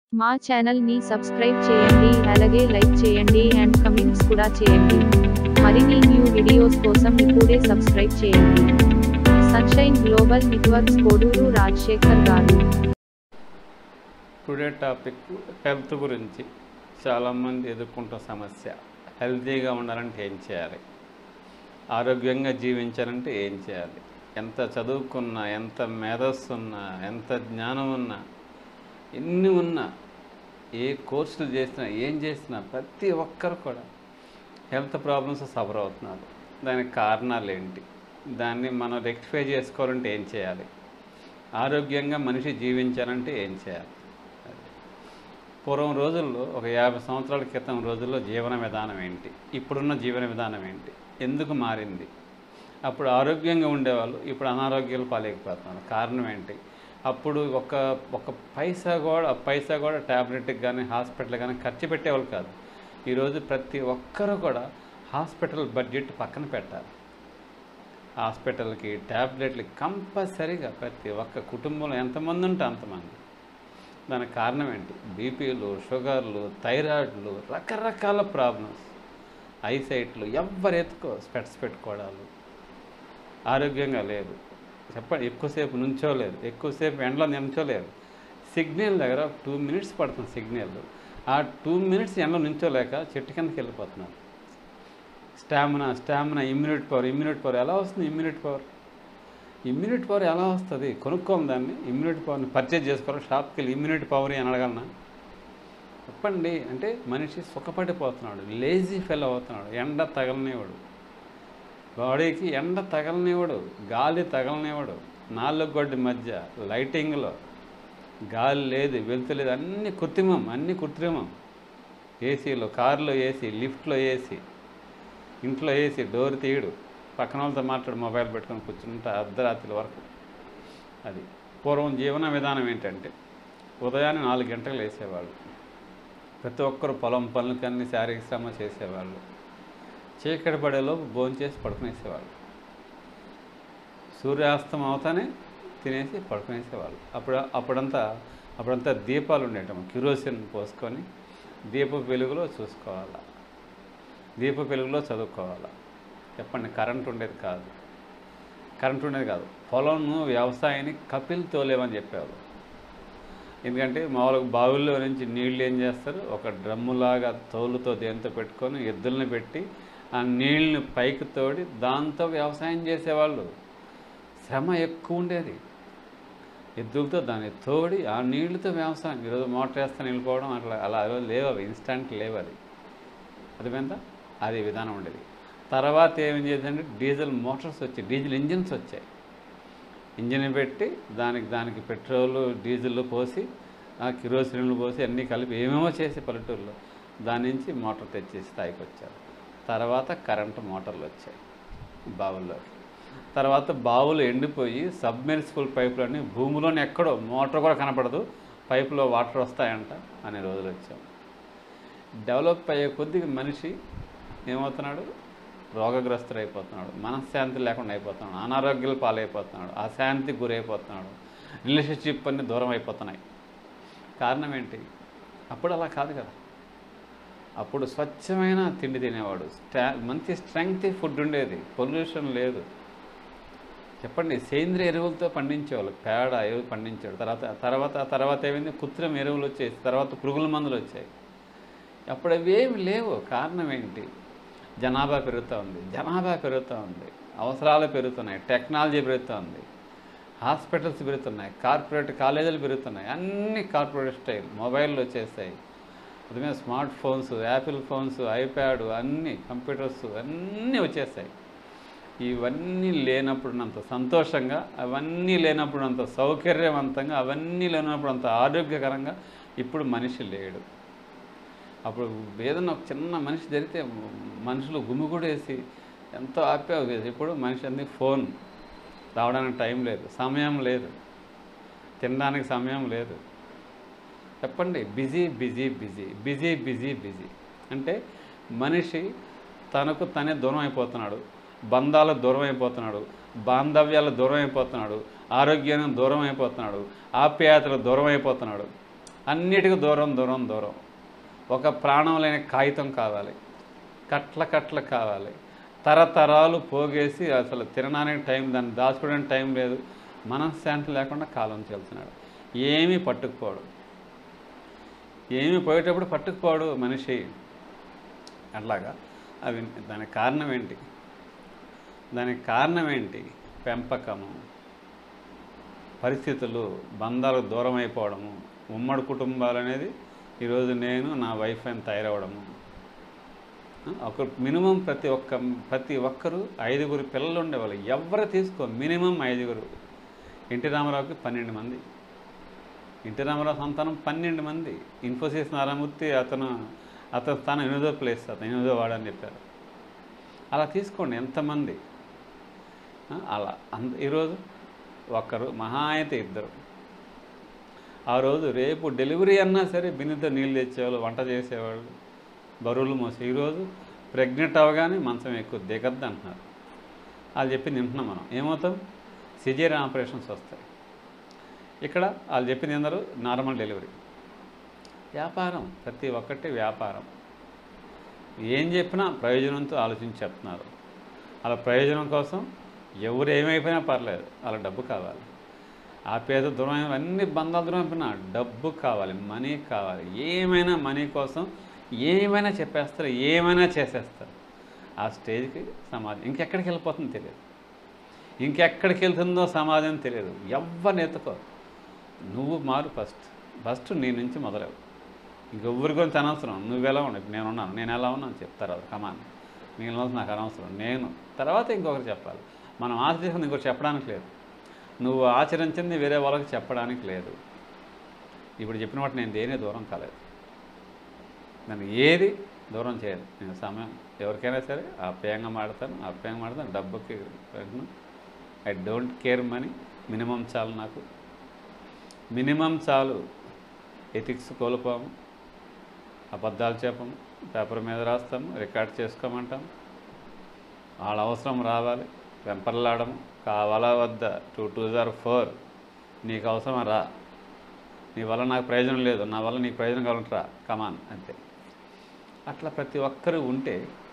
మా ఛానల్ ని సబ్స్క్రైబ్ చేయండి అలాగే లైక్ చేయండి అండ్ కమెంట్స్ కూడా చేయండి మరిన్ని న్యూ వీడియోస్ కోసం ఇప్పుడే సబ్స్క్రైబ్ చేయండి sunshine global networks Koduru Rajasekhar గారు టుడే టాపిక్ హెల్త్ గురించి చాలామంది ఎదుర్కొంటున్న సమస్య హెల్తీగా ఉండాలంటే ఏం చేయాలి ఆరోగ్యంగా జీవించాలంటే ఏం చేయాలి ఎంత చదువుకున్నా ఎంత మేధస్సు ఉన్నా ఎంత జ్ఞానం ఉన్నా ఎన్ని ఉన్నా ఏ కోర్సులు చేసినా ఏం చేసినా ప్రతి ఒక్కరు కూడా హెల్త్ ప్రాబ్లమ్స్ సఫర్ అవుతున్నారు దానికి కారణాలు ఏంటి దాన్ని మనం రెక్టిఫై చేసుకోవాలంటే ఏం చేయాలి ఆరోగ్యంగా మనిషి జీవించాలంటే ఏం చేయాలి అది. పూర్వం రోజుల్లో ఒక యాభై సంవత్సరాల క్రితం రోజుల్లో జీవన విధానం ఏంటి ఇప్పుడున్న జీవన విధానం ఏంటి ఎందుకు మారింది అప్పుడు ఆరోగ్యంగా ఉండేవాళ్ళు ఇప్పుడు అనారోగ్యాలు పాలేకపోతున్నారు కారణం ఏంటి అప్పుడు ఒక ఒక పైసా కూడా పైసా కూడా ట్యాబ్లెట్కి కానీ హాస్పిటల్ కానీ ఖర్చు పెట్టేవాళ్ళు కాదు ఈరోజు ప్రతి ఒక్కరూ కూడా హాస్పిటల్ బడ్జెట్ పక్కన పెట్టాలి హాస్పిటల్కి ట్యాబ్లెట్లకి కంపల్సరీగా ప్రతి ఒక్క కుటుంబంలో ఎంతమంది ఉంటే అంతమంది దానికి కారణం ఏంటి బీపీలు షుగర్లు థైరాయిడ్లు రకరకాల ప్రాబ్లమ్స్ ఐసైట్లు ఎవ్వరు ఎత్తుకో స్పెట్స్ పెట్టుకోవడాలు ఆరోగ్యంగా లేదు చెప్పండి ఎక్కువసేపు నుంచోలేరు ఎక్కువసేపు ఎండలో నిల్చోలేరు సిగ్నల్ దగ్గర టూ మినిట్స్ పడుతుంది సిగ్నల్ ఆ టూ మినిట్స్ ఎండలో నిల్చోలేక చెట్టు కిందకి వెళ్ళిపోతున్నారు stamina stamina immunity power immunity power ఎలా వస్తుంది ఇమ్యూనిటీ పవర్ ఇమ్యూనిటీ పవర్ ఎలా వస్తుంది కొనుక్కోం దాన్ని ఇమ్యూనిటీ పవర్ని పర్చేజ్ చేసుకోవాలి షాప్కి వెళ్ళి ఇమ్యూనిటీ పవర్ అని అనగలనా చెప్పండి అంటే మనిషి సుఖపడిపోతున్నాడు లేజీ ఫెల్ అవుతున్నాడు ఎండ తగలనివాడు బాడీకి ఎండ తగలనివాడు గాలి తగలనివాడు నాలుగు గొడ్డి మధ్య లైటింగ్లో గాలి లేదు వెలుతు లేదు అన్ని కృత్రిమం అన్ని కృత్రిమం ఏసీలో కారులో ఏసీ లిఫ్ట్లో ఏసీ ఇంట్లో ఏసీ డోర్ తీయడు పక్కన వాళ్ళతో మాట్లాడు మొబైల్ పెట్టుకొని కూర్చుంటే అర్ధరాత్రి వరకు అది పూర్వం జీవన విధానం ఏంటంటే ఉదయాన్నే నాలుగు గంటలు వేసేవాళ్ళు ప్రతి ఒక్కరు పొలం పనులకన్నీ శారీరక శ్రమ చేసేవాళ్ళు చీకటి పడేలోపు భోంచేసి పడుకునేసేవాళ్ళు సూర్యాస్తం అవుతానే తినేసి పడుకునేసేవాళ్ళు అప్పుడు అప్పుడంతా అప్పుడంతా దీపాలు ఉండేటం కిరోసిన్ పోసుకొని దీప వెలుగులో చూసుకోవాలా దీప వెలుగులో చదువుకోవాలా చెప్పండి కరెంట్ ఉండేది కాదు కరెంట్ ఉండేది కాదు పొలంను వ్యవసాయాన్ని కపిల్ తోలేమని చెప్పేవాళ్ళు ఎందుకంటే మామూలుగా బావుల్లో నుంచి నీళ్ళు ఏం చేస్తారు ఒక డ్రమ్ములాగా తోలుతో దేంతో పెట్టుకొని ఎద్దుల్ని పెట్టి ఆ నీళ్ళని పైకి తోడి దాంతో వ్యవసాయం చేసేవాళ్ళు శ్రమ ఎక్కువ ఉండేది ఎద్దులతో దాన్ని తోడి ఆ నీళ్ళతో వ్యవసాయం ఈరోజు మోటార్ వేస్తాను వెళ్ళిపోవడం అట్లా అలా లేవు అవి ఇన్స్టంట్ లేవు అది అర్థమైందా అది విధానం ఉండేది తర్వాత ఏం చేసిందంటే డీజిల్ మోటార్స్ వచ్చాయి డీజిల్ ఇంజిన్స్ వచ్చాయి ఇంజిన్ పెట్టి దానికి దానికి పెట్రోల్ డీజిల్ పోసి ఆ కిరోసిన్లు పోసి అన్నీ కలిపి ఏమేమో చేసి పల్లెటూరులో దాని నుంచి మోటార్ తెచ్చేసి స్థాయికి వచ్చారు తర్వాత కరెంటు మోటార్లు వచ్చాయి బావుల్లోకి తర్వాత బావులు ఎండిపోయి సబ్మెర్సిబుల్ పైపులన్నీ భూమిలోనే ఎక్కడో మోటార్ కూడా కనపడదు పైపులో వాటర్ వస్తాయంట అనే రోజులు వచ్చాం డెవలప్ అయ్యే కొద్దిగా మనిషి ఏమవుతున్నాడు రోగగ్రస్తుడు అయిపోతున్నాడు మనశ్శాంతి లేకుండా అయిపోతున్నాడు అనారోగ్యాలు పాలైపోతున్నాడు అశాంతికి గురైపోతున్నాడు రిలేషన్షిప్ అన్ని దూరం అయిపోతున్నాయి కారణం ఏంటి అప్పుడు అలా కాదు కదా అప్పుడు స్వచ్ఛమైన తిండి తినేవాడు స్టా మంచి స్ట్రెంగ్త్ ఫుడ్ ఉండేది పొల్యూషన్ లేదు చెప్పండి సేంద్రియ ఎరువులతో పండించేవాళ్ళు పేడ ఎరువు పండించాడు తర్వాత తర్వాత తర్వాత ఏమైంది కృత్రిమ ఎరువులు వచ్చాయి తర్వాత పురుగుల మందులు వచ్చాయి అప్పుడు అవి ఏమి లేవు కారణం ఏంటి జనాభా పెరుగుతూ ఉంది జనాభా పెరుగుతూ ఉంది అవసరాలు పెరుగుతున్నాయి టెక్నాలజీ పెరుగుతుంది హాస్పిటల్స్ పెరుగుతున్నాయి కార్పొరేట్ కాలేజీలు పెరుగుతున్నాయి అన్ని కార్పొరేట్ స్టైల్ మొబైల్లో వచ్చేస్తాయి అదే smart phones Apple phones iPad అన్నీ కంప్యూటర్స్ అన్నీ వచ్చేస్తాయి ఇవన్నీ లేనప్పుడున్నంత సంతోషంగా అవన్నీ లేనప్పుడంత సౌకర్యవంతంగా అవన్నీ లేనప్పుడు అంత ఆరోగ్యకరంగా ఇప్పుడు మనిషి లేడు అప్పుడు ఏదైనా ఒక చిన్న మనిషి జరిగితే మనుషులు గుమిగూడేసి ఎంతో ఆప్యావు ఇప్పుడు మనిషి అన్ని ఫోన్ రావడానికి టైం లేదు సమయం లేదు తినడానికి సమయం లేదు చెప్పండి busy busy busy busy busy busy అంటే మనిషి తనకు తనే దూరం అయిపోతున్నాడు బంధాలకు దూరం అయిపోతున్నాడు బాంధవ్యాలకు దూరం అయిపోతున్నాడు ఆరోగ్యానికి దూరం అయిపోతున్నాడు ఆప్యాయతలకు దూరం అయిపోతున్నాడు అన్నిటికీ దూరం దూరం దూరం ఒక ప్రాణం లేని కాగితం కావాలి కట్ల కట్ల కావాలి తరతరాలు పోగేసి అసలు తినడానికి టైం దాన్ని దాచుకోవడానికి టైం లేదు మనశ్శాంతి లేకుండా కాలం చెల్తున్నాడు ఏమీ పట్టుకుపోడు ఏమీ పోయేటప్పుడు పట్టుకుపోడు మనిషి అట్లాగా అవి దానికి కారణం ఏంటి దానికి కారణం ఏంటి పెంపకము పరిస్థితులు బంధాలు దూరం అయిపోవడము ఉమ్మడి కుటుంబాలు అనేది ఈరోజు నేను నా వైఫ్ అని తయారవడము ఒక మినిమం ప్రతి ఒక్క ప్రతి ఒక్కరు ఐదుగురు పిల్లలు ఉండేవాళ్ళు ఎవరు తీసుకో మినిమం ఐదుగురు ఎన్టీ రామారావుకి పన్నెండు మంది ఎన్టీ రామారావు సంతానం పన్నెండు మంది ఇన్ఫోసిస్ నారాయణమూర్తి అతను అతని స్థానం ఎనిమిదో ప్లేస్ అతను ఎనిమిదో వాడని చెప్పారు అలా తీసుకోండి ఎంతమంది ఆ, అలా అంత ఈరోజు ఒక్కరు మహా అయితే ఇద్దరు ఆ రోజు రేపు డెలివరీ అన్నా సరే బిన్నెతో నీళ్ళు తెచ్చేవాళ్ళు వంట చేసేవాళ్ళు బరువులు మోసే ఈరోజు ప్రెగ్నెంట్ అవగానే మంచం ఎక్కువ దిగద్దు అంటున్నారు వాళ్ళు చెప్పింది వింటున్నాం మనం ఏమవుతాం సిజేరియన్ ఆపరేషన్స్ వస్తాయి ఇక్కడ వాళ్ళు చెప్పింది అందరూ నార్మల్ డెలివరీ వ్యాపారం ప్రతి ఒక్కటి వ్యాపారం ఏం చెప్పినా ప్రయోజనంతో ఆలోచించి చెప్తున్నారు అలా ప్రయోజనం కోసం ఎవరు ఏమైపోయినా పర్లేదు అలా డబ్బు కావాలి ఆ పేద దూరం అన్ని బంధాలు దూరం అయిపోయినా డబ్బు కావాలి మనీ కావాలి ఏమైనా మనీ కోసం ఏమైనా చెప్పేస్తారు ఏమైనా చేసేస్తారు ఆ స్టేజ్కి సమాజం ఇంకెక్కడికి వెళ్ళిపోతుందో తెలియదు ఇంకెక్కడికి వెళ్తుందో సమాజం తెలియదు ఎవరిని ఎత్తుకో నువ్వు మారు ఫస్ట్ ఫస్ట్ నీ నుంచి మొదలవు ఇంకెవ్వరి గురించి అనవసరం నువ్వు ఎలా ఉండవు నేను ఉన్నాను నేను ఎలా ఉన్నాను చెప్తారు అది కమాన్ మిగిలిన వాళ్ళు నాకు అనవసరం నేను తర్వాత ఇంకొకరు చెప్పాలి మనం ఆచరించింది ఇంకొకరు చెప్పడానికి లేదు నువ్వు ఆచరించింది వేరే వాళ్ళకి చెప్పడానికి లేదు ఇప్పుడు చెప్పిన వాటి నేను దేనే దూరం కాలేదు నన్ను ఏది దూరం చేయదు నేను సమయం ఎవరికైనా సరే ఆప్యాయంగా మాడతాను ఆప్యాయంగా మాడతాను డబ్బుకి I don't care money minimum చాలు నాకు మినిమం చాలు ఎథిక్స్ కోల్పోము అబద్ధాలు చెప్పము పేపర్ మీద రాస్తాము రికార్డ్ చేసుకోమంటాం వాళ్ళ అవసరం రావాలి వెంపర్లాడము కావాలా వద్ద టూ టూ జార్ ఫోర్ నీకు అవసరం రా నీ వల్ల నాకు ప్రయోజనం లేదు నా వల్ల నీకు ప్రయోజనం కావాలంటే రా కమాన్ అంతే అట్లా ప్రతి ఒక్కరు ఉంటే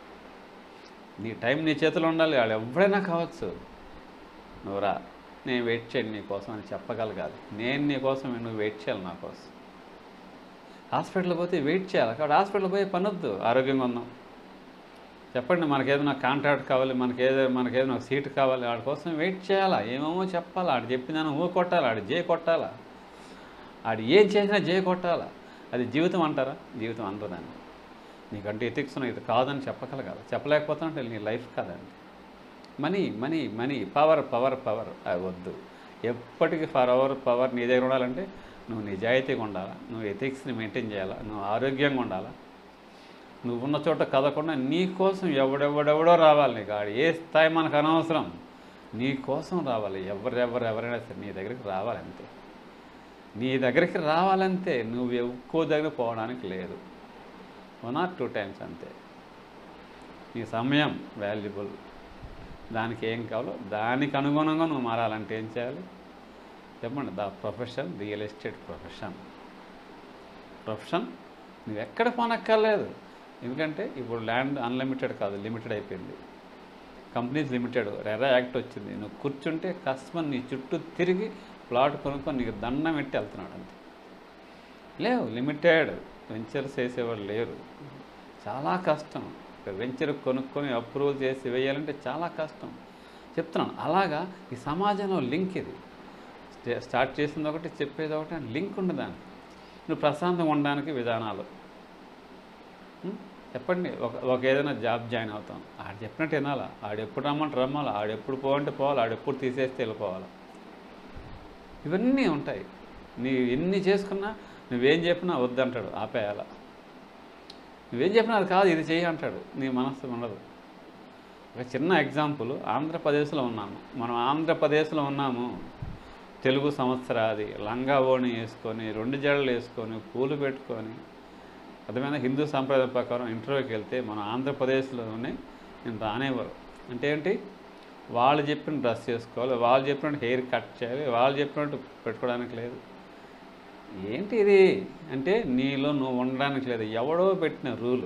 నీ టైం నీ చేతిలో ఉండాలి వాళ్ళు ఎవరైనా కావచ్చు నువ్వు రా నేను వెయిట్ చేయండి నీ కోసం అని చెప్పగలగాలి నేను నీ కోసం నువ్వు వెయిట్ చేయాలి నా కోసం హాస్పిటల్కి పోతే వెయిట్ చేయాలి కాబట్టి హాస్పిటల్కి పోయి పనొద్దు ఆరోగ్యంగా ఉందాం చెప్పండి మనకేదైనా కాంట్రాక్ట్ కావాలి మనకేదో మనకేదైనా ఒక సీట్ కావాలి వాడి కోసం వెయిట్ చేయాలా ఏమేమో చెప్పాలా ఆడు చెప్పిందని ఊ కొట్టాలా ఆడు జే కొట్టాలా ఆడు ఏం చేసినా జే కొట్టాలా అది జీవితం అంటారా జీవితం అంటదాన్ని నీకంటే ఎథిక్స్ ఇది కాదని చెప్పగలగాలి చెప్పలేకపోతానంటే నీ లైఫ్ కాదండి money money money power power power అది వద్దు ఎప్పటికీ పవర్ పవర్ నీ దగ్గర ఉండాలంటే నువ్వు నిజాయితీగా ఉండాలా నువ్వు ఎథిక్స్ని మెయింటైన్ చేయాలా నువ్వు ఆరోగ్యంగా ఉండాలా నువ్వు ఉన్న చోట కదకుండా నీ కోసం ఎవడెవడెవడో రావాలి నీకు ఆడు ఏ స్థాయి మనకు అనవసరం నీ కోసం రావాలి ఎవరెవరు ఎవరైనా సరే నీ దగ్గరికి రావాలి అంతే నీ దగ్గరికి రావాలంతే నువ్వు ఎక్కువ దగ్గర పోవడానికి లేదు వన్ ఆర్ టూ టైమ్స్ అంతే నీ సమయం వాల్యుబుల్ దానికి ఏం కావాలో దానికి అనుగుణంగా నువ్వు మారాలంటే ఏం చేయాలి చెప్పండి the profession real estate profession profession నువ్వు ఎక్కడ పోనక్కర్లేదు ఎందుకంటే ఇప్పుడు ల్యాండ్ అన్లిమిటెడ్ కాదు లిమిటెడ్ అయిపోయింది కంపెనీస్ లిమిటెడ్ రెరా యాక్ట్ వచ్చింది నువ్వు కూర్చుంటే కస్టమర్ నీ చుట్టూ తిరిగి ప్లాట్ కొనుక్కొని నీకు దండం పెట్టి వెళ్తున్నాడు అంతే లేవు లిమిటెడ్ వెంచర్స్ వేసేవాళ్ళు లేరు చాలా కష్టం వెంచర్ కొనుక్కొని అప్రూవల్ చేసి వేయాలంటే చాలా కష్టం చెప్తున్నాను అలాగా ఈ సమాజంలో లింక్ ఇది స్టే- స్టార్ట్ చేసింది ఒకటి చెప్పేది ఒకటి లింక్ ఉంది దానికి నువ్వు ప్రశాంతంగా ఉండడానికి విధానాలు ఉం? చెప్పండి ఒక ఒక ఏదైనా జాబ్ జాయిన్ అవుతాం ఆడు చెప్పినట్టు వినాలా ఆడు ఎప్పుడు రమ్మంటే రమ్మాలి ఆడు ఎప్పుడు పోవంటే పోవాలి ఆడు ఎప్పుడు తీసేస్తే వెళ్ళిపోవాలి ఇవన్నీ ఉంటాయి నీ ఎన్ని చేసుకున్నా నువ్వేం చెప్పినా వద్దంటాడు ఆపేయాల నువ్వేం చెప్పినా అది కాదు ఇది చేయి అంటాడు నీ మనస్సు ఉండదు ఒక చిన్న ఎగ్జాంపుల్ ఆంధ్రప్రదేశ్లో ఉన్నాము మనం ఆంధ్రప్రదేశ్లో ఉన్నాము తెలుగు సంవత్సరాది లంగా ఓణి వేసుకొని రెండు జడలు వేసుకొని పూలు పెట్టుకొని అర్థమైన హిందూ సాంప్రదాయం ప్రకారం ఇంటర్వ్యూకి వెళ్తే మన ఆంధ్రప్రదేశ్లోనే నేను రానివ్వరు అంటే ఏంటి వాళ్ళు చెప్పిన డ్రెస్ చేసుకోవాలి వాళ్ళు చెప్పినట్టు హెయిర్ కట్ చేయాలి వాళ్ళు చెప్పినట్టు పెట్టుకోవడానికి లేదు ఏంటి ఇది అంటే నీలో నువ్వు ఉండడానికి లేదు ఎవడో పెట్టిన రూలు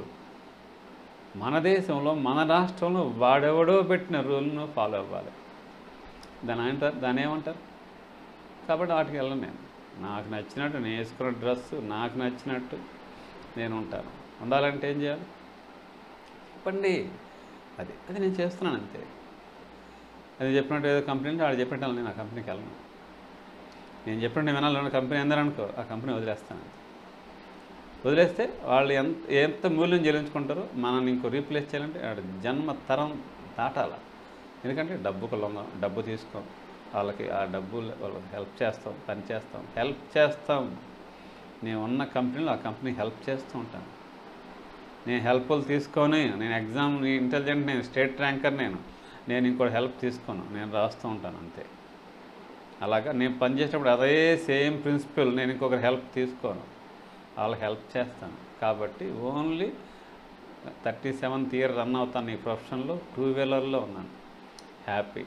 మన దేశంలో మన రాష్ట్రంలో వాడెవడో పెట్టిన రూల్ను ఫాలో అవ్వాలి దాని అంటారు దాని ఏమంటారు కాబట్టి వాటికి వెళ్ళను నేను నాకు నచ్చినట్టు నేను వేసుకున్న డ్రెస్సు నాకు నచ్చినట్టు నేను ఉంటాను ఉండాలంటే ఏం చేయాలి చెప్పండి అది అది నేను చేస్తున్నాను అంతే అది చెప్పినట్టు ఏదో కంపెనీ ఉంటే వాడు చెప్పినట్టు నేను ఆ కంపెనీకి వెళ్ళను నేను చెప్పినట్టు నేను వినాలి కంపెనీ అందరనుకో ఆ కంపెనీ వదిలేస్తాను వదిలేస్తే వాళ్ళు ఎంత ఎంత మూల్యం చెల్లించుకుంటారో మనల్ని ఇంకో రీప్లేస్ చేయాలంటే ఆడ జన్మ తరం దాటాల ఎందుకంటే డబ్బుకు లొంగం డబ్బు తీసుకోం వాళ్ళకి ఆ డబ్బు వాళ్ళకి హెల్ప్ చేస్తాం పని చేస్తాం హెల్ప్ చేస్తాం నేను ఉన్న కంపెనీలో ఆ కంపెనీ హెల్ప్ చేస్తూ ఉంటాను నేను హెల్ప్లు తీసుకొని నేను ఎగ్జామ్ ఇంటెలిజెంట్ నేను స్టేట్ ర్యాంకర్ నేను నేను ఇంకోటి హెల్ప్ తీసుకోను నేను రాస్తూ ఉంటాను అంతే అలాగా నేను పనిచేసేటప్పుడు అదే సేమ్ ప్రిన్సిపల్ నేను ఇంకొకరి హెల్ప్ తీసుకోను వాళ్ళకి హెల్ప్ చేస్తాను కాబట్టి only thirty seventh year run అవుతాను ఈ ప్రొఫెషన్లో టూ వీలర్లో ఉన్నాను హ్యాపీ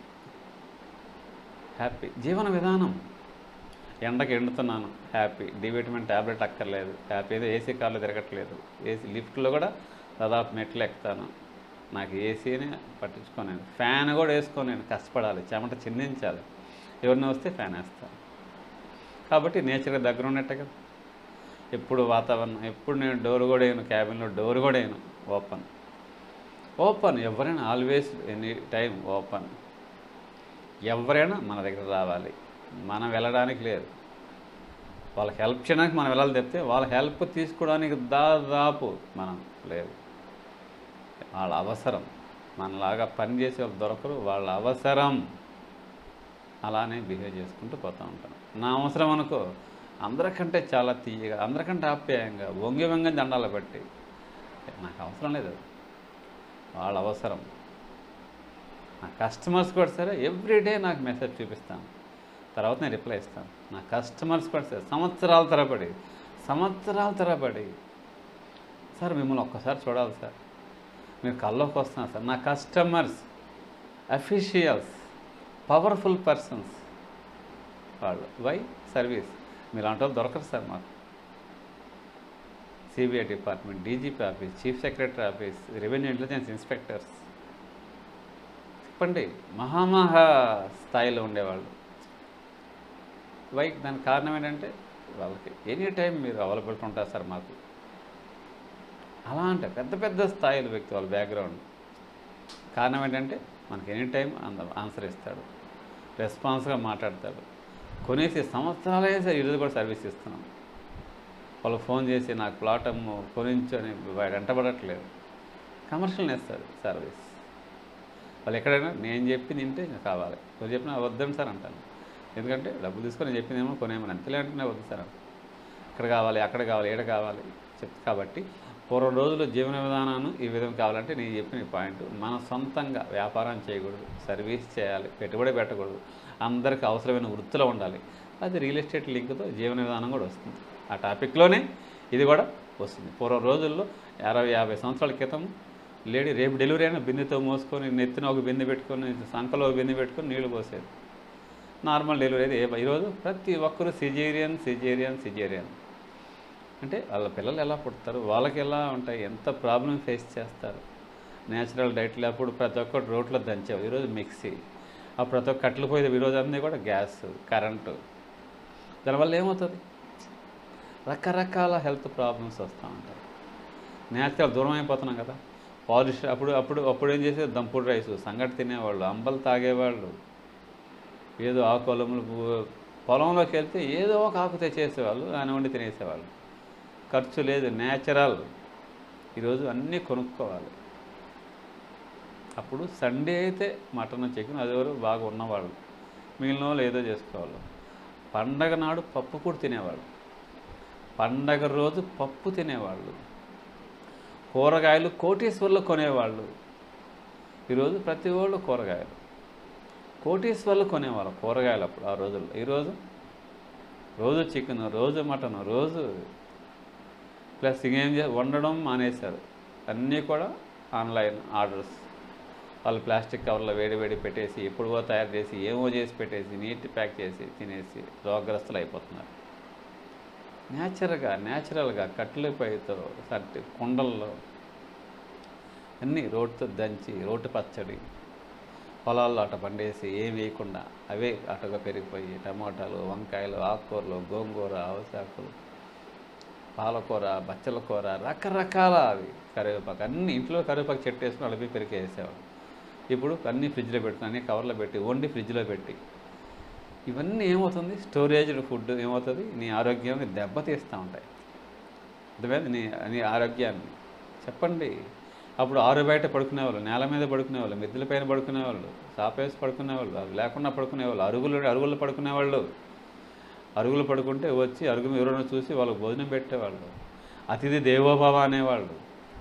హ్యాపీ జీవన విధానం ఎండకి ఎండుతున్నాను హ్యాపీ డి విటమిన్ ట్యాబ్లెట్ అక్కర్లేదు హ్యాపీ ఏదో ఏసీ కార్లో తిరగట్లేదు ఏసీ లిఫ్ట్లో కూడా దాదాపు మెట్లు ఎక్కుతాను నాకు ఏసీని పట్టించుకోలేను ఫ్యాన్ కూడా వేసుకోలేను కష్టపడాలి చెమట చిందించాలి ఎవరిని వస్తే ఫ్యాన్ వేస్తాను కాబట్టి నేచర్గా దగ్గర ఉన్నట్టే కదా ఎప్పుడు వాతావరణం ఎప్పుడు నేను డోర్ కూడా వేయను క్యాబిన్లో డోర్ కూడా వేయను ఓపెన్ ఓపెన్ ఎవరైనా ఆల్వేస్ ఎనీ టైం ఓపెన్ ఎవరైనా మన దగ్గర రావాలి మనం వెళ్ళడానికి లేదు వాళ్ళకి హెల్ప్ చేయడానికి మనం వెళ్ళాలి చెప్తే వాళ్ళ హెల్ప్ తీసుకోవడానికి దాదాపు మనం లేదు వాళ్ళ అవసరం మనలాగా పని చేసే వాళ్ళు దొరకరు వాళ్ళ అవసరం అలానే బిహేవ్ చేసుకుంటూ పోతూ ఉంటాను నా అవసరం అనుకో అందరికంటే చాలా తీయగా అందరికంటే ఆప్యాయంగా వంగి వంగి దండాలు పెట్టి నాకు అవసరం లేదు అది. వాళ్ళ అవసరం నా కస్టమర్స్ కూడా సరే ఎవ్రీడే నాకు మెసేజ్ చూపిస్తాను తర్వాత నేను రిప్లై ఇస్తాను నా కస్టమర్స్ కూడా సరే సంవత్సరాల తరబడి సంవత్సరాల తరబడి సార్ మిమ్మల్ని ఒక్కసారి చూడాలి సార్ మీరు కల్లోకి వస్తున్నారు సార్ నా కస్టమర్స్ అఫీషియల్స్ పవర్ఫుల్ పర్సన్స్ వాళ్ళు వై సర్వీస్ మీరు అంటే దొరకరు సార్ మాకు CBI department DGP office chief secretary office revenue intelligence inspectors చెప్పండి మహామహా స్థాయిలో ఉండేవాళ్ళు వై దానికి కారణం ఏంటంటే వాళ్ళకి ఎనీ టైం మీరు అవైలబిలిటీ ఉంటారు సార్ మాకు అలా అంటే పెద్ద పెద్ద స్థాయిల వ్యక్తి వాళ్ళ బ్యాక్గ్రౌండ్ కారణం ఏంటంటే మనకి ఎనీ టైం అంద ఆన్సర్ ఇస్తాడు రెస్పాన్స్గా మాట్లాడతాడు కొనేసి సంవత్సరాలే సార్ ఈరోజు కూడా సర్వీస్ ఇస్తున్నాం వాళ్ళు ఫోన్ చేసి నాకు ప్లాట్ అమ్ము కొనించు అని వాడు వెంటబడట్లేదు కమర్షియల్ నేస్తారు సర్వీస్ వాళ్ళు ఎక్కడైనా నేను చెప్పింది తింటే ఇంకా కావాలి ఎవరు చెప్పినా వద్దండి సార్ అంటాను ఎందుకంటే డబ్బులు తీసుకొని నేను చెప్పింది ఏమో కొనేమని అంతలే అంటే వద్దు సార్ అంటాను. ఇక్కడ కావాలి అక్కడ కావాలి ఏడ కావాలి చెప్ కాబట్టి పూర్వం రోజుల్లో జీవన విధానాన్ని ఈ విధంగా కావాలంటే నేను చెప్పిన పాయింట్ మన సొంతంగా వ్యాపారం చేయకూడదు సర్వీస్ చేయాలి పెట్టుబడి పెట్టకూడదు అందరికీ అవసరమైన వృత్తిలో ఉండాలి అది రియల్ ఎస్టేట్ లింక్తో జీవన విధానం కూడా వస్తుంది ఆ టాపిక్లోనే ఇది కూడా వస్తుంది పూర్వం రోజుల్లో అరవై యాభై సంవత్సరాల క్రితం లేడీ రేపు డెలివరీ అయినా బిందెతో మోసుకొని నెత్తిన ఒక బిందె పెట్టుకొని సంకలో ఒక బిందె పెట్టుకొని నీళ్లు పోసేది నార్మల్ డెలివరీ అయితే ఏ- ఈరోజు ప్రతి ఒక్కరు సిజేరియన్ సిజేరియన్ సిజేరియన్ అంటే వాళ్ళ పిల్లలు ఎలా పుడతారు వాళ్ళకి ఎలా ఉంటాయి ఎంత ప్రాబ్లం ఫేస్ చేస్తారు నేచురల్ డైట్ లేకపోతే ప్రతి ఒక్కటి రోట్లో దంచేవి ఈరోజు మిక్సీ ఆ ప్రతి ఒక్క కట్టెలు పోయేది ఈరోజు అన్నీ కూడా గ్యాస్ కరెంటు దానివల్ల ఏమవుతుంది రకరకాల హెల్త్ ప్రాబ్లమ్స్ వస్తూ ఉంటాయి నేచురల్ దూరం అయిపోతున్నాం కదా పాలిష్ అప్పుడు అప్పుడు అప్పుడు ఏం చేసేది దంపుడు రైస్ సంగటి తినేవాళ్ళు అంబలు తాగేవాళ్ళు ఏదో ఆకులములు పొలంలోకి వెళ్తే ఏదో ఒక ఆకు తెచ్చేసేవాళ్ళు ఆయన వండి తినేసేవాళ్ళు ఖర్చు లేదు నేచురల్ ఈరోజు అన్నీ కొనుక్కోవాలి అప్పుడు సండే అయితే మటన్ చికెన్ అదెవరు బాగా ఉన్నవాళ్ళు మిగిలిన వాళ్ళు ఏదో చేసుకోవాలి పండగ నాడు పప్పు కూడా తినేవాళ్ళు పండగ రోజు పప్పు తినేవాళ్ళు కూరగాయలు కోటీశ్వర్లు కొనేవాళ్ళు ఈరోజు ప్రతి వాళ్ళు కూరగాయలు కోటీశ్వర్లు కొనేవాళ్ళు కూరగాయలు అప్పుడు ఆ రోజుల్లో ఈరోజు రోజు చికెన్ రోజు మటన్ రోజు ప్లస్ ఇంకేం చే వండడం మానేశారు అన్నీ కూడా ఆన్లైన్ ఆర్డర్స్ వాళ్ళు ప్లాస్టిక్ కవర్లో వేడి వేడి పెట్టేసి ఎప్పుడుగో తయారు చేసి ఏమో చేసి పెట్టేసి నీట్ ప్యాక్ చేసి తినేసి రోగగ్రస్తులు అయిపోతున్నారు న్యాచురల్గా న్యాచురల్గా కట్టెల పొయ్యితో సర్టి కుండల్లో అన్నీ రోడ్తో దంచి రోడ్డు పచ్చడి పొలాల్లో అట పండేసి ఏం వేయకుండా అవే అటగా పెరిగిపోయి టమాటాలు వంకాయలు ఆకుకూరలు గోంగూర అవసాకులు పాలకూర బచ్చల కూర రకరకాల అవి కరివేపాకు అన్ని ఇంట్లో కరివేపాకు చెట్టు వేసుకుని అలపి పెరిగి వేసేవాడు ఇప్పుడు అన్నీ ఫ్రిడ్జ్లో పెట్టుకుని అన్ని కవర్లో పెట్టి వండి ఫ్రిడ్జ్లో పెట్టి ఇవన్నీ ఏమవుతుంది స్టోరేజ్డ్ ఫుడ్ ఏమవుతుంది నీ ఆరోగ్యాన్ని దెబ్బతీస్తూ ఉంటాయి అర్థమైంది నీ నీ ఆరోగ్యాన్ని చెప్పండి అప్పుడు ఆరు బయట పడుకునేవాళ్ళు నేల మీద పడుకునేవాళ్ళు మిద్దెల పైన పడుకునేవాళ్ళు సాపేసి పడుకునేవాళ్ళు అవి లేకుండా పడుకునేవాళ్ళు అరుగులు అరుగుల్లో పడుకునేవాళ్ళు అరుగులు పడుకుంటే వచ్చి అరుగు మీద ఎవరైనా చూసి వాళ్ళకి భోజనం పెట్టేవాళ్ళు అతిథి దేవోభవ అనేవాళ్ళు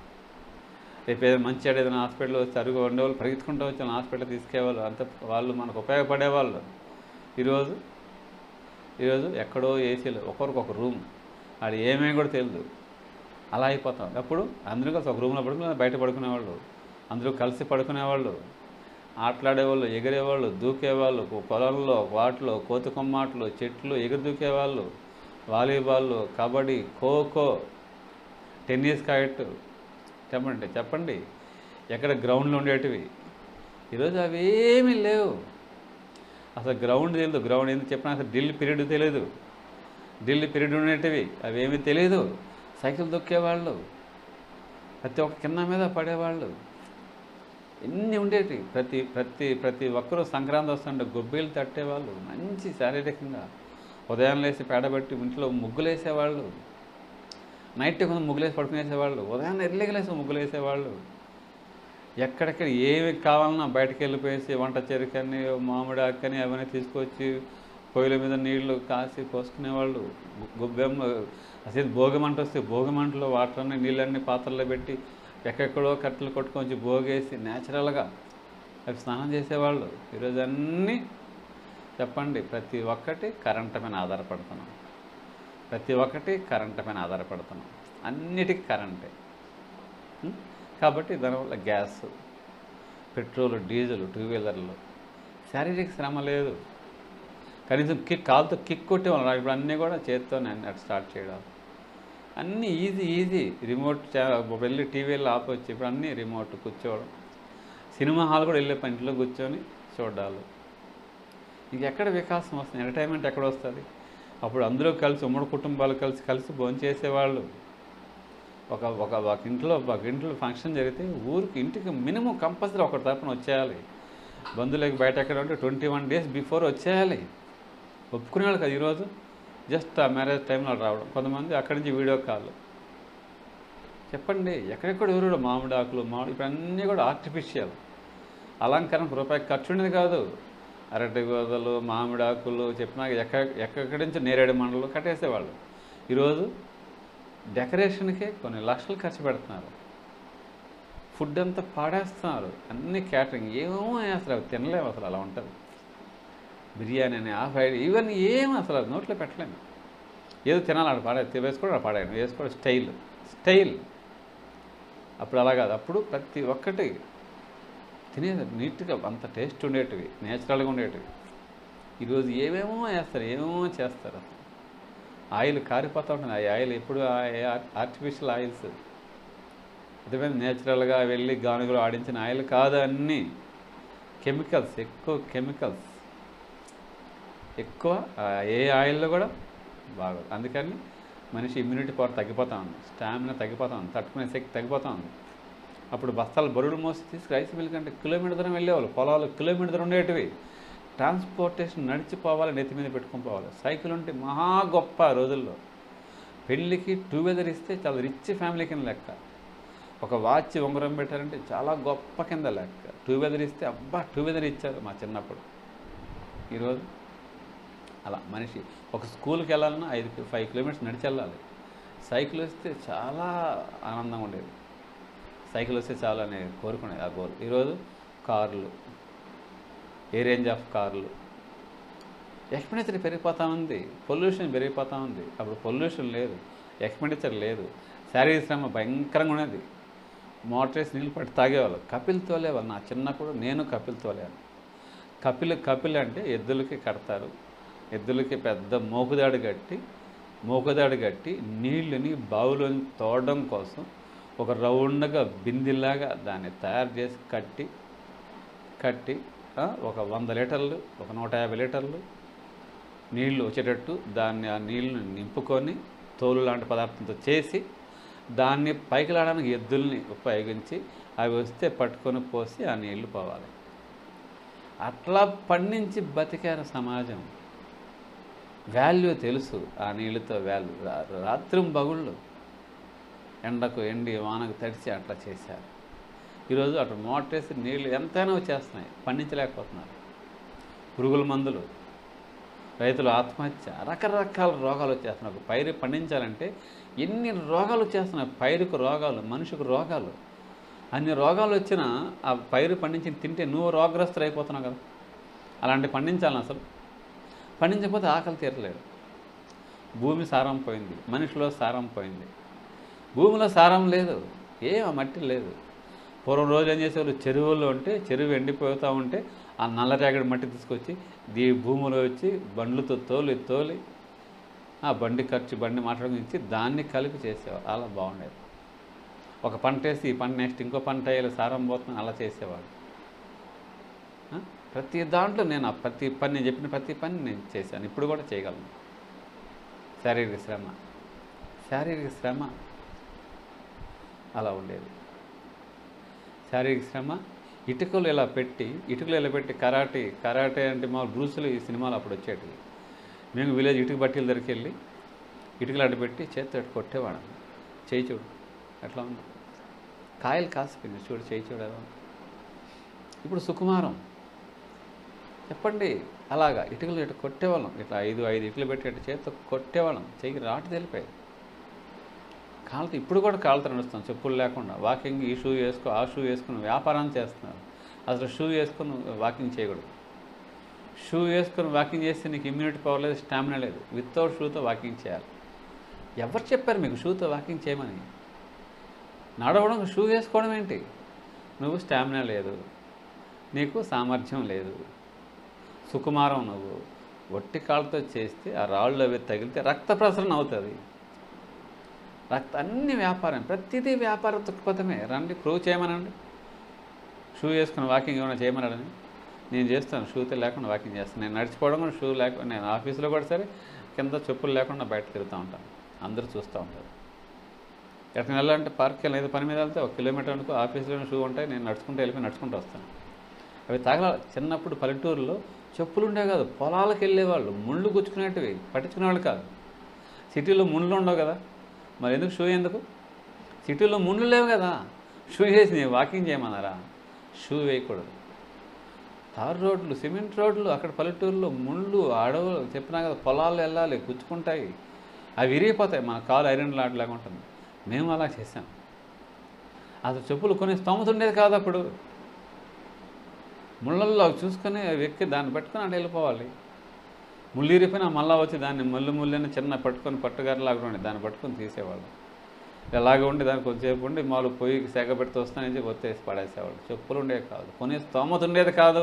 రేపు ఏదైనా మంచి చెడు ఏదైనా హాస్పిటల్ వస్తే అరుగు ఉండేవాళ్ళు పరిగెత్తుకుంటూ వచ్చి వాళ్ళని హాస్పిటల్ తీసుకెళ్ళేవాళ్ళు అంత వాళ్ళు మనకు ఉపయోగపడేవాళ్ళు ఈరోజు ఈరోజు ఎక్కడో ఏసీలు ఒకరికొక రూమ్ అది ఏమేమి కూడా తెలియదు అలా అయిపోతాం అప్పుడు అందరూ కలిసి ఒక రూమ్లో పడుకునే బయట పడుకునేవాళ్ళు అందరూ కలిసి పడుకునేవాళ్ళు ఆటలాడేవాళ్ళు ఎగిరేవాళ్ళు దూకేవాళ్ళు పొ- పొలంలో వాటిలో కోతి కొమ్మాట్లు చెట్లు ఎగురు దూకేవాళ్ళు వాలీబాల్ కబడ్డీ ఖోఖో టెన్నిస్ కాయట్ చెప్పండి చెప్పండి ఎక్కడ గ్రౌండ్లు ఉండేటివి ఈరోజు అవేమీ లేవు అసలు గ్రౌండ్ తెలియదు గ్రౌండ్ ఎందుకు చెప్పినా అసలు ఢిల్లీ పీరియడ్ తెలియదు ఢిల్లీ పీరియడ్ ఉండేటివి అవేమీ తెలియదు సైకిల్ దొక్కేవాళ్ళు ప్రతి ఒక్క కింద మీద పడేవాళ్ళు ఎన్ని ఉండేవి ప్రతి ప్రతి ప్రతి ఒక్కరూ సంక్రాంతి వస్తుంటే గొబ్బీలు తట్టేవాళ్ళు మంచి శారీరకంగా ఉదయం లేసి పేడబెట్టి ఇంట్లో ముగ్గులు వేసేవాళ్ళు నైట్ కొంత ముగ్గులేసి పడుకునేసేవాళ్ళు ఉదయాన్నే ఎర్లీగా లేసి ముగ్గులు వేసేవాళ్ళు ఎక్కడెక్కడ ఏమి కావాలన్నా బయటకు వెళ్ళిపోయేసి వంట చెరుకని మామిడి ఆకని అవన్నీ తీసుకొచ్చి పొయ్యిల మీద నీళ్లు కాసి పోసుకునేవాళ్ళు గు- గొబ్బెమ్మ అసలు భోగమంట వస్తే భోగమంటలో వాటర్ అన్ని నీళ్ళన్నీ పాత్రలో పెట్టి ఎక్కడెక్కడో కట్టెలు కొట్టుకొని భోగేసి న్యాచురల్గా అవి స్నానం చేసేవాళ్ళు ఈరోజు అన్నీ చెప్పండి ప్రతి ఒక్కటి కరెంట్ మీద ఆధారపడుతున్నాం ప్రతి ఒక్కటి కరెంట్ మీద ఆధారపడుతున్నాం అన్నిటికీ కరెంటే ఉం? కాబట్టి దానివల్ల గ్యాస్ పెట్రోల్ డీజిల్ టూ వీలర్లు శారీరక శ్రమ లేదు కనీసం కిక్ కాలుతో కిక్ కొట్టేవాళ్ళు ఇప్పుడు అన్నీ కూడా చేత్తోనే అన్ని అటు స్టార్ట్ చేయడం అన్నీ ఈజీ ఈజీ రిమోట్ చా- వెళ్ళి టీవీలో ఆపొచ్చు ఇప్పుడు అన్నీ రిమోట్ కూర్చోవడం సినిమా హాల్ కూడా వెళ్ళే పని ఇంట్లో కూర్చొని చూడాలి ఇంక ఎక్కడ వికాసం వస్తుంది ఎంటర్టైన్మెంట్ ఎక్కడ వస్తుంది అప్పుడు అందరూ కలిసి ఉమ్మడి కుటుంబాలు కలిసి కలిసి భోంచేసేవాళ్ళు ఒక ఒక ఒక ఇంట్లో ఒక ఇంట్లో ఫంక్షన్ జరిగితే ఊరికి ఇంటికి మినిమం కంపల్సరీ ఒక తరపున వచ్చేయాలి బంధువులకి బయట ఎక్కడ ఉంటే ట్వంటీ వన్ డేస్ బిఫోర్ వచ్చేయాలి ఒప్పుకునేవాళ్ళు కదా ఈరోజు జస్ట్ ఆ మ్యారేజ్ టైంలో రావడం కొంతమంది అక్కడి నుంచి వీడియో కాల్ చెప్పండి ఎక్కడెక్కడ ఎవరు కూడా మామిడి ఆకులు మామిడి ఇప్పుడు అన్నీ కూడా ఆర్టిఫిషియల్ అలంకరణకు రూపాయి ఖర్చు ఉండేది కాదు అరటి గోదలు మామిడి ఆకులు చెప్పినా ఎక్క ఎక్కడి నుంచి నేరేడు మండలు కట్టేసేవాళ్ళు ఈరోజు డెకరేషన్కే కొన్ని లక్షలు ఖర్చు పెడుతున్నారు ఫుడ్ అంతా పాడేస్తున్నారు అన్ని క్యాటరింగ్ ఏమో అసలు అవి తినలేము అసలు అలా ఉంటుంది బిర్యానీ అని ఆ ఫ్రైడ్ ఇవన్నీ ఏం అసలు అది నోట్లో పెట్టలేము ఏదో తినాలి ఆడ పాడే వేసుకోవడం ఆడ పాడాను వేసుకోవడం స్టైల్ స్టైల్ అప్పుడు అలా కాదు అప్పుడు ప్రతి ఒక్కటి తినేది నీట్గా అంత టేస్ట్ ఉండేటివి నేచురల్గా ఉండేటివి ఈరోజు ఏమేమో వేస్తారు ఏమేమో చేస్తారు అసలు ఆయిల్ కారిపోతూ ఉంటుంది ఆ ఆయిల్ ఎప్పుడు ఆర్టిఫిషియల్ ఆయిల్స్ అదేమైనా నేచురల్గా వెళ్ళి గానుగలు ఆడించిన ఆయిల్ కాదు అన్నీ కెమికల్స్ ఎక్కువ కెమికల్స్ ఎక్కువ ఆ, ఏ ఆయిల్లో కూడా బాగా అందుకని మనిషి ఇమ్యూనిటీ పవర్ తగ్గిపోతా ఉంది స్టామినా తగ్గిపోతా ఉంది తట్టుకునే శక్తి తగ్గిపోతా ఉంది అప్పుడు బస్తాలు బరువులు మోసి తీసుకు రైస్ మిల్ కంటే కిలోమీటర్ దూరం వెళ్ళేవాళ్ళు పొలాలు కిలోమీటర్ దూరం ఉండేటివి ట్రాన్స్పోర్టేషన్ నడిచిపోవాలి నెత్తి మీద పెట్టుకొని పోవాలి సైకిల్ ఉంటే మహా గొప్ప ఆ రోజుల్లో పెళ్ళికి టూ వీలర్ ఇస్తే చాలా రిచ్ ఫ్యామిలీ కింద లెక్క ఒక వాచ్ ఉంగరం పెట్టారంటే చాలా గొప్ప కింద లెక్క టూ వీలర్ ఇస్తే అబ్బా టూ వీలర్ ఇచ్చారు మా చిన్నప్పుడు ఈరోజు అలా మనిషి ఒక స్కూల్కి వెళ్ళాలన్నా ఐదు ఫైవ్ కిలోమీటర్స్ నడిచి వెళ్ళాలి సైకిల్ వస్తే చాలా ఆనందంగా ఉండేది సైకిల్ వస్తే చాలా అని కోరుకునేది ఆ గోల్ ఈరోజు కార్లు ఏ రేంజ్ ఆఫ్ కార్లు ఎక్స్పెండిచర్ పెరిగిపోతూ ఉంది పొల్యూషన్ పెరిగిపోతూ ఉంది అప్పుడు పొల్యూషన్ లేదు ఎక్స్పెండిచర్ లేదు శారీరక శ్రమ భయంకరంగా ఉన్నది మోటార్స్ నీళ్ళు పట్టి తాగేవాళ్ళు కపిల్ తోలేవాళ్ళు నా చిన్నప్పుడు నేను కపిల్ తోలేను కపిల్ కపిల్ అంటే ఎద్దులకి కడతారు ఎద్దులకి పెద్ద మోపుదాడు కట్టి మోకదాడి కట్టి నీళ్ళని బావిలో తోడడం కోసం ఒక రౌండ్గా బిందిలాగా దాన్ని తయారు చేసి కట్టి కట్టి ఆ, ఒక వంద లీటర్లు ఒక నూట యాభై లీటర్లు నీళ్లు వచ్చేటట్టు దాన్ని ఆ నీళ్ళని నింపుకొని తోలు లాంటి పదార్థంతో చేసి దాన్ని పైకి లాడడానికి ఎద్దుల్ని ఉపయోగించి అవి వస్తే పట్టుకొని పోసి ఆ నీళ్లు పోవాలి అట్లా పండించి బతికారు సమాజం వాల్యూ తెలుసు ఆ నీళ్ళతో వాల్యూ రాత్రి బగుళ్ళు ఎండకు ఎండి వానకు తడిచి అట్లా చేశారు ఈరోజు అటు మోటరేసి నీళ్ళు ఎంతైనా వచ్చేస్తున్నాయి పండించలేకపోతున్నారు పురుగుల మందులు రైతులు ఆత్మహత్య రకరకాల రోగాలు వచ్చేస్తున్నాయి ఒక పైరు పండించాలంటే ఎన్ని రోగాలు వచ్చేస్తున్నాయి పైరుకు రోగాలు మనిషికి రోగాలు అన్ని రోగాలు వచ్చినా ఆ పైరు పండించి తింటే నువ్వు రోగగ్రస్తులు అయిపోతున్నావు కదా అలాంటి పండించాలి అసలు పండించకపోతే ఆకలి తీరలేడు భూమి సారం పోయింది మనిషిలో సారం పోయింది భూమిలో సారం లేదు ఏ ఆ మట్టి లేదు పూర్వం రోజు ఏం చేసేవాళ్ళు చెరువుల్లో ఉంటే చెరువు ఎండిపోతూ ఉంటే ఆ నల్లరేగడి మట్టి తీసుకొచ్చి దీ భూమిలో వచ్చి బండ్లతో తోలి తోలి ఆ బండి ఖర్చు బండి మాట్లాడుకుని ఇచ్చి దాన్ని కలిపి చేసేవారు అలా బాగుండేది ఒక పంట వేసి ఈ పంట నెక్స్ట్ ఇంకో పంట వేయాలి సారం పోతుంది అలా చేసేవాడు ఆ? ప్రతి దాంట్లో నేను ఆ ప్రతి పని నేను చెప్పిన ప్రతి పని నేను చేశాను ఇప్పుడు కూడా చేయగలను శారీరక శ్రమ శారీరక శ్రమ అలా ఉండేది శారీరక శ్రమ ఇటుకలు ఇలా పెట్టి ఇటుకలు ఇలా పెట్టి కరాటే కరాటే అంటే మా బ్రూసులు ఈ సినిమాలు అప్పుడు వచ్చేటివి మేము విలేజ్ ఇటుక బట్టీల దగ్గరికి వెళ్ళి ఇటుకలు అడ్డు పెట్టి చేతితో అటు కొట్టేవాళ్ళం చేయి చూడు ఎట్లా ఉంది కాయలు కాసిపోయింది చూడు చేయి చూడు ఎలా ఉంది ఇప్పుడు సుకుమారం చెప్పండి అలాగా ఇటుకలు ఇటు కొట్టేవాళ్ళం ఇట్లా ఐదు ఐదు ఇటుకలు పెట్టి ఇటు చేతితో కొట్టేవాళ్ళం చెయ్యి రాటు తెలిపోయేది కాళ్ళతో ఇప్పుడు కూడా కాళ్ళతో నడుస్తాం చెప్పులు లేకుండా వాకింగ్ ఈ షూ వేసుకో ఆ షూ వేసుకుని వ్యాపారం చేస్తున్నారు అసలు షూ వేసుకుని వాకింగ్ చేయకూడదు షూ వేసుకొని వాకింగ్ చేస్తే నీకు ఇమ్యూనిటీ పవర్ లేదు స్టామినా లేదు వితౌట్ షూతో వాకింగ్ చేయాలి ఎవరు చెప్పారు మీకు షూతో వాకింగ్ చేయమని నడవడం షూ వేసుకోవడం ఏంటి నువ్వు స్టామినా లేదు నీకు సామర్థ్యం లేదు సుకుమారం నువ్వు ఒట్టి కాళ్ళతో చేస్తే ఆ రాళ్ళు అవి తగిలితే రక్త ప్రసరణ అవుతుంది రక్త అన్ని వ్యాపారం ప్రతిదీ వ్యాపార దృక్పథమే రండి ప్రూవ్ చేయమనండి షూ వేసుకుని వాకింగ్ ఏమైనా చేయమన్నాడని నేను చేస్తాను షూతో లేకుండా వాకింగ్ చేస్తాను నేను నడిచిపోవడం కూడా షూ లేకుండా నేను ఆఫీస్లో కూడా సరే కింద చెప్పులు లేకుండా బయట తిరుగుతూ ఉంటాను అందరూ చూస్తూ ఉంటారు ఎక్కడికి వెళ్ళాలంటే పార్క్కి వెళ్ళి ఏదో పని మీద వెళ్తే ఒక కిలోమీటర్ అనుకో ఆఫీస్లో షూ ఉంటాయి నేను నడుచుకుంటూ వెళ్ళిపోయి నడుచుకుంటూ వస్తాను అవి తగల చిన్నప్పుడు పల్లెటూరులో చెప్పులు ఉండే కాదు పొలాలకు వెళ్ళేవాళ్ళు ముళ్ళు గుచ్చుకునేటివి పట్టించుకునేవాళ్ళు కాదు సిటీలో ముళ్ళు ఉండవు కదా మరి ఎందుకు షూ ఎందుకు సిటీలో ముళ్ళు లేవు కదా షూ వేసి నేను వాకింగ్ చేయమన్నారా షూ వేయకూడదు తారు రోడ్లు సిమెంట్ రోడ్లు అక్కడ పల్లెటూరులో ముళ్ళు అడవులు చెప్పినా కదా పొలాలు వెళ్ళాలి గుచ్చుకుంటాయి అవి విరిగిపోతాయి మన కాలు ఐరన్ లాంటిలాగా ఉంటుంది మేము అలా చేసాం అసలు చెప్పులు కొనే స్తోమత ఉండేది కాదు అప్పుడు ముళ్ళల్లో అవి చూసుకొని అవి ఎక్కి దాన్ని పట్టుకొని అటు వెళ్ళిపోవాలి ముళ్ళు ఇరిపోయినా మళ్ళా వచ్చి దాన్ని ముళ్ళు ముళ్ళని చిన్న పట్టుకొని పట్టుగారిలాగా ఉండి దాన్ని పట్టుకొని తీసేవాళ్ళు ఎలాగ ఉండి దాన్ని కొద్దిసేపు ఉండి మాలు పొయ్యికి సెగ పెడితే వస్తానని చెప్పి ఒత్తేసి పడేసేవాళ్ళు చెప్పులు ఉండేవి కాదు కొనే స్తోమత ఉండేది కాదు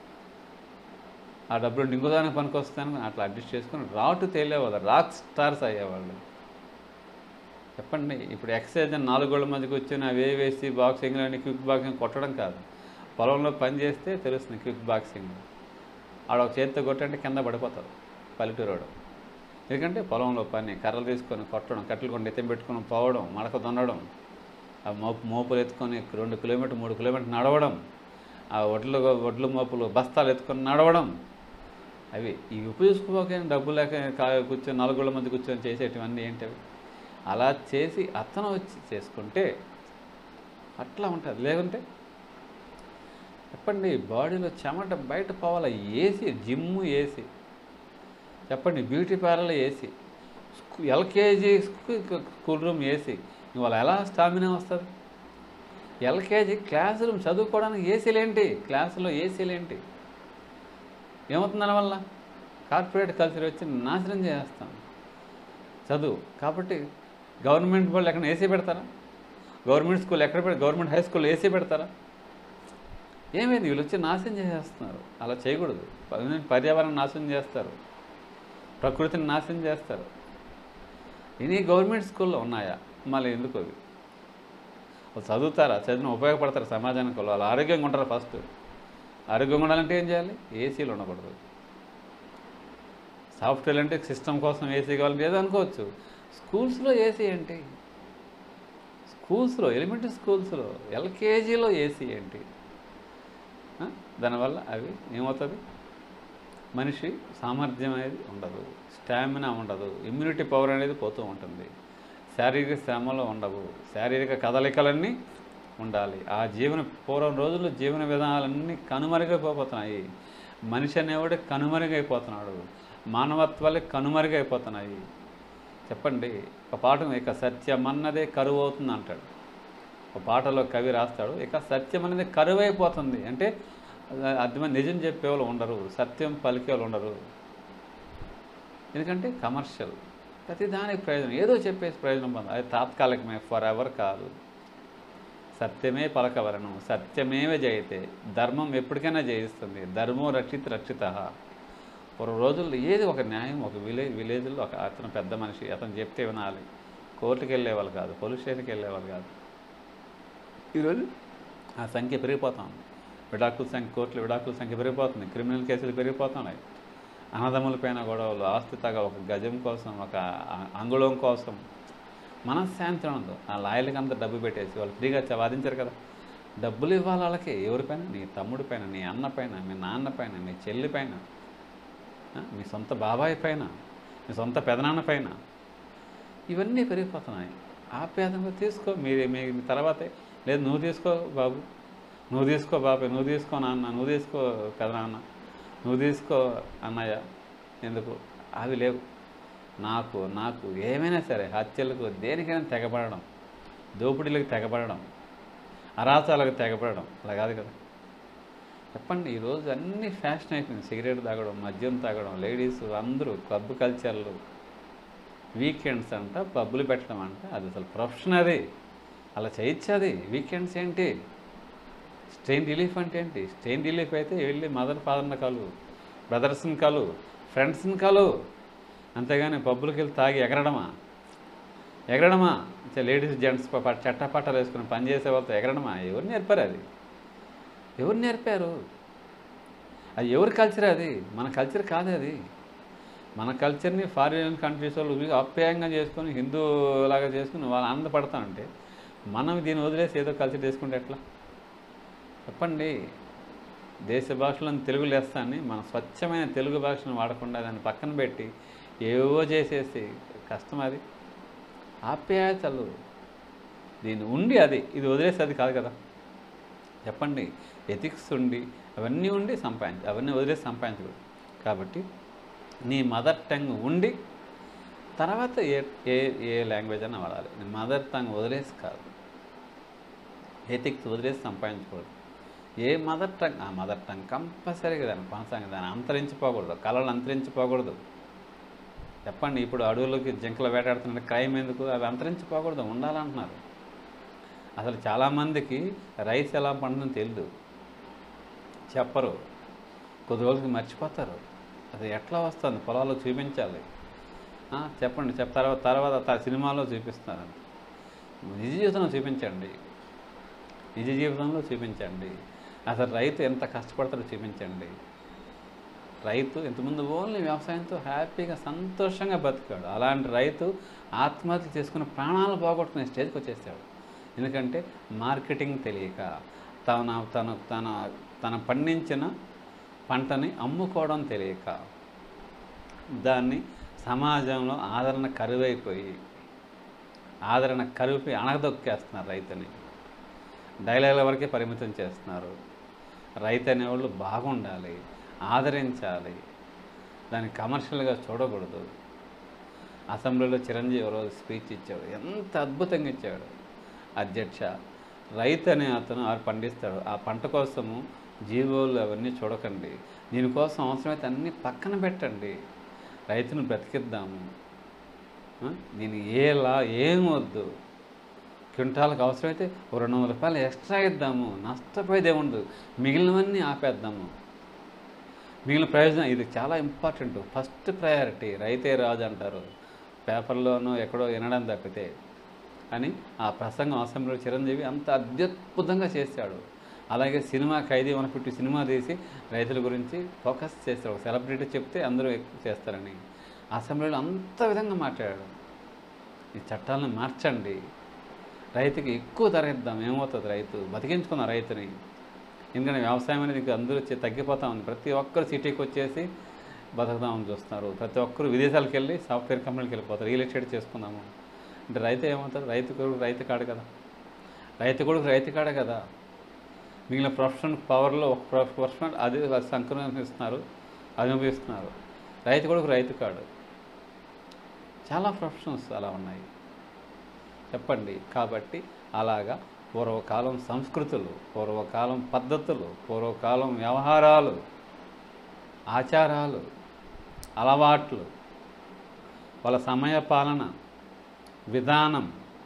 ఆ డబ్బులు ఇంకో దానికి పనికి వస్తాను అట్లా అడ్జస్ట్ చేసుకొని రాటు తేలేవాళ్ళు రాక్ స్టార్స్ అయ్యేవాళ్ళు చెప్పండి ఇప్పుడు ఎక్సైజ్ అని నాలుగు గోళ్ళ మధ్యకి వచ్చిన అవే వేసి బాక్సింగ్ అని క్విక్ బాక్సింగ్ కొట్టడం కాదు పొలంలో పని చేస్తే తెలుస్తుంది క్విక్ బాక్సింగ్ ఆడ ఒక చేతితో కొట్టంటే కింద పడిపోతారు పల్లెటూరోడు ఎందుకంటే పొలంలో పని కర్రలు తీసుకొని కొట్టడం కట్టెలు కొన్ని ఎత్తం పెట్టుకొని పోవడం మడక దున్నడం ఆ మోపు మోపులు ఎత్తుకొని రెండు కిలోమీటర్ మూడు కిలోమీటర్ నడవడం ఆ వడ్లు వడ్లు మోపులు బస్తాలు ఎత్తుకొని నడవడం అవి ఇవి ఉపయోగించుకోక డబ్బు లేక కా- కూర్చొని నలుగుళ్ళ మధ్య కూర్చొని చేసేటివన్నీ ఏంటవి అలా చేసి అతను వచ్చి చేసుకుంటే అట్లా ఉంటుంది లేకుంటే చెప్పండి బాడీలో చెమట బయట పోవాలి ఏసీ జిమ్ ఏసీ చెప్పండి బ్యూటీ పార్లర్ ఏసీ స్కూ ఎల్కేజీ స్కూల్ రూమ్ ఏసీ ఇవాళ ఎలా స్టామినా వస్తుంది ఎల్కేజీ క్లాస్ రూమ్ చదువుకోవడానికి ఏసీలు ఏంటి క్లాసులో ఏసీలు ఏంటి ఏమవుతుంది దానివల్ల కార్పొరేట్ కల్చర్ వచ్చి నాశనం చేస్తాం చదువు కాబట్టి గవర్నమెంట్ వాళ్ళు ఎక్కడ ఏసీ పెడతారా గవర్నమెంట్ స్కూల్ ఎక్కడ పెడతారు గవర్నమెంట్ హై స్కూల్ ఏసీ పెడతారా ఏమైంది వీళ్ళు వచ్చి నాశనం చేసేస్తున్నారు అలా చేయకూడదు ప- పర్యావరణం నాశనం చేస్తారు ప్రకృతిని నాశనం చేస్తారు ఎనీ గవర్నమెంట్ స్కూల్లో ఉన్నాయా మళ్ళీ ఎందుకు అవి వాళ్ళు చదువుతారా చదివిన ఉపయోగపడతారు సమాజానికి వాళ్ళు వాళ్ళు ఆరోగ్యంగా ఉంటారు ఫస్ట్ ఆరోగ్యంగా ఉండాలంటే ఏం చేయాలి ఏసీలు ఉండకూడదు సాఫ్ట్వేర్ అంటే సిస్టమ్ కోసం ఏసీ కావాలంటే ఏదో అనుకోవచ్చు స్కూల్స్లో ఏసీ ఏంటి స్కూల్స్లో ఎలిమెంటరీ స్కూల్స్లో ఎల్కేజీలో ఏసీ ఏంటి ఆ? దానివల్ల అవి ఏమవుతుంది మనిషి సామర్థ్యం అనేది ఉండదు స్టామినా ఉండదు ఇమ్యూనిటీ పవర్ అనేది పోతూ ఉంటుంది శారీరక శ్రమలు ఉండవు శారీరక కదలికలన్నీ ఉండాలి ఆ జీవన పూర్వం రోజుల్లో జీవన విధానాలన్నీ కనుమరుగైపోతున్నాయి మనిషి అనేవాడు కనుమరుగైపోతున్నాడు మానవత్వాలే కనుమరుగైపోతున్నాయి చెప్పండి ఒక పాఠం ఇక సత్యం అన్నదే కరువు అవుతుంది అంటాడు ఒక పాటలో కవి రాస్తాడు ఇక సత్యం అనేది కరువు అయిపోతుంది అంటే అది నిజం చెప్పేవాళ్ళు ఉండరు సత్యం పలికేవాళ్ళు ఉండరు ఎందుకంటే కమర్షియల్ ప్రతి దానికి ప్రయోజనం ఏదో చెప్పేసి ప్రయోజనం పొందాలి అది తాత్కాలికమే ఫర్ ఎవర్ కాదు సత్యమే పలకవలను సత్యమేవ జయితే ధర్మం ఎప్పటికైనా జయిస్తుంది ధర్మం రక్షిత రక్షిత ఒక రోజుల్లో ఏది ఒక న్యాయం ఒక విలేజ్ విలేజ్లో ఒక అతను పెద్ద మనిషి అతను చెప్తే వినాలి కోర్టుకి వెళ్ళేవాళ్ళు కాదు పోలీస్ స్టేషన్కి వెళ్ళేవాళ్ళు కాదు ఈరోజు ఆ సంఖ్య పెరిగిపోతుంది విడాకుల సంఖ్య కోర్టులో విడాకుల సంఖ్య పెరిగిపోతుంది క్రిమినల్ కేసులు పెరిగిపోతున్నాయి అన్నదమ్ములపైన గొడవలు ఆస్తి తగ ఒక గజం కోసం ఒక అ- అంగుళం కోసం మనశ్శాంతి ఉండదు ఆ లాయర్లకి అంత డబ్బు పెట్టేసి వాళ్ళు ఫ్రీగా చ- వాదించారు కదా డబ్బులు ఇవ్వాలి వాళ్ళకి ఎవరిపైన నీ తమ్ముడి పైన నీ అన్న పైన మీ నాన్న పైన నీ చెల్లి పైన ఆ, మీ సొంత బాబాయ్ పైన మీ సొంత పెదనాన్న పైన ఇవన్నీ పెరిగిపోతున్నాయి ఆప్యాయంగా తీసుకో మీరు మీ మీ తర్వాతే లేదు నువ్వు తీసుకో బాబు నువ్వు తీసుకో బాబాయ్ నువ్వు తీసుకో నాన్న నువ్వు తీసుకో పెదనాన్న నువ్వు తీసుకో అన్నయ్య ఎందుకు అవి లేవు నాకు నాకు ఏమైనా సరే హత్యలకు దేనికైనా తెగబడడం దోపిడీలకు తెగబడడం అరాచాలకు తెగబడడం అలా కాదు కదా చెప్పండి ఈరోజు అన్ని ఫ్యాషన్ అయిపోయింది సిగరెట్ తాగడం మద్యం తాగడం లేడీస్ అందరూ క్లబ్ కల్చర్లు వీకెండ్స్ అంట పబ్బులు పెట్టడం అంట అది అసలు ప్రొఫెషన్ అది అలా చేయొచ్చు అది వీకెండ్స్ ఏంటి స్ట్రెయిన్ రిలీఫ్ అంటే ఏంటి స్ట్రెయిన్ రిలీఫ్ అయితే వెళ్ళి మదర్ ఫాదర్ని కలు బ్రదర్స్ని కలు ఫ్రెండ్స్ని కలు అంతేగాని పబ్బులకి వెళ్ళి తాగి ఎగరడమా ఎగరడమా అంటే లేడీస్ జెంట్స్ చట్టపట్టాలు వేసుకుని పని చేసే వాళ్ళతో ఎగరడమా ఎవరు నేర్పారు అది ఎవరు నేర్పారు అది ఎవరి కల్చర్ అది మన కల్చర్ కాదు అది మన కల్చర్ని ఫారిన్ కంట్రీస్ వాళ్ళు అప్యాయంగా చేసుకొని హిందూ లాగా చేసుకుని వాళ్ళు ఆనందపడతానంటే మనం దీన్ని వదిలేసి ఏదో కల్చర్ చేసుకుంటే ఎట్లా చెప్పండి దేశ భాషలను తెలుగు లేస్తాన్ని మన స్వచ్ఛమైన తెలుగు భాషను వాడకుండా దాన్ని పక్కన పెట్టి ఏవో చేసేసి కష్టం అది ఆప్యాయతలు దీన్ని ఉండి అది ఇది వదిలేసి అది కాదు కదా చెప్పండి ఎథిక్స్ ఉండి అవన్నీ ఉండి సంపాదించ అవన్నీ వదిలేసి సంపాదించకూడదు కాబట్టి నీ మదర్ టంగ్ ఉండి తర్వాత ఏ ఏ ఏ లాంగ్వేజ్ అయినా వాడాలి నీ మదర్ టంగ్ వదిలేసి కాదు ఎథిక్స్ వదిలేసి సంపాదించకూడదు ఏ మదర్ టంగ్ ఆ మదర్ టంగ్ కంపల్సరీగా దాన్ని కొనసాగి దాన్ని అంతరించిపోకూడదు కళలు అంతరించిపోకూడదు చెప్పండి ఇప్పుడు అడవులకి జింకలు వేటాడుతున్న క్రైమ్ ఎందుకు అవి అంతరించిపోకూడదు ఉండాలంటున్నారు అసలు చాలామందికి రైస్ ఎలా పండుతుందో తెలియదు చెప్పరు కొద్ది రోజులకి మర్చిపోతారు అది ఎట్లా వస్తుంది పొలాల్లో చూపించాలి ఆ, చెప్పండి చెప్ తర్వాత తర్వాత త- సినిమాలో చూపిస్తారు నిజ జీవితంలో చూపించండి నిజ జీవితంలో చూపించండి అసలు రైతు ఎంత కష్టపడతాడో చూపించండి రైతు ఇంతకుముందు ఓన్లీ వ్యవసాయంతో హ్యాపీగా సంతోషంగా బతికాడు అలాంటి రైతు ఆత్మహత్య చేసుకుని ప్రాణాలు పోగొట్టుకునే స్టేజ్కి వచ్చేసాడు ఎందుకంటే మార్కెటింగ్ తెలియక తన తన తన తన పండించిన పంటని అమ్ముకోవడం తెలియక దాన్ని సమాజంలో ఆదరణ కరువైపోయి ఆదరణ కరువుపై అణగదొక్కేస్తున్నారు రైతుని డైలాగుల వరకే పరిమితం చేస్తున్నారు రైతు అనేవాళ్ళు బాగుండాలి ఆదరించాలి దాన్ని కమర్షియల్గా చూడకూడదు అసెంబ్లీలో చిరంజీవి ఒక రోజు స్పీచ్ ఇచ్చాడు ఎంత అద్భుతంగా ఇచ్చాడు అధ్యక్ష రైతు అనే అతను ఆ పండిస్తాడు ఆ పంట కోసము జీవోలు అవన్నీ చూడకండి దీనికోసం అవసరమైతే అన్నీ పక్కన పెట్టండి రైతును బ్రతికిద్దాము ఆ? దీనికి ఏలా ఏం వద్దు క్వింటాలకు అవసరమైతే ఓ రెండు వందల రూపాయలు ఎక్స్ట్రా ఇద్దాము నష్టపోయేదే ఉండదు మిగిలినవన్నీ ఆపేద్దాము మిగిలిన ప్రయోజనం ఇది చాలా ఇంపార్టెంట్ ఫస్ట్ ప్రయారిటీ రైతే రాజు అంటారు పేపర్లోనో ఎక్కడో వినడం తప్పితే అని ఆ ప్రసంగం అసెంబ్లీలో చిరంజీవి అంత అత్యద్భుతంగా చేశాడు అలాగే cinema Khaidi one fifty cinema తీసి రైతుల గురించి ఫోకస్ చేస్తారు ఒక సెలబ్రిటీ చెప్తే అందరూ ఎక్కువ చేస్తారని అసెంబ్లీలో అంత విధంగా మాట్లాడాడు ఈ చట్టాలను మార్చండి రైతుకి ఎక్కువ ధర ఇద్దాం ఏమవుతుంది రైతు బతికించుకున్న రైతుని ఎందుకంటే వ్యవసాయం అనేది ఇంకా అందరూ చే- తగ్గిపోతా ఉంది ప్రతి ఒక్కరు సిటీకి వచ్చేసి బతుకుదామని చూస్తున్నారు ప్రతి ఒక్కరు విదేశాలకు వెళ్ళి సాఫ్ట్వేర్ కంపెనీకి వెళ్ళిపోతారు రియల్ ఎస్టేట్ చేసుకుందాము అంటే రైతు ఏమవుతారు రైతు కొడుకు రైతు కాడు కదా రైతు కొడుకు రైతు కాడే కదా మిగిలిన ప్రొఫెషన్ పవర్లో ఒక ప్రొఫెషన్ అది సంక్రమిస్తున్నారు అనుభవిస్తున్నారు రైతు కొడుకు రైతు కాడు చాలా ప్రొఫెషన్స్ అలా ఉన్నాయి చెప్పండి కాబట్టి అలాగా పూర్వకాలం సంస్కృతులు పూర్వకాలం పద్ధతులు పూర్వకాలం వ్యవహారాలు ఆచారాలు అలవాట్లు వాళ్ళ సమయ పాలన విధానం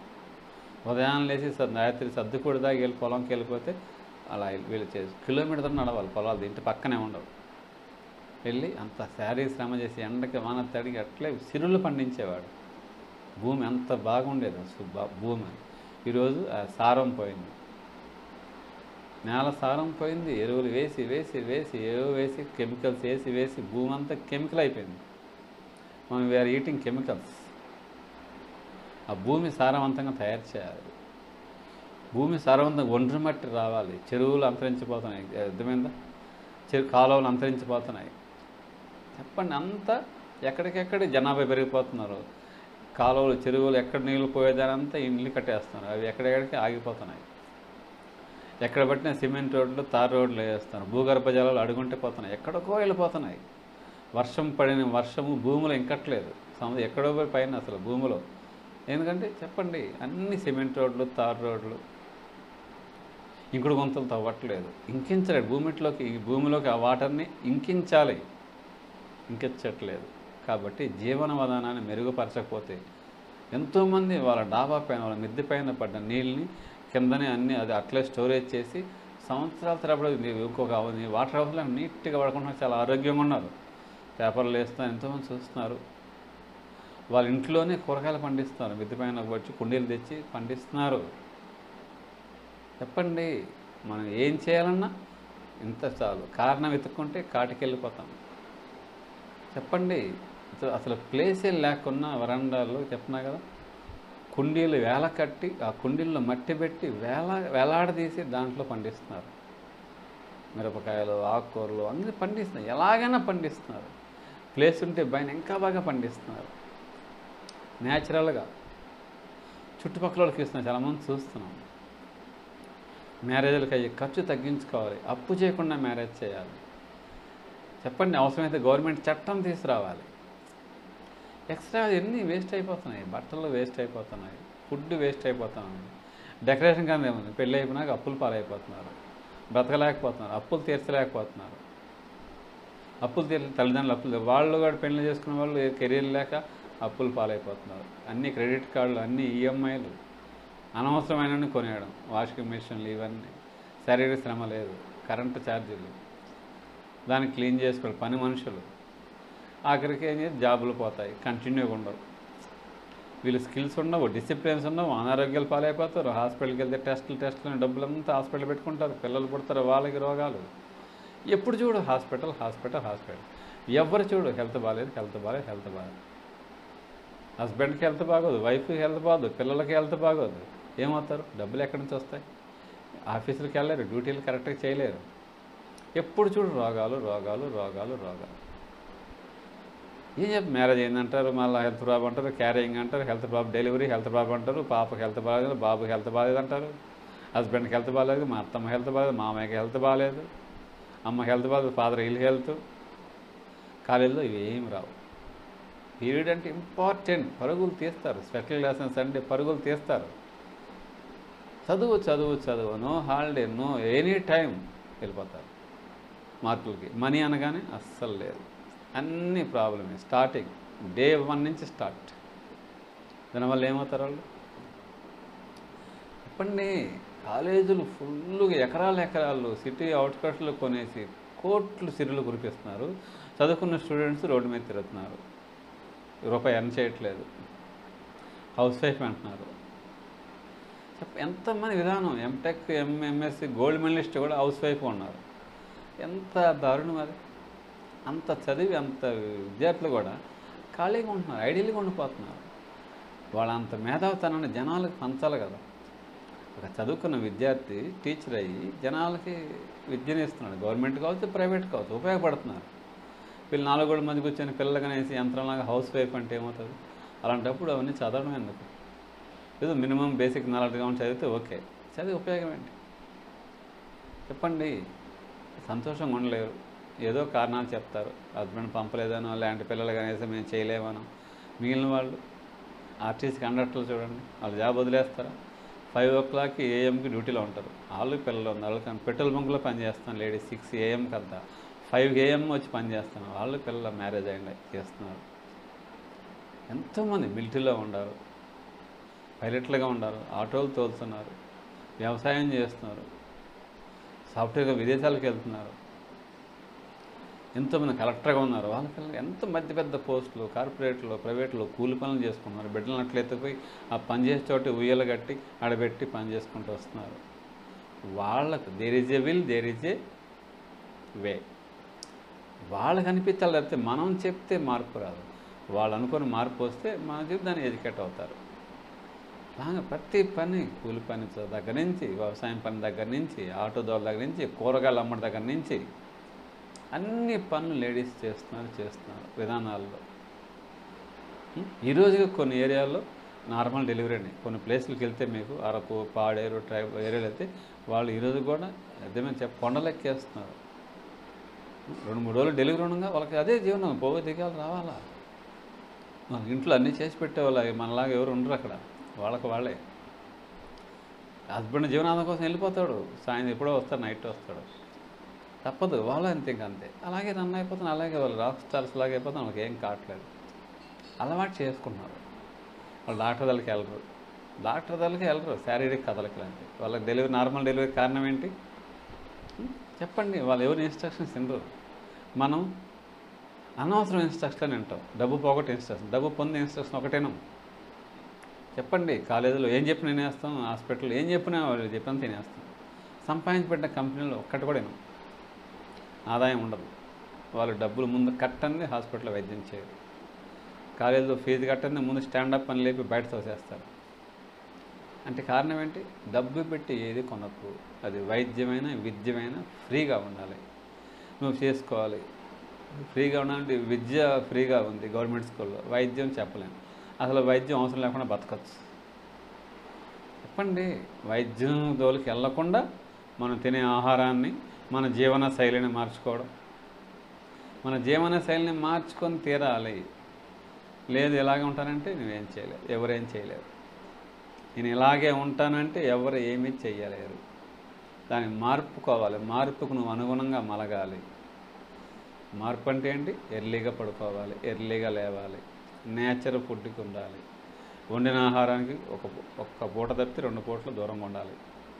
ఉదయం లేచి స- రాత్రి సర్దుకూడి దాకా వెళ్ళి పొలంకి వెళ్ళిపోతే అలా వీళ్ళు చేసి కిలోమీటర్ నడవాలి పొలాలు ఇంటి పక్కనే ఉండవు వెళ్ళి అంత శారీ శ్రమ చేసి ఎండకి వాన తడిగి అట్లే సిరులు పండించేవాడు భూమి అంత బాగుండేది అసలు బా- భూమి ఈరోజు ఆ సారం పోయింది నేల సారం పోయింది ఎరువులు వేసి వేసి వేసి ఏవో వేసి కెమికల్స్ వేసి వేసి భూమి అంతా కెమికల్ అయిపోయింది మనం వీఆర్ ఈటింగ్ కెమికల్స్ ఆ భూమి సారవంతంగా తయారు చేయాలి భూమి సారవంతంగా ఒండ్రి మట్టి రావాలి చెరువులు అంతరించిపోతున్నాయి అర్థమైందా చెరు కాలువలు అంతరించిపోతున్నాయి చెప్పండి అంతా ఎక్కడికెక్కడ జనాభా పెరిగిపోతున్నారు కాలువలు చెరువులు ఎక్కడ నీళ్ళు పోయేదానంతా ఇల్లు కట్టేస్తున్నారు అవి ఎక్కడెక్కడికి ఆగిపోతున్నాయి ఎక్కడ పట్టిన సిమెంట్ రోడ్లు తార్ రోడ్లు వేస్తున్నారు భూగర్భ జలాలు అడుగుంటే పోతున్నాయి ఎక్కడికో వెళ్ళిపోతున్నాయి వర్షం పడిన వర్షము భూమిలో ఇంకట్లేదు సముద్రం ఎక్కడో పోయి పైన అసలు భూమిలో ఎందుకంటే చెప్పండి అన్ని సిమెంట్ రోడ్లు తార్ రోడ్లు ఇంకుడు గుంతలు తవ్వట్లేదు ఇంకించలేదు భూమిలోకి ఈ భూమిలోకి ఆ వాటర్ని ఇంకించాలి ఇంకించట్లేదు కాబట్టి జీవన విధానాన్ని మెరుగుపరచకపోతే ఎంతోమంది వాళ్ళ డాబా పైన వాళ్ళ మిద్దె పైన పడ్డ నీళ్ళని కిందనే అన్ని అది అట్లే స్టోరేజ్ చేసి సంవత్సరాల తరబడి నీ ఇంకొక నీ వాటర్ హౌస్లో నీట్గా పడకుండా చాలా ఆరోగ్యంగా ఉన్నారు పేపర్లు వేస్తున్నారు ఎంతోమంది చూస్తున్నారు వాళ్ళ ఇంట్లోనే కూరగాయలు పండిస్తున్నారు మిద్దె పైన వచ్చి కుండీలు తెచ్చి పండిస్తున్నారు చెప్పండి మనం ఏం చేయాలన్నా ఇంత చాలు కారణం వెతుక్కుంటే కాటికి వెళ్ళిపోతాం చెప్పండి అసలు- అసలు ప్లేసే లేకున్నా వరండాల్లో చెప్తున్నా కదా కుండీలు వేల కట్టి ఆ కుండీల్లో మట్టి పెట్టి వేల వేలాడదీసి దాంట్లో పండిస్తున్నారు మిరపకాయలు ఆకుకూరలు అన్నీ పండిస్తున్నారు ఎలాగైనా పండిస్తున్నారు ప్లేస్ ఉంటే పైన ఇంకా బాగా పండిస్తున్నారు న్యాచురల్గా చుట్టుపక్కల వాళ్ళకి ఇస్తున్నారు చాలామంది చూస్తున్నాం మ్యారేజ్లకు అయ్యే ఖర్చు తగ్గించుకోవాలి అప్పు చేయకుండా మ్యారేజ్ చేయాలి చెప్పండి అవసరమైతే గవర్నమెంట్ చట్టం తీసుకురావాలి ఎక్స్ట్రా ఎన్ని వేస్ట్ అయిపోతున్నాయి బట్టలు వేస్ట్ అయిపోతున్నాయి ఫుడ్ వేస్ట్ అయిపోతున్నాయి డెకరేషన్ కానీ ఏముంది పెళ్ళి అయిపోయినాక అప్పులు పాలైపోతున్నారు బ్రతకలేకపోతున్నారు అప్పులు తీర్చలేకపోతున్నారు అప్పులు తీర్చి తల్లిదండ్రులు అప్పులు తీర్- వాళ్ళు కూడా పెళ్లి చేసుకున్న వాళ్ళు కెరీర్ లేక అప్పులు పాలైపోతున్నారు అన్ని క్రెడిట్ కార్డులు అన్ని ఈఎంఐలు అనవసరమైనవి కొనేయడం వాషింగ్ మిషన్లు ఇవన్నీ శారీరక శ్రమ లేదు కరెంటు ఛార్జీలు దాన్ని క్లీన్ చేసుకోవాలి పని మనుషులు ఆఖరికి ఏం చేసి జాబులు పోతాయి కంటిన్యూగా ఉండవు వీళ్ళు స్కిల్స్ ఉండవు డిసిప్లిన్స్ ఉండవు అనారోగ్యాలు పాలైపోతారు హాస్పిటల్కి వెళ్తే టెస్టులు టెస్టులు డబ్బులు అంతా హాస్పిటల్ పెట్టుకుంటారు పిల్లలు పుడతారు వాళ్ళకి రోగాలు ఎప్పుడు చూడు హాస్పిటల్ హాస్పిటల్ హాస్పిటల్ ఎవరు చూడు హెల్త్ బాగాలేదు హెల్త్ బాగాలేదు హెల్త్ బాగాలేదు హస్బెండ్కి హెల్త్ బాగోదు వైఫ్కి హెల్త్ బాగోదు పిల్లలకి హెల్త్ బాగోదు ఏమవుతారు డబ్బులు ఎక్కడి నుంచి వస్తాయి ఆఫీసులకు వెళ్ళలేరు డ్యూటీలు కరెక్ట్గా చేయలేరు ఎప్పుడు చూడు రోగాలు రోగాలు రోగాలు రోగాలు ఏం చెప్పి మ్యారేజ్ అయిందంటారు మళ్ళీ హెల్త్ ప్రాబ్లం అంటారు క్యారింగ్ అంటారు health problem delivery health problem అంటారు పాపకి హెల్త్ బాగాలేదు బాబుకి హెల్త్ బాగాలేదు అంటారు హస్బెండ్కి హెల్త్ బాగాలేదు మా అత్తమ్మ హెల్త్ బాగాలేదు మామయ్యకి హెల్త్ బాగాలేదు అమ్మ హెల్త్ బాగాలేదు ఫాదర్ ఇల్ హెల్త్ కాలేజీలో ఇవి ఏమి రావు పీరియడ్ అంటే ఇంపార్టెంట్ పరుగులు తీస్తారు స్పెషల్ క్లాసెస్ అంటే పరుగులు తీస్తారు చదువు చదువు చదువు no holiday no any time వెళ్ళిపోతారు మార్కులకి మనీ అనగానే అస్సలు లేదు అన్ని ప్రాబ్లమే స్టార్టింగ్ డే వన్ నుంచి స్టార్ట్ దానివల్ల ఏమవుతారు వాళ్ళు చెప్పండి కాలేజీలు ఫుల్గా ఎకరాలు ఎకరాలు సిటీ అవుట్కట్స్లో కొనేసి కోట్లు సిరులు కురిపిస్తున్నారు చదువుకున్న స్టూడెంట్స్ రోడ్డు మీద తిరుగుతున్నారు రూపాయి ఎర్న్ చేయట్లేదు హౌస్ వైఫ్ అంటున్నారు చెప్ప ఎంతమంది విధానం ఎంటెక్ ఎంఎంఎస్సి గోల్డ్ మెడలిస్ట్ కూడా హౌస్ వైఫ్ ఉన్నారు ఎంత దారుణం అది అంత చదివి అంత విద్యార్థులు కూడా ఖాళీగా ఉంటున్నారు ఐడియల్గా ఉండిపోతున్నారు వాళ్ళ అంత మేధావితనాన్ని జనాలకు పంచాలి కదా ఒక చదువుకున్న విద్యార్థి టీచర్ అయ్యి జనాలకి విద్యను ఇస్తున్నాడు గవర్నమెంట్ కావచ్చు ప్రైవేట్ కావచ్చు ఉపయోగపడుతున్నారు వీళ్ళు నాలుగు మంది కూర్చొని పిల్లలు కనేసి యంత్రంలాగా హౌస్ వైఫ్ అంటే ఏమవుతుంది అలాంటప్పుడు అవన్నీ చదవడం ఎందుకు ఏదో మినిమం బేసిక్ నాలెడ్జ్ కావాలి చదివితే ఓకే చదివి ఉపయోగం ఏంటి చెప్పండి సంతోషంగా ఉండలేరు ఏదో కారణాలు చెప్తారు హస్బెండ్ పంపలేదనో లేదంటే పిల్లలు కనీసం మేము చేయలేమనో మిగిలిన వాళ్ళు ఆర్టీసీ కండక్టర్లు చూడండి వాళ్ళు జాబ్ వదిలేస్తారా ఫైవ్ ఓ క్లాక్కి ఏఎంకి డ్యూటీలో ఉంటారు వాళ్ళు పిల్లలు ఉన్నారు వాళ్ళు కానీ పెట్రోల్ బంక్లో పనిచేస్తాను లేడీస్ సిక్స్ ఏఎం కదా ఫైవ్ ఏఎం వచ్చి పనిచేస్తాను వాళ్ళు పిల్లల మ్యారేజ్ అయ్యి చేస్తున్నారు ఎంతోమంది మిలిటరీలో ఉండారు పైలట్లుగా ఉన్నారు ఆటోలు తోలుతున్నారు వ్యవసాయం చేస్తున్నారు సాఫ్ట్వేర్గా విదేశాలకు వెళ్తున్నారు ఎంతోమంది కలెక్టర్గా ఉన్నారు వాళ్ళ పిల్లలు ఎంత మధ్య పెద్ద పోస్టులు కార్పొరేట్లో ప్రైవేట్లో కూలి పనులు చేసుకున్నారు బిడ్డలు అట్లా ఎత్తుపోయి ఆ పని చేసే చోట ఉయ్యలు కట్టి ఆడబెట్టి పని చేసుకుంటూ వస్తున్నారు వాళ్ళకు there is a will there is a way వాళ్ళకి అనిపించాలి తప్పితే మనం చెప్తే మార్పు రాదు వాళ్ళు అనుకుని మార్పు వస్తే మన చెప్పి దాన్ని ఎడ్యుకేట్ అవుతారు అలాగే ప్రతి పని కూలి పని దగ్గర నుంచి వ్యవసాయం పని దగ్గర నుంచి ఆటో దోల దగ్గర నుంచి కూరగాయలు అమ్మడి దగ్గర నుంచి అన్ని పనులు లేడీస్ చేస్తున్నారు చేస్తున్నారు విధానాల్లో ఉం? ఈ రోజుగా కొన్ని ఏరియాల్లో నార్మల్ డెలివరీని కొన్ని ప్లేసులకు వెళ్తే మీకు అరకు పాడేరు ట్రైబ్ ఏరియాలు అయితే వాళ్ళు ఈరోజు కూడా అదేమని చెప్ప కొండలెక్కేస్తున్నారు రెండు మూడు రోజులు డెలివరీ ఉండగా వాళ్ళకి అదే జీవనం పోగు దిగాలు రావాలా మన ఇంట్లో అన్నీ చేసి పెట్టేవాళ్ళు మనలాగా ఎవరు ఉండరు అక్కడ వాళ్ళకి వాళ్ళే హస్బెండ్ జీవనాధారం కోసం వెళ్ళిపోతాడు సాయంత్రం ఎప్పుడో వస్తాడు నైట్ వస్తాడు తప్పదు వాళ్ళు అంతే ఇంక అంతే అలాగే రన్ అయిపోతాను అలాగే వాళ్ళు రాక్ స్టార్స్ లాగా అయిపోతాను వాళ్ళకి ఏం కావట్లేదు అలవాటు చేసుకున్నారు వాళ్ళు డాక్టర్ దగ్గరికి వెళ్ళరు డాక్టర్ దగ్గరికి వెళ్ళరు శారీరక కథలకి లాంటి వాళ్ళకి డెలివరీ నార్మల్ డెలివరీ కారణం ఏంటి ఉం? చెప్పండి వాళ్ళు ఎవరి ఇన్స్ట్రక్షన్స్ వినరు మనం అనవసరం ఇన్స్ట్రక్షన్ వింటాం డబ్బు పోగొట్టి ఇన్స్ట్రక్షన్ డబ్బు పొందే ఇన్స్ట్రక్షన్ ఒకటేనా చెప్పండి కాలేజీలో ఏం చెప్పినా తినేస్తాం హాస్పిటల్లో ఏం చెప్పినా వాళ్ళు చెప్పిన తినేస్తాం సంపాదించబడ్డ కంపెనీలో ఒక్కటి కూడా వినం ఆదాయం ఉండదు వాళ్ళు డబ్బులు ముందు కట్టండి హాస్పిటల్లో వైద్యం చేయరు కాలేజీలో ఫీజు కట్టండి ముందు స్టాండప్ అని లేపి బయట తోసేస్తారు అంటే కారణం ఏంటి డబ్బు పెట్టి ఏది కొనకు అది వైద్యమైన విద్యమైన ఫ్రీగా ఉండాలి నువ్వు చేసుకోవాలి ఫ్రీగా ఉండాలంటే విద్య ఫ్రీగా ఉంది గవర్నమెంట్ స్కూల్లో వైద్యం చెప్పలేము అసలు వైద్యం అవసరం లేకుండా బతకచ్చు చెప్పండి వైద్యం దోలికి వెళ్ళకుండా మనం తినే ఆహారాన్ని మన జీవన శైలిని మార్చుకోవడం మన జీవన శైలిని మార్చుకొని తీరాలి లేదు ఇలాగే ఉంటానంటే నువ్వేం చేయలేవు ఎవరేం చేయలేరు నేను ఇలాగే ఉంటానంటే ఎవరు ఏమీ చెయ్యలేరు దాన్ని మార్పుకోవాలి మార్పుకు నువ్వు అనుగుణంగా మలగాలి మార్పు అంటే ఏంటి ఎర్లీగా పడుకోవాలి ఎర్లీగా లేవాలి నేచర్ ఫుడ్కి ఉండాలి వండిన ఆహారానికి ఒక ఒక్క పూట తప్పితే రెండు పూటలు దూరంగా ఉండాలి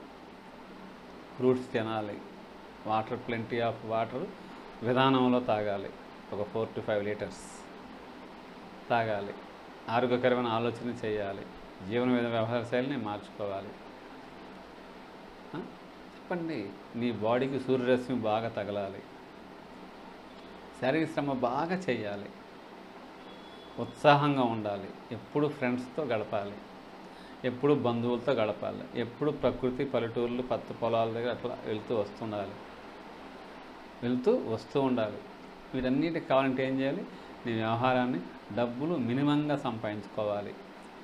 ఫ్రూట్స్ తినాలి వాటర్ ప్లెంటీ ఆఫ్ వాటర్ విధానంలో తాగాలి ఒక ఫోర్ టు ఫైవ్ లీటర్స్ తాగాలి ఆరోగ్యకరమైన ఆలోచన చేయాలి జీవన విధ వ్యవహార శైలిని మార్చుకోవాలి ఆ? చెప్పండి నీ బాడీకి సూర్యరశ్మి బాగా తగలాలి శారీరక శ్రమ బాగా చేయాలి ఉత్సాహంగా ఉండాలి ఎప్పుడు ఫ్రెండ్స్తో గడపాలి ఎప్పుడు బంధువులతో గడపాలి ఎప్పుడు ప్రకృతి పల్లెటూర్లు పత్త పొలాల దగ్గర అట్లా వెళ్తూ వస్తుండాలి వెళ్తూ వస్తూ ఉండాలి వీటన్నిటికి కావాలంటే ఏం చేయాలి నీ వ్యవహారాన్ని డబ్బులు మినిమంగా సంపాదించుకోవాలి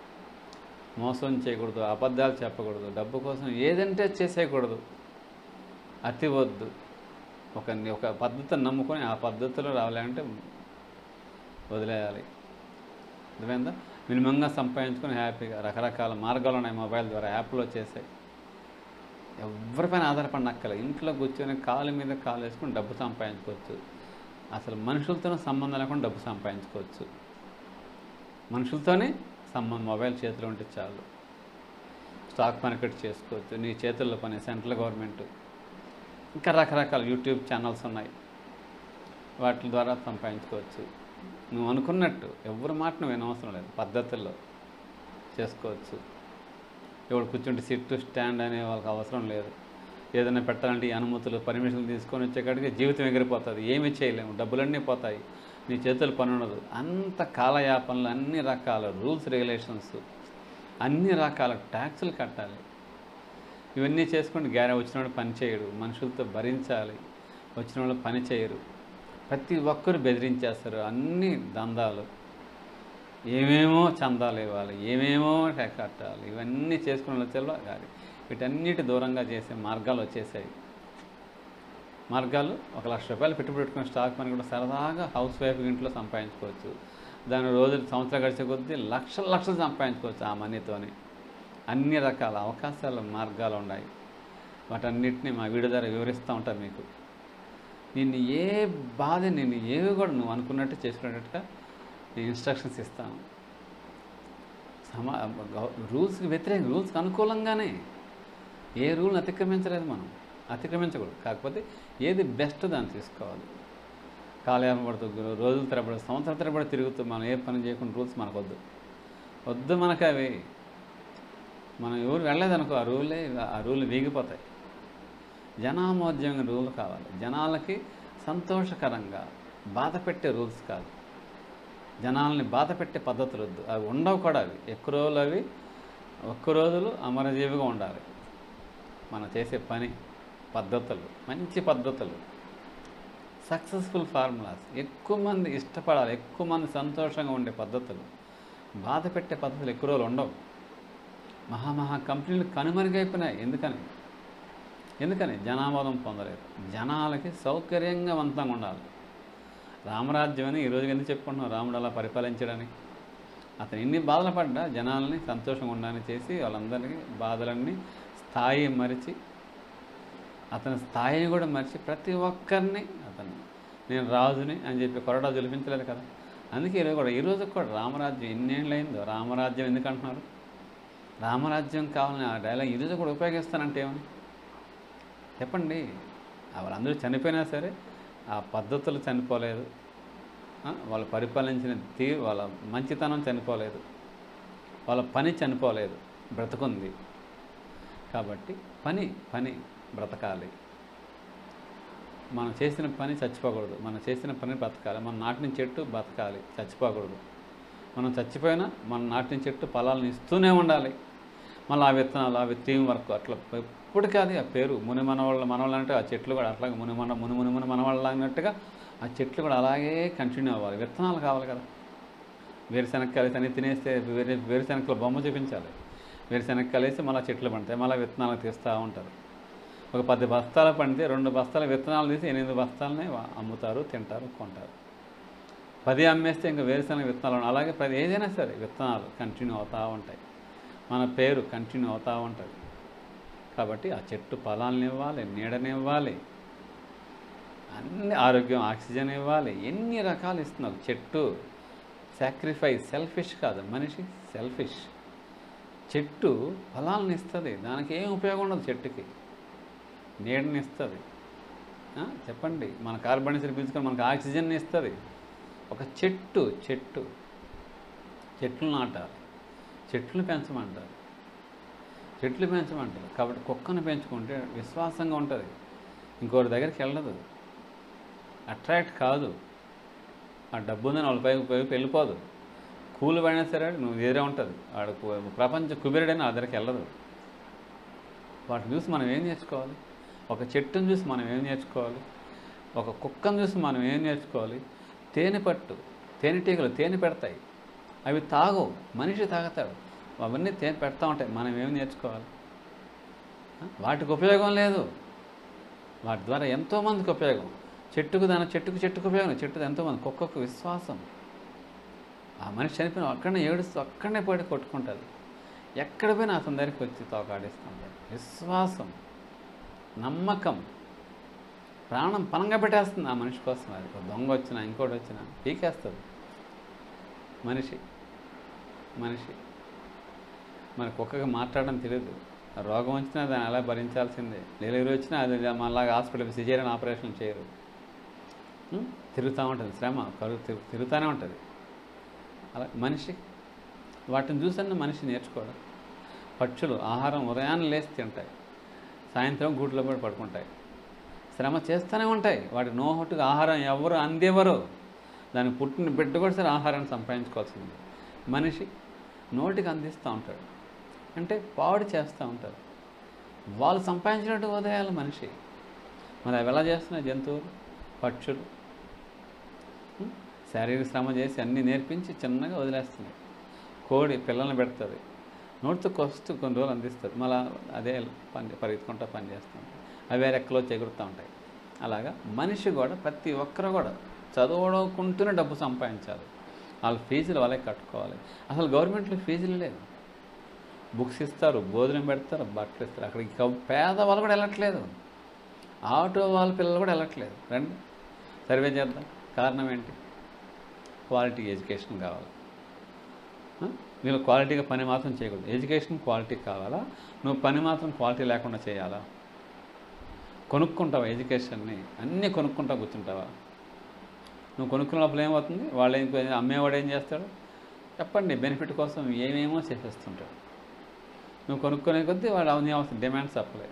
మోసం చేయకూడదు అబద్ధాలు చెప్పకూడదు డబ్బు కోసం ఏదంటే చేసేయకూడదు అతి వద్దు ఒక ఒక పద్ధతిని నమ్ముకొని ఆ పద్ధతిలో రావాలంటే వదిలేయాలి అర్థమైందా మినిమంగా సంపాదించుకొని హ్యాపీగా రకరకాల మార్గాలు ఉన్నాయి మొబైల్ ద్వారా యాప్లో చేసాయి ఎవరిపైన ఆధారపడినక్కల ఇంట్లో కూర్చొని కాలు మీద కాలు వేసుకొని డబ్బు సంపాదించుకోవచ్చు అసలు మనుషులతోనే సంబంధం లేకుండా డబ్బు సంపాదించుకోవచ్చు మనుషులతోనే సంబంధం మొబైల్ చేతిలో ఉంటే చాలు స్టాక్ మార్కెట్ చేసుకోవచ్చు నీ చేతుల్లో పని సెంట్రల్ గవర్నమెంట్ ఇంకా రకరకాల యూట్యూబ్ ఛానల్స్ ఉన్నాయి వాటి ద్వారా సంపాదించుకోవచ్చు నువ్వు అనుకున్నట్టు ఎవరి మాట నువ్వు వినవసరం లేదు పద్ధతుల్లో చేసుకోవచ్చు ఇప్పుడు కూర్చుంటే సిట్ స్టాండ్ అనే వాళ్ళకి అవసరం లేదు ఏదైనా పెట్టాలంటే ఈ అనుమతులు పర్మిషన్లు తీసుకొని వచ్చేకాడికి జీవితం ఎగిరిపోతుంది ఏమీ చేయలేము డబ్బులన్నీ పోతాయి నీ చేతులు పని ఉండదు అంత కాలయాపనలు అన్ని రకాల రూల్స్ రెగ్యులేషన్స్ అన్ని రకాల ట్యాక్సులు కట్టాలి ఇవన్నీ చేసుకుంటే గ్యారె వచ్చిన వాడు పని చేయడు మనుషులతో భరించాలి వచ్చిన వాళ్ళు పని చేయరు ప్రతి ఒక్కరు బెదిరించేస్తారు అన్ని దందాలు ఏమేమో చందాలు ఇవ్వాలి ఏమేమో టెక్ కట్టాలి ఇవన్నీ చేసుకునే వచ్చేలో కాదు వీటన్నిటి దూరంగా చేసే మార్గాలు వచ్చేసాయి మార్గాలు ఒక లక్ష రూపాయలు పెట్టుబడి పెట్టుకున్న స్టాక్ పని కూడా సరదాగా హౌస్ వైఫ్ ఇంట్లో సంపాదించుకోవచ్చు దాని రోజులు సంవత్సరాలు గడిచే కొద్దీ లక్షల లక్షలు సంపాదించుకోవచ్చు ఆ మనీతోని అన్ని రకాల అవకాశాలు మార్గాలు ఉన్నాయి వాటన్నిటిని మా వీడియో ద్వారా వివరిస్తూ ఉంటాను మీకు నిన్ను ఏ బాధ నిన్ను ఏవి కూడా నువ్వు అనుకున్నట్టు చేసుకునేటట్టుగా నేను ఇన్స్ట్రక్షన్స్ ఇస్తాను సమా గవ- రూల్స్కి వ్యతిరేక రూల్స్కి అనుకూలంగానే ఏ రూల్ని అతిక్రమించలేదు మనం అతిక్రమించకూడదు కాకపోతే ఏది బెస్ట్ దాన్ని తీసుకోవాలి కాలయాపన పడుతూ రోజుల తరబడి సంవత్సరం తరబడి తిరుగుతూ మనం ఏ పని చేయకుండా రూల్స్ మనకు వద్దు వద్దు మనకు అవి మనం ఎవరు వెళ్ళలేదనుకో ఆ రూలే ఆ రూల్ వీగిపోతాయి జనామోద్యమైన రూల్ కావాలి జనాలకి సంతోషకరంగా బాధ పెట్టే రూల్స్ కాదు జనాల్ని బాధ పెట్టే పద్ధతులు వద్దు అవి ఉండవు కూడా అవి ఎక్కువ రోజులు అవి ఒక్క రోజులు అమరజీవిగా ఉండాలి మనం చేసే పని పద్ధతులు మంచి పద్ధతులు సక్సెస్ఫుల్ ఫార్ములాస్ ఎక్కువ మంది ఇష్టపడాలి ఎక్కువ మంది సంతోషంగా ఉండే పద్ధతులు బాధ పెట్టే పద్ధతులు ఎక్కువ రోజులు ఉండవు మహామహా కంపెనీలు కనుమరుగైపోయినాయి ఎందుకని ఎందుకని జనామోదం పొందలేదు జనాలకి సౌకర్యంగా వంతంగా ఉండాలి రామరాజ్యం అని ఈరోజు ఎందుకు చెప్పుకుంటున్నాం రాముడు అలా పరిపాలించడని అతను ఎన్ని బాధలు పడ్డా జనాల్ని సంతోషంగా ఉండాలని చేసి వాళ్ళందరికీ బాధలన్నీ స్థాయి మరిచి అతని స్థాయిని కూడా మరిచి ప్రతి ఒక్కరిని అతను నేను రాజుని అని చెప్పి కొరడా జలిపించలేదు కదా అందుకే ఈరోజు కూడా ఈరోజు కూడా రామరాజ్యం ఎన్నేళ్ళైందో రామరాజ్యం ఎందుకు అంటున్నారు రామరాజ్యం కావాలని ఆ డైలాగ్ ఈరోజు కూడా ఉపయోగిస్తానంటే ఏమని చెప్పండి ఆ వాళ్ళందరూ చనిపోయినా సరే ఆ పద్ధతులు చనిపోలేదు ఆ, వాళ్ళు పరిపాలించిన తీ వాళ్ళ మంచితనం చనిపోలేదు వాళ్ళ పని చనిపోలేదు బ్రతుకుంది కాబట్టి పని పని బ్రతకాలి మనం చేసిన పని చచ్చిపోకూడదు మనం చేసిన పని బ్రతకాలి మన నాటిన చెట్టు బ్రతకాలి చచ్చిపోకూడదు మనం చచ్చిపోయినా మన నాటిన చెట్టు ఫలాలను ఇస్తూనే ఉండాలి మళ్ళీ ఆ విత్తనాలు అవి టీం వర్క్ అట్లా ఎప్పుడు కాదు ఆ పేరు ముని మనవాళ్ళ మనవాళ్ళు అంటే ఆ చెట్లు కూడా అట్లాగే ముని మన ముని ముని ముని మనవాళ్ళు అన్నట్టుగా ఆ చెట్లు కూడా అలాగే కంటిన్యూ అవ్వాలి విత్తనాలు కావాలి కదా వేరుశనక్కాయలు తని తినేస్తే వేరే వేరుశనక్కల బొమ్మ చూపించాలి వేరుశనక్కాయలు వేసి మళ్ళీ చెట్లు పండుతాయి మళ్ళీ విత్తనాలు తీస్తూ ఉంటారు ఒక పది బస్తాలు పండితే రెండు బస్తాల విత్తనాలు తీసి ఎనిమిది బస్తాలని వా- అమ్ముతారు తింటారు కొంటారు పది అమ్మేస్తే ఇంకా వేరుశనగ విత్తనాలు ఉన్నాయి. అలాగే ప్రతి ఏదైనా సరే విత్తనాలు కంటిన్యూ అవుతూ ఉంటాయి మన పేరు కంటిన్యూ అవుతూ ఉంటుంది కాబట్టి ఆ చెట్టు ఫలాలను ఇవ్వాలి నీడనివ్వాలి అన్ని ఆరోగ్యం ఆక్సిజన్ ఇవ్వాలి ఎన్ని రకాలు ఇస్తున్నారు చెట్టు సాక్రిఫైస్ సెల్ఫిష్ కాదు మనిషి సెల్ఫిష్ చెట్టు ఫలాలను ఇస్తుంది దానికి ఏం ఉపయోగం ఉండదు చెట్టుకి నీడని ఇస్తుంది ఆ, చెప్పండి మన కార్బన్ డైఆక్సైడ్ పీల్చుకొని మనకు ఆక్సిజన్ ఇస్తుంది ఒక చెట్టు చెట్టు చెట్లు నాటాలి చెట్లు పెంచమంటారు చెట్లు పెంచమంటారు కాబట్టి కుక్కను పెంచుకుంటే విశ్వాసంగా ఉంటుంది ఇంకోటి దగ్గరికి వెళ్ళదు అట్రాక్ట్ కాదు ఆ డబ్బు ఉందని వాళ్ళ పైకి పైకి వెళ్ళిపోదు కూలి పడినా సరే నువ్వు వేరే ఉంటుంది వాడు కు- ప్రపంచ కుబేరుడైనా ఆ దగ్గరికి వెళ్ళదు వాటిని చూసి మనం ఏం నేర్చుకోవాలి ఒక చెట్టును చూసి మనం ఏం నేర్చుకోవాలి ఒక కుక్కను చూసి మనం ఏం నేర్చుకోవాలి తేనె పట్టు తేనెటీగలు తేనె పెడతాయి అవి తాగవు మనిషి తాగుతాడు అవన్నీ తేనె పెడతా ఉంటాయి మనం ఏం నేర్చుకోవాలి ఆ? వాటికి ఉపయోగం లేదు వాటి ద్వారా ఎంతోమందికి ఉపయోగం చెట్టుకు దాని చెట్టుకు చెట్టుకు ఉపయోగం చెట్టుకు ఎంతోమంది కుక్కకు విశ్వాసం ఆ మనిషి చనిపోయిన అక్కడనే ఏడుస్తూ అక్కడనే పడి కొట్టుకుంటుంది ఎక్కడ పోయినా అతని దగ్గరికి వచ్చి తోకాడిస్తుంటాడు విశ్వాసం నమ్మకం ప్రాణం పనంగా పెట్టేస్తుంది ఆ మనిషి కోసం అది ఒక దొంగ వచ్చినా ఇంకోటి వచ్చినా పీకేస్తుంది మనిషి మనిషి మరి కుక్కకి మాట్లాడడం తెలియదు ఆ రోగం వచ్చినా దాన్ని అలా భరించాల్సిందే డెలివరీ వచ్చినా అది మళ్ళీ హాస్పిటల్ సిజేరియన్ ఆపరేషన్ చేయరు ఉం? తిరుగుతూ ఉంటుంది శ్రమ కరువు తిరు తిరుగుతూనే ఉంటుంది అలా మనిషి వాటిని చూసన్న మనిషి నేర్చుకోవడం పక్షులు ఆహారం ఉదయాన్నే లేచి తింటాయి సాయంత్రం గూట్లో పడి పడుకుంటాయి శ్రమ చేస్తూనే ఉంటాయి వాటి నోహట్టుగా ఆహారం ఎవరు అందేవరు దానికి పుట్టిన బిడ్డ కూడా సరే ఆహారాన్ని సంపాదించుకోవాల్సింది మనిషి నోటికి అందిస్తూ ఉంటాడు అంటే పాడు చేస్తూ ఉంటారు వాళ్ళు సంపాదించినట్టు ఉదయాలు మనిషి మరి అవి ఎలా చేస్తున్నాయి జంతువులు పక్షులు ఉం? శారీరక శ్రమ చేసి అన్నీ నేర్పించి చిన్నగా వదిలేస్తున్నాయి కోడి పిల్లల్ని పెడుతుంది నోటితో కొస్తూ కొన్ని రోజులు అందిస్తుంది మళ్ళీ అదే పని పరిగెత్తుకుంటా పని చేస్తుంది అవి వేరే ఎక్కలో చెగురుతూ ఉంటాయి అలాగా మనిషి కూడా ప్రతి ఒక్కరు కూడా చదవకుంటూనే డబ్బు సంపాదించాలి వాళ్ళ ఫీజులు వాళ్ళే కట్టుకోవాలి అసలు గవర్నమెంట్లో ఫీజులు లేవు బుక్స్ ఇస్తారు భోజనం పెడతారు బట్టలు ఇస్తారు అక్కడికి కవ్- పేదవాళ్ళు కూడా వెళ్ళట్లేదు ఆటో వాళ్ళ పిల్లలు కూడా వెళ్ళట్లేదు రండి సర్వే చేద్దాం కారణం ఏంటి క్వాలిటీ ఎడ్యుకేషన్ కావాలి ఆ? వీళ్ళు క్వాలిటీగా పని మాత్రం చేయకూడదు ఎడ్యుకేషన్ క్వాలిటీ కావాలా నువ్వు పని మాత్రం క్వాలిటీ లేకుండా చేయాలా కొనుక్కుంటావా ఎడ్యుకేషన్ని అన్నీ కొనుక్కుంటా కూర్చుంటావా నువ్వు కొనుక్కున్నప్పుడు ఏమవుతుంది వాళ్ళు ఏం అమ్మేవాడు ఏం చేస్తాడు చెప్పండి బెనిఫిట్ కోసం ఏమేమో చేసేస్తుంటాడు నువ్వు కొనుక్కునే కొద్దీ వాడు అవన్నీ అవసరం డిమాండ్ సప్లై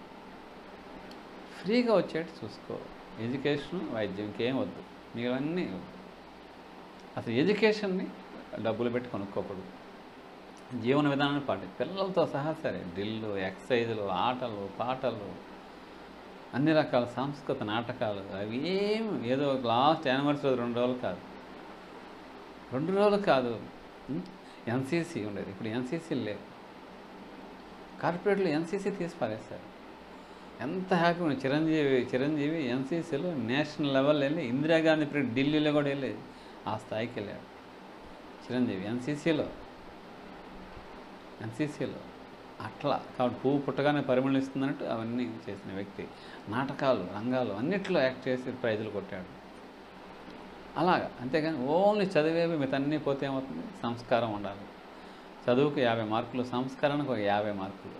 ఫ్రీగా వచ్చేట్టు చూసుకో ఎడ్యుకేషన్ వైద్యం ఇంకేం వద్దు మిగిలినన్నీ వద్దు. అసలు ఎడ్యుకేషన్ని డబ్బులు పెట్టి కొనుక్కోకూడదు జీవన విధానాన్ని పాటి పిల్లలతో సహా సరే డ్రిల్లు ఎక్సర్సైజులు ఆటలు పాటలు అన్ని రకాల సాంస్కృతిక నాటకాలు అవి ఏం ఏదో లాస్ట్ యానివర్సరీ రెండు రోజులు కాదు రెండు రోజులు కాదు ఎన్సీసీ ఉండేది ఇప్పుడు ఎన్సీసీ లేవు కార్పొరేట్లు ఎన్సీసీ తీసి పారేశారు ఎంత హ్యాపీ ఉంది చిరంజీవి చిరంజీవి ఎన్సీసీలో నేషనల్ లెవెల్ వెళ్ళి ఇందిరాగాంధీ ఇప్పుడు ఢిల్లీలో కూడా వెళ్ళి ఆ స్థాయికి వెళ్ళాడు చిరంజీవి ఎన్సీసీలో ఎన్సీసీలో అట్లా కాబట్టి పువ్వు పుట్టగానే పరిమళిస్తుందన్నట్టు అవన్నీ చేసిన వ్యక్తి నాటకాలు రంగాలు అన్నిట్లో యాక్ట్ చేసి ప్రైజులు కొట్టాడు అలాగా అంతేగాని ఓన్లీ చదివేవి మిగతన్నీ పోతే ఏమవుతుంది సంస్కారం ఉండాలి చదువుకు యాభై మార్కులు సంస్కారానికి ఒక యాభై మార్కులు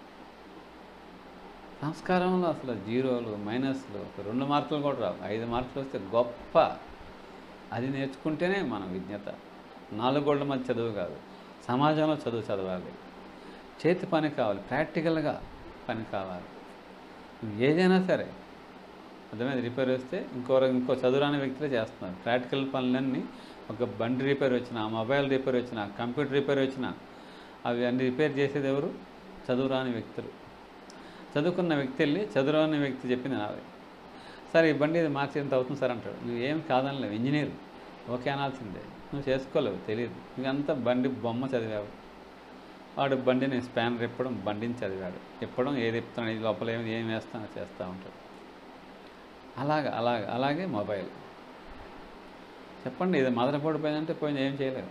సంస్కారంలో అసలు జీరోలు మైనస్లు ఒక రెండు మార్కులు కూడా రావు ఐదు మార్కులు వస్తే గొప్ప అది నేర్చుకుంటేనే మన విజ్ఞత నాలుగు గోళ్ల మధ్య చదువు కాదు సమాజంలో చదువు చదవాలి చేతి పని కావాలి ప్రాక్టికల్గా పని కావాలి నువ్వు ఏదైనా సరే అర్థమైంది రిపేర్ వస్తే ఇంకో ఇంకో చదువురాని వ్యక్తులే చేస్తున్నారు ప్రాక్టికల్ పనులన్నీ ఒక బండి రిపేర్ వచ్చినా మొబైల్ రిపేర్ వచ్చినా కంప్యూటర్ రిపేర్ వచ్చినా అవి అన్ని రిపేర్ చేసేది ఎవరు చదువురాని వ్యక్తులు చదువుకున్న వ్యక్తి వెళ్ళి చదువురాని వ్యక్తి చెప్పింది నాది సార్ ఈ బండి ఇది మార్చి ఎంత అవుతుంది సార్ అంటాడు నువ్వు ఏం కాదనలేవు ఇంజనీర్ ఓకే అనాల్సిందే నువ్వు చేసుకోలేవు తెలియదు నువ్వంతా బండి బొమ్మ చదివావు వాడు బండిని స్పానర్ ఇప్పడం బండిని చదివాడు ఇప్పడం ఏది ఇప్పుతాడు ఇది లోపల ఏమి ఏం వేస్తానో చేస్తూ ఉంటాడు అలాగ అలాగ అలాగే మొబైల్ చెప్పండి ఇది మదన పోయిందంటే పోయింది ఏం చేయలేవు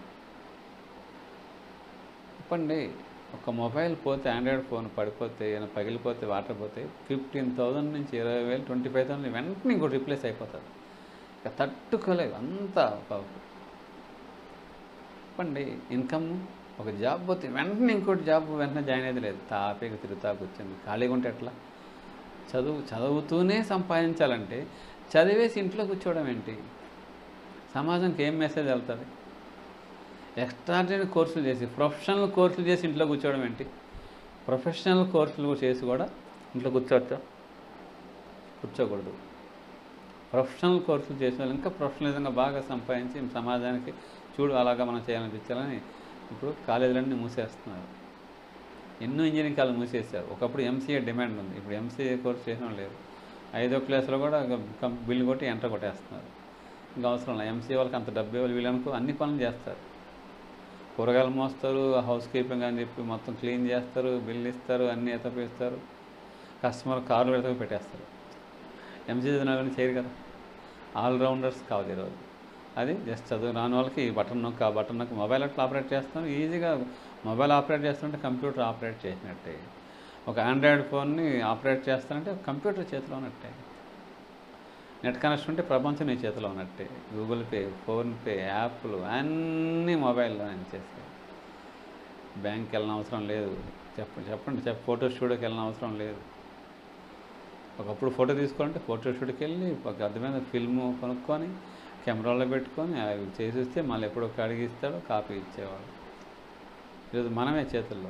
చెప్పండి ఒక మొబైల్ పోతే ఆండ్రాయిడ్ ఫోన్ పడిపోతే ఏమైనా పగిలిపోతే వాటర్ పోతే ఫిఫ్టీన్ థౌజండ్ నుంచి ఇరవై వేలు ట్వంటీ ఫైవ్ థౌసండ్ వెంటనే ఇంకోటి రిప్లేస్ అయిపోతుంది ఇక తట్టుకోలేవు అంతా ఒక చెప్పండి ఇన్కమ్ ఒక జాబ్ పోతే వెంటనే ఇంకోటి జాబ్ వెంటనే జాయిన్ అయ్యేది లేదు తాపేకి తిరుగుతా కూర్చొని ఖాళీగా ఉంటే ఎట్లా చదువు చదువుతూనే సంపాదించాలంటే చదివేసి ఇంట్లో కూర్చోవడం ఏంటి సమాజంకి ఏం మెసేజ్ వెళ్తుంది ఎక్స్ట్రాడినరీ కోర్సులు చేసి ప్రొఫెషనల్ కోర్సులు చేసి ఇంట్లో కూర్చోవడం ఏంటి ప్రొఫెషనల్ కోర్సులు చేసి కూడా ఇంట్లో కూర్చోవచ్చా కూర్చోకూడదు ప్రొఫెషనల్ కోర్సులు చేసిన వాళ్ళు ఇంకా ప్రొఫెషనలిజంగా బాగా సంపాదించి సమాజానికి చూడు అలాగా మనం చేయాలనిపించాలని ఇప్పుడు కాలేజీలన్నీ మూసేస్తున్నారు ఎన్నో ఇంజనీరింగ్ కాలేజ్ మూసేశారు ఒకప్పుడు ఎంసీఏ డిమాండ్ ఉంది ఇప్పుడు ఎంసీఏ కోర్స్ చేసిన వాళ్ళు లేరు ఐదో క్లాస్లో కూడా కం- బిల్లు కొట్టి ఎంటర్ కొట్టేస్తున్నారు ఇంకా అవసరం లేదు ఎంసీఏ వాళ్ళకి అంత డబ్బు ఇవ్వాలి వీళ్ళనుకో అన్ని పనులు చేస్తారు కూరగాయలు మోస్తారు హౌస్ కీపింగ్ అని చెప్పి మొత్తం క్లీన్ చేస్తారు బిల్లు ఇస్తారు అన్నీ ఎతపిస్తారు కస్టమర్ కార్లు పెడతా పెట్టేస్తారు ఎంసీ చదివిన చేయరు కదా ఆల్రౌండర్స్ కావాలి ఈరోజు అది జస్ట్ చదువు రాని వాళ్ళకి ఈ బటన్ నొక్క ఆ బటన్ నొక్క మొబైల్ ఎట్లా ఆపరేట్ చేస్తాం ఈజీగా మొబైల్ ఆపరేట్ చేస్తుంటే కంప్యూటర్ ఆపరేట్ చేసినట్టే ఒక ఆండ్రాయిడ్ ఫోన్ని ఆపరేట్ చేస్తానంటే కంప్యూటర్ చేతిలో ఉన్నట్టే నెట్ కనెక్షన్ ఉంటే ప్రపంచం నీ చేతిలో ఉన్నట్టే గూగుల్ పే ఫోన్పే యాప్లు అన్నీ మొబైల్లో నేను చేస్తాను బ్యాంక్కి వెళ్ళిన అవసరం లేదు చెప్పండి చెప్పండి చెప్ప ఫోటో స్టూడియోకి వెళ్ళిన అవసరం లేదు ఒకప్పుడు ఫోటో తీసుకోవాలంటే ఫోటో స్టూడియోకి వెళ్ళి ఒక అర్థమైన ఫిల్ము కొనుక్కొని కెమెరాలో పెట్టుకొని అవి చేసిస్తే మళ్ళీ ఎప్పుడో కడిగిస్తాడో కాపీ ఇచ్చేవాడు ఈరోజు మనమే చేతుల్లో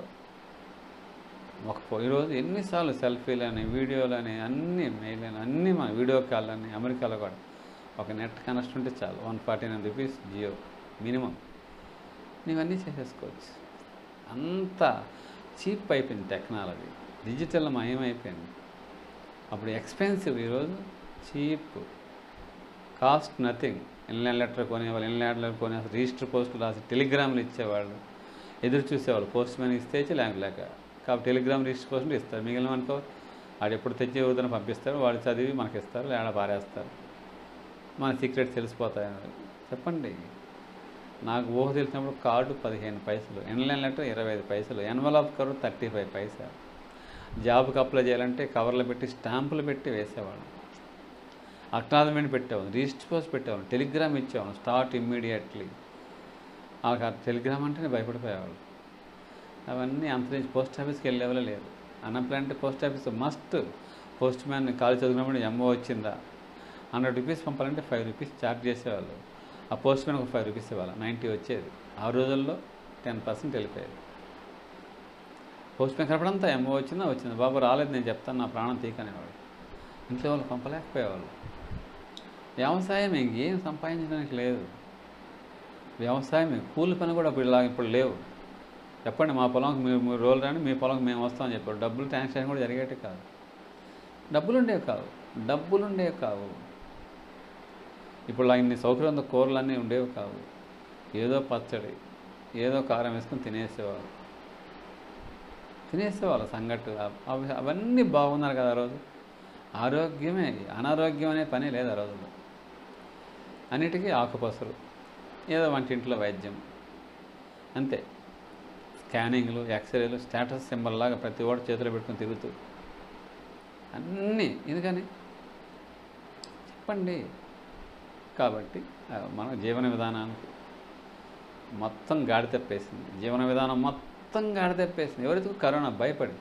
ఒక ఫో- ఈరోజు ఎన్నిసార్లు సెల్ఫీలని వీడియోలని అన్నీ మెయిల్ అని అన్నీ మన వీడియో కాల్ అని అమెరికాలో కూడా ఒక నెట్ కనెక్షన్ ఉంటే చాలు one forty nine rupees Jio minimum నీవన్నీ చేసేసుకోవచ్చు అంత చీప్ అయిపోయింది టెక్నాలజీ డిజిటల్ మయమైపోయింది అప్పుడు ఎక్స్పెన్సివ్ ఈరోజు cheap cost nothing inland letter కొనేవాళ్ళు ఇన్లైన్ లెటర్ కొనే రిజిస్టర్ పోస్టులు రాసి టెలిగ్రామ్లు ఇచ్చేవాళ్ళు ఎదురు చూసేవాళ్ళు పోస్ట్ మ్యాన్ ఇస్తే ఇచ్చి లేక లేక కాబట్టి టెలిగ్రామ్ రిజిస్టర్ పోస్టులు ఇస్తారు మిగిలిన అనుకో వాడు ఎప్పుడు తెచ్చి ఎవరితో పంపిస్తారు వాడు చదివి మనకి ఇస్తారు లేడ పారేస్తారు మన సీక్రెట్ తెలిసిపోతాయి చెప్పండి నాకు ఊహ తెలిసినప్పుడు కార్డు పదిహేను పైసలు ఇన్లైన్ లెటర్ ఇరవై ఐదు పైసలు ఎన్వలప్ కవర్ థర్టీ ఫైవ్ పైసా జాబ్కి అప్లై చేయాలంటే కవర్లు పెట్టి స్టాంపులు పెట్టి వేసేవాళ్ళం అక్నాలజ్మెంట్ పెట్టేవాళ్ళం రిజిస్టర్ పోస్ట్ పెట్టేవాళ్ళం టెలిగ్రామ్ ఇచ్చేవాళ్ళం స్టార్ట్ ఇమ్మీడియట్లీ ఆ టెలిగ్రామ్ అంటేనే భయపడిపోయేవాళ్ళు అవన్నీ అంతరించి పోస్ట్ ఆఫీస్కి వెళ్ళేవాళ్ళే లేదు unemployment post office must postman కాలు చదివినప్పుడు ఎంఓ వచ్చిందా హండ్రెడ్ రూపీస్ పంపాలంటే ఫైవ్ రూపీస్ ఛార్జ్ చేసేవాళ్ళు ఆ పోస్ట్ మ్యాన్ ఒక ఫైవ్ రూపీస్ ఇవ్వాలి నైంటీ వచ్చేది ఆ రోజుల్లో టెన్ పర్సెంట్ వెళ్ళిపోయేది పోస్ట్ మ్యాన్ కనపడంతా ఎంఓ వచ్చిందా వచ్చింది బాబు రాలేదు నేను చెప్తాను నా ప్రాణం తీకనేవాడు ఇంట్లో వాళ్ళు పంపలేకపోయేవాళ్ళు వ్యవసాయం ఇంకేం సంపాదించడానికి లేదు వ్యవసాయం కూలి పని కూడా ఇప్పుడు ఇలా ఇప్పుడు లేవు చెప్పండి మా పొలంకి మీరు మీరు రోజులు రాండి మీ పొలంకి మేము వస్తామని చెప్పారు డబ్బులు ట్రాన్సాక్షన్ కూడా జరిగేటి కాదు డబ్బులు ఉండేవి కావు డబ్బులు ఉండేవి కావు ఇప్పుడు ఇన్ని సౌకర్యం కూరలు అన్నీ ఉండేవి కావు ఏదో పచ్చడి ఏదో కారం వేసుకొని తినేసేవారు తినేసేవాళ్ళు సంగట్టు అవి అవన్నీ బాగున్నారు కదా ఆ రోజు ఆరోగ్యమే అనారోగ్యం అనే పనే లేదు ఆ రోజుల్లో అన్నిటికీ ఆకుపసరు ఏదో వంటింట్లో వైద్యం అంతే స్కానింగ్లు ఎక్స్రేలు స్టేటస్ సింబల్ లాగా ప్రతి ఓడి చేతిలో పెట్టుకొని తిరుగుతూ అన్నీ ఎందుకని చెప్పండి కాబట్టి ఆ, మన జీవన విధానానికి మొత్తం గాడి తెప్పేసింది జీవన విధానం మొత్తం గాడి తెప్పేసింది ఎవరైతే కరోనా భయపడి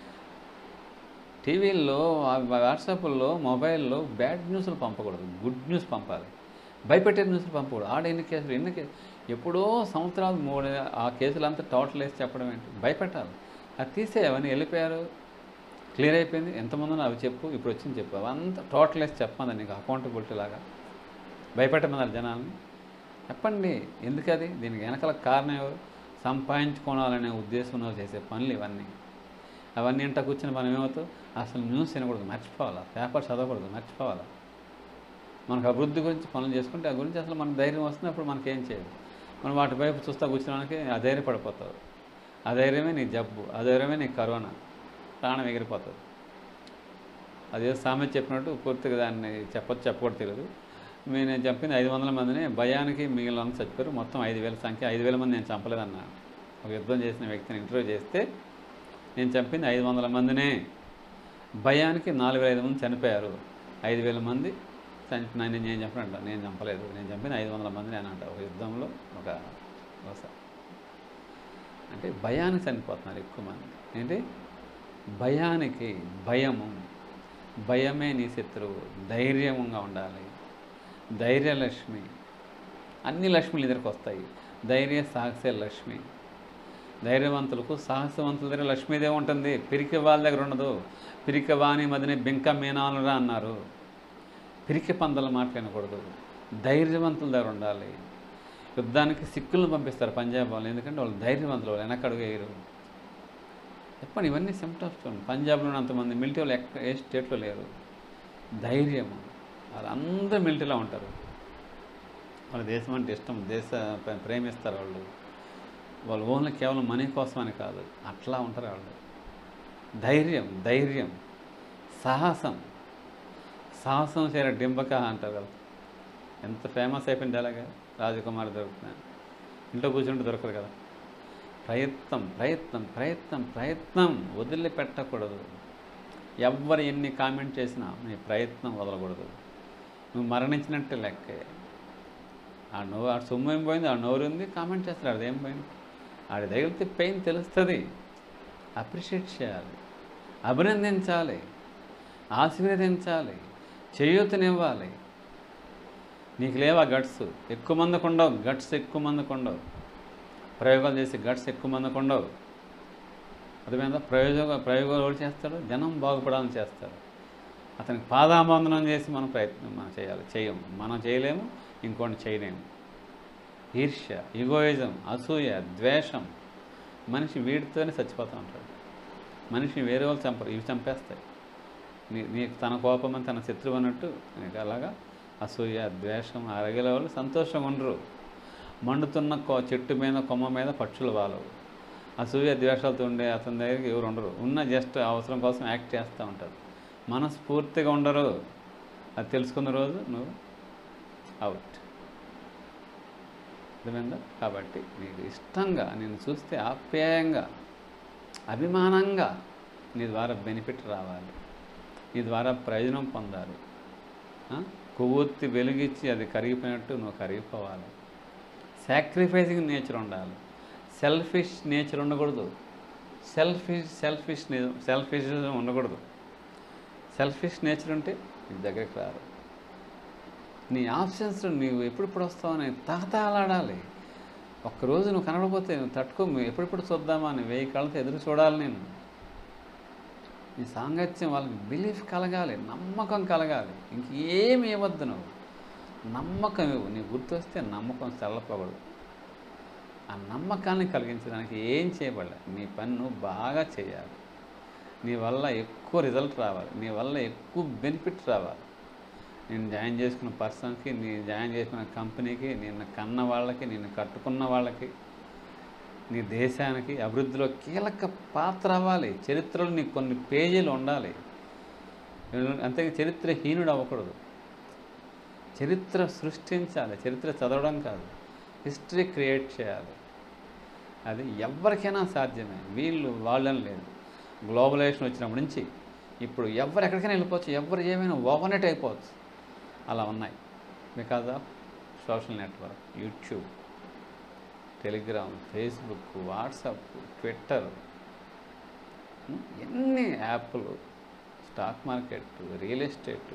టీవీల్లో ఆ వాట్సాప్లో మొబైల్లో బ్యాడ్ న్యూస్లు పంపకూడదు గుడ్ న్యూస్ పంపాలి భయపెట్టే న్యూస్లు పంపకూడదు ఆడ ఎన్ని కేసులు ఎన్ని కేసులు ఎప్పుడో సంవత్సరాలు మూడు ఆ కేసులంతా టోటల్ వేసి చెప్పడం ఏంటి భయపెట్టాలి అది తీసే అవన్నీ వెళ్ళిపోయారు క్లియర్ అయిపోయింది ఎంతమంది ఉన్నారు అవి చెప్పు ఇప్పుడు వచ్చింది చెప్పు అవంతా టోటల్ వేసి చెప్పమంది నీకు అకౌంటబిలిటీ లాగా భయపెట్టమన్నారు జనాల్ని చెప్పండి ఎందుకది దీనికి వెనకాల కారణం ఎవరు సంపాదించుకోవాలనే ఉద్దేశంలో చేసే పనులు ఇవన్నీ అవన్నీ ఇంట కూర్చొని మనం ఏమవుతాం అసలు న్యూస్ వినకూడదు మర్చిపోవాలా పేపర్ చదవకూడదు మర్చిపోవాలా మనకు అభివృద్ధి గురించి పనులు చేసుకుంటే ఆ గురించి అసలు మన ధైర్యం వస్తుంది అప్పుడు మనకేం చేయదు మనం వాటి వైపు చూస్తా కూర్చోడానికి అధైర్యపడిపోతావు ఆ ధైర్యమే నీ జబ్బు ఆ ధైర్యమే నీ కరోనా ప్రాణం ఎగిరిపోతుంది అదే సామెత చెప్పినట్టు పూర్తిగా దాన్ని చెప్పొచ్చు చెప్పకూడదు తెలియదు మీరు నేను చంపింది ఐదు వందల మందిని భయానికి మిగిలిన వాళ్ళు చచ్చిపోయారు మొత్తం ఐదు వేల సంఖ్య ఐదు వేల మంది నేను చంపలేదన్నా ఒక యుద్ధం చేసిన వ్యక్తిని ఇంటర్వ్యూ చేస్తే నేను చంపింది ఐదు వందల మందినే భయానికి నాలుగు వేల ఐదు మంది చనిపోయారు ఐదు వేల మంది చనిపోయిన నేను నేను చెప్పనంట నేను చంపలేదు నేను చంపిన ఐదు వందల మందిని అని అంట ఒక యుద్ధంలో ఒక ఒక అంటే భయానికి చనిపోతున్నారు ఎక్కువ మంది ఏంటి భయానికి భయము భయమే నీ శత్రువు ధైర్యంగా ఉండాలి ధైర్యలక్ష్మి అన్ని లక్ష్మిలు ఎదురుకు వస్తాయి ధైర్య సాహసే లక్ష్మి ధైర్యవంతులకు సాహసవంతుల దగ్గర లక్ష్మీదేవి ఉంటుంది పిరికి వాళ్ళ దగ్గర ఉండదు పిరికి వాణి మదిని బింక మీనాలురా అన్నారు పిరికి పందలు మాట్లాడకూడదు ధైర్యవంతుల దగ్గర ఉండాలి యుద్ధానికి సిక్కులను పంపిస్తారు పంజాబ్ వాళ్ళు ఎందుకంటే వాళ్ళు ధైర్యవంతులు వాళ్ళు వెనకడుగు వేయరు చెప్పండి ఇవన్నీ సిమ్టమ్స్ చూడండి పంజాబ్లో అంతమంది మిలిటరీ వాళ్ళు ఎక్క ఏ స్టేట్లో లేరు ధైర్యం వాళ్ళందరూ మిలిటరీలో ఉంటారు వాళ్ళ దేశం అంటే ఇష్టం దేశ ప్ర- ప్రేమిస్తారు వాళ్ళు వాళ్ళు ఓన్లీ కేవలం మనీ కోసం అని కాదు అట్లా ఉంటారు వాళ్ళు ధైర్యం ధైర్యం సాహసం సాహసం చేర డింబక అంటారు కదా ఎంత ఫేమస్ అయిపోయింది అలాగే రాజకుమారి దొరుకుతున్నాను ఇంట్లో కూర్చుంటే దొరకదు కదా ప్రయత్నం ప్రయత్నం ప్రయత్నం ప్రయత్నం వదిలిపెట్టకూడదు ఎవ్వరు ఎన్ని కామెంట్ చేసినా నీ ప్రయత్నం వదలకూడదు నువ్వు మరణించినట్టే లెక్కే ఆ నోరు ఆ సొమ్ము ఏం పోయింది ఆ నోరు ఉంది కామెంట్ చేస్తారు అదేం పోయింది ఆడి తగిలితే పెయిన్ తెలుస్తుంది అప్రిషియేట్ చేయాలి అభినందించాలి ఆశీర్వదించాలి చేయూతనివ్వాలి నీకు లేవా గట్స్ ఎక్కువ మందికి ఉండవు గట్స్ ఎక్కువ మందికి ఉండవు ప్రయోగాలు చేసి గట్స్ ఎక్కువ మందికి ఉండవు అర్థమైందా ప్రయోగ ప్రయోగాలు ఎవరు చేస్తాడు జనం బాగుపడాలని చేస్తాడు అతనికి పాదాబంధనం చేసి మనం ప్రయత్నం మనం చేయాలి చేయం మనం చేయలేము ఇంకోటి చేయలేము ఈర్ష్య ఈగోయిజం అసూయ ద్వేషం మనిషి వీటితోనే చచ్చిపోతూ ఉంటాడు మనిషిని వేరే వాళ్ళు చంపరు ఇవి చంపేస్తాయి నీ నీకు తన కోపం అని తన శత్రువు అన్నట్టు నీకు అలాగా అసూయ ద్వేషం అరగల వాళ్ళు సంతోషంగా ఉండరు మండుతున్న కొ- చెట్టు మీద కొమ్మ మీద పక్షులు వాలవు అసూయ ద్వేషాలతో ఉండే అతని దగ్గరికి ఎవరు ఉండరు ఉన్న జస్ట్ అవసరం కోసం యాక్ట్ చేస్తూ ఉంటారు మనస్ఫూర్తిగా ఉండరు అది తెలుసుకున్న రోజు నువ్వు అవుట్ అర్థమైందా కాబట్టి నీకు ఇష్టంగా నేను చూస్తే ఆప్యాయంగా అభిమానంగా నీ ద్వారా బెనిఫిట్ రావాలి నీ ద్వారా ప్రయోజనం పొందాలి ఆ? కొవ్వొత్తి వెలిగించి అది కరిగిపోయినట్టు నువ్వు కరిగిపోవాలి సాక్రిఫైసింగ్ నేచర్ ఉండాలి సెల్ఫిష్ నేచర్ ఉండకూడదు సెల్ఫిష్ సెల్ఫిష్ సెల్ఫిష్ ఉండకూడదు సెల్ఫిష్ నేచర్ ఉంటే నీ దగ్గరికి రారు నీ ఆప్షన్స్ నీవు ఎప్పుడెప్పుడు వస్తావని తహతహలాడాలి ఒక్కరోజు నువ్వు కనబడిపోతే నువ్వు తట్టుకో ఎప్పుడెప్పుడు చూద్దామా అని వెయ్యి కళ్ళతో ఎదురు చూడాలి నేను నీ సాంగత్యం వాళ్ళకి బిలీఫ్ కలగాలి నమ్మకం కలగాలి ఇంకేమి ఇవ్వద్దు నువ్వు నమ్మకం ఇవ్వు నీ గుర్తొస్తే నమ్మకం చల్లపోకూడదు ఆ నమ్మకాన్ని కలిగించడానికి ఏం చేయబడలే నీ పని నువ్వు బాగా చేయాలి నీ వల్ల ఎక్కువ రిజల్ట్ రావాలి నీ వల్ల ఎక్కువ బెనిఫిట్ రావాలి నేను జాయిన్ చేసుకున్న పర్సన్కి నేను జాయిన్ చేసుకున్న కంపెనీకి నిన్ను కన్న వాళ్ళకి నిన్ను కట్టుకున్న వాళ్ళకి నీ దేశానికి అభివృద్ధిలో కీలక పాత్ర అవ్వాలి చరిత్రలో నీకు కొన్ని పేజీలు ఉండాలి అంతే చరిత్రహీనుడు అవ్వకూడదు చరిత్ర సృష్టించాలి చరిత్ర చదవడం కాదు హిస్టరీ క్రియేట్ చేయాలి అది ఎవరికైనా సాధ్యమే వీళ్ళు వాళ్ళని లేదు గ్లోబలైజేషన్ వచ్చినప్పటి నుంచి ఇప్పుడు ఎవరు ఎక్కడికైనా వెళ్ళిపోవచ్చు ఎవరు ఏమైనా ఓవర్నెట్ అయిపోవచ్చు అలా ఉన్నాయి because of social network YouTube Telegram Facebook WhatsApp Twitter um, ఎన్ని యాప్లు స్టాక్ మార్కెట్ రియల్ ఎస్టేట్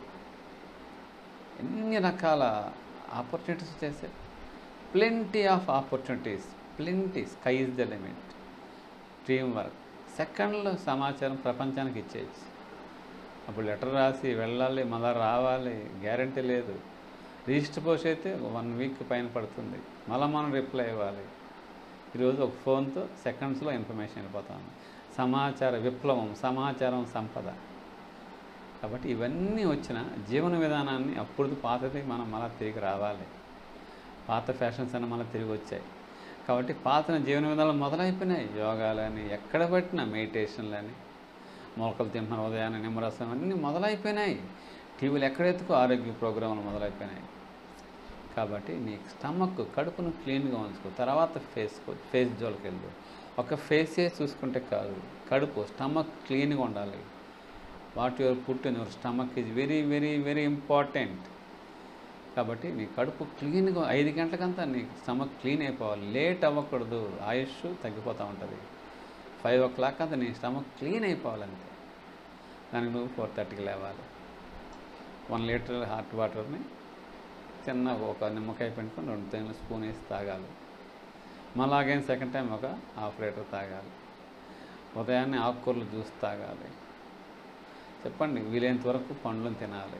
ఎన్ని రకాల ఆపర్చునిటీస్ చేశాయి plenty of opportunities plenty sky is the limit team work సెకండ్లో సమాచారం ప్రపంచానికి ఇచ్చేయచ్చు అప్పుడు లెటర్ రాసి వెళ్ళాలి మళ్ళా రావాలి గ్యారంటీ లేదు రిజిస్టర్ పోస్ట్ అయితే వన్ వీక్ పైన పడుతుంది మళ్ళీ మనం రిప్లై ఇవ్వాలి ఈరోజు ఒక ఫోన్తో సెకండ్స్లో ఇన్ఫర్మేషన్ వెళ్ళిపోతాం సమాచార విప్లవం సమాచారం సంపద కాబట్టి ఇవన్నీ వచ్చిన జీవన విధానాన్ని అప్పుడు పాతది మనం మళ్ళీ తిరిగి రావాలి పాత ఫ్యాషన్స్ అన్న మళ్ళీ తిరిగి వచ్చాయి కాబట్టి పాత జీవన విధానాలు మొదలైపోయినాయి యోగాలని ఎక్కడ పట్టినా మెడిటేషన్లని మొలకలు తింటున్న ఉదయాన్నే నిమ్మరసం అన్నీ మొదలైపోయినాయి టీవీలు ఎక్కడెత్తుకో ఆరోగ్య ప్రోగ్రాంలు మొదలైపోయినాయి కాబట్టి నీ స్టమక్ కడుపును క్లీన్గా ఉంచుకో తర్వాత ఫేస్కో ఫేస్ జోలికి వెళ్ళు ఒక ఫేసే చూసుకుంటే కాదు కడుపు స్టమక్ క్లీన్గా ఉండాలి what your put in your stomach is very very very important కాబట్టి నీ కడుపు క్లీన్గా ఐదు గంటలకంతా నీ స్టమక్ క్లీన్ అయిపోవాలి లేట్ అవ్వకూడదు ఆయుష్ తగ్గిపోతూ ఉంటుంది ఫైవ్ ఓ క్లాక్ అంతా నీ స్టమక్ క్లీన్ అయిపోవాలంతే దానికి నువ్వు ఫోర్ థర్టీకి లేవాలి వన్ లీటర్ హాట్ వాటర్ని చిన్న ఒక నిమ్మకాయ పిండుకొని రెండు తేనెలు స్పూన్ వేసి తాగాలి మళ్ళీ అగైన్ సెకండ్ టైం ఒక హాఫ్ లీటర్ తాగాలి ఉదయాన్నే ఆకుకూరలు జ్యూస్ తాగాలి చెప్పండి వీలైనంత వరకు పండ్లను తినాలి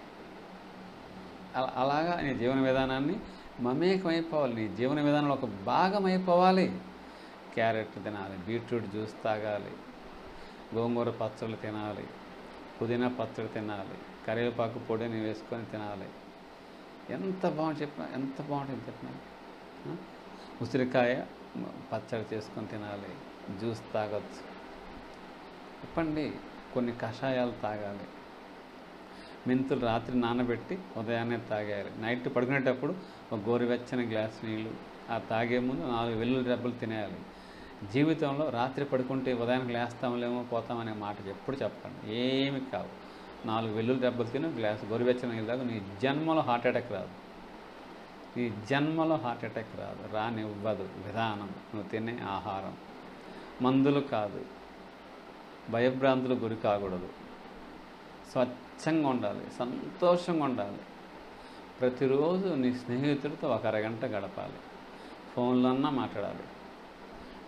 అలా అలాగా నీ జీవన విధానాన్ని మమేకమైపోవాలి నీ జీవన విధానంలో ఒక భాగం అయిపోవాలి క్యారెట్ తినాలి బీట్రూట్ జ్యూస్ తాగాలి గోంగూర పచ్చళ్ళు తినాలి పుదీనా పచ్చడి తినాలి కరివేపాకు పొడిని వేసుకొని తినాలి ఎంత బాగుంది చెప్పిన ఎంత బాగుంటుంది చెప్పిన ఆ? ఉసిరికాయ పచ్చడి చేసుకొని తినాలి జ్యూస్ తాగొచ్చు చెప్పండి కొన్ని కషాయాలు తాగాలి మెంతులు రాత్రి నానబెట్టి ఉదయాన్నే తాగాలి నైట్ పడుకునేటప్పుడు ఒక గోరువెచ్చని గ్లాస్ నీళ్ళు ఆ తాగే ముందు నాలుగు వెల్లుల్లి రెబ్బలు తినేయాలి జీవితంలో రాత్రి పడుకుంటే ఉదయానికి లేస్తాంలేమో పోతామనే మాట ఎప్పుడు చెప్పండి ఏమి కావు నాలుగు వెల్లుల్లి రెబ్బలు తిని గ్లాస్ గోరువెచ్చని నీళ్ళు తాగు నీ జన్మలో హార్ట్ అటాక్ రాదు నీ జన్మలో హార్ట్ అటాక్ రాదు రానివ్వదు విధానం నువ్వు తినే ఆహారం మందులు కాదు భయభ్రాంతులు గురి కాకూడదు స్వచ్ఛంగా ఉండాలి సంతోషంగా ఉండాలి ప్రతిరోజు నీ స్నేహితుడితో ఒక అరగంట గడపాలి ఫోన్లో అన్నా మాట్లాడాలి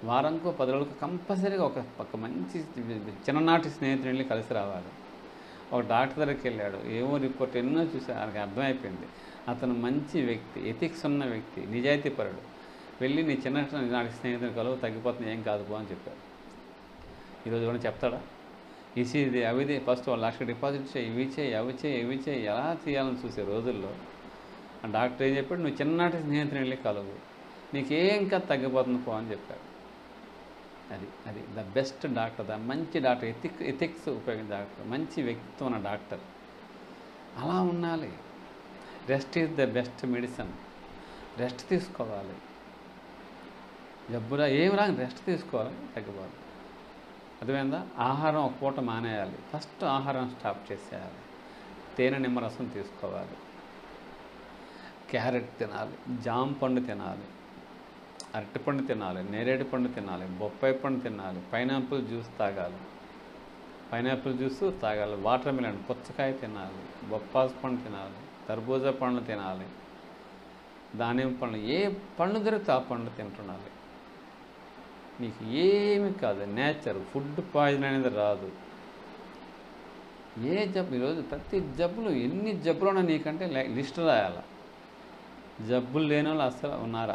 వారంకో పది రోజులకు కంపల్సరీగా ఒక ఒక మంచి చిన్ననాటి స్నేహితుని వెళ్ళి కలిసి రావాలి ఒక డాక్టర్ దగ్గరికి వెళ్ళాడు ఏమో రిపోర్ట్ ఎన్నో చూసా ఆయనకి అర్థమైపోయింది అతను మంచి వ్యక్తి ఎథిక్స్ ఉన్న వ్యక్తి నిజాయితీపరుడు వెళ్ళి నీ చిన్న నాటి స్నేహితుని కలువు తగ్గిపోతుంది ఏం కాదు పో అని చెప్పారు ఈరోజు కూడా చెప్తాడా ఇది అవిది ఫస్ట్ వాళ్ళు లక్ష డిపాజిట్ చేయి ఇవి చేయి అవి చేయి ఇవి చేయి ఎలా చేయాలని చూసే రోజుల్లో ఆ డాక్టర్ ఏం చెప్పాడు నువ్వు చిన్ననాటి స్నేహితుని వెళ్ళి కలువు నీకేం కాదు తగ్గిపోతుంది పో అని చెప్పాడు అది అది ద బెస్ట్ డాక్టర్ ద మంచి డాక్టర్ ఎథిక్ ఎథిక్స్ ఉపయోగించే డాక్టర్ మంచి వ్యక్తిత్వం ఉన్న డాక్టర్ అలా ఉండాలి rest is the best medicine rest తీసుకోవాలి జబ్బురా ఏమి రాని రెస్ట్ తీసుకోవాలి తగ్గిపోవాలి అర్థమైందా ఆహారం ఒక పూట మానేయాలి ఫస్ట్ ఆహారం స్టాప్ చేసేయాలి తేనె నిమ్మరసం తీసుకోవాలి క్యారెట్ తినాలి జామ పండు తినాలి అరటిపండు తినాలి నేరేడు పండు తినాలి బొప్పాయి పండు తినాలి పైనాపిల్ జ్యూస్ తాగాలి పైనాపిల్ జ్యూస్ తాగాలి వాటర్ మిలన్ పుచ్చకాయ తినాలి బొప్పాస్ పండు తినాలి తర్బూజా పండ్లు తినాలి దానిమ్మ పండ్లు ఏ పండు దొరికితే ఆ పండు తింటున్నాలి నీకు ఏమి కాదు నేచర్ ఫుడ్ పాయిజన్ అనేది రాదు ఏ జబ్బు ఈరోజు ప్రతి జబ్బులు ఎన్ని జబ్బులు ఉన్నా నీకంటే లై- లిస్ట్ రాయాల జబ్బులు లేని వాళ్ళు అసలు ఉన్నారా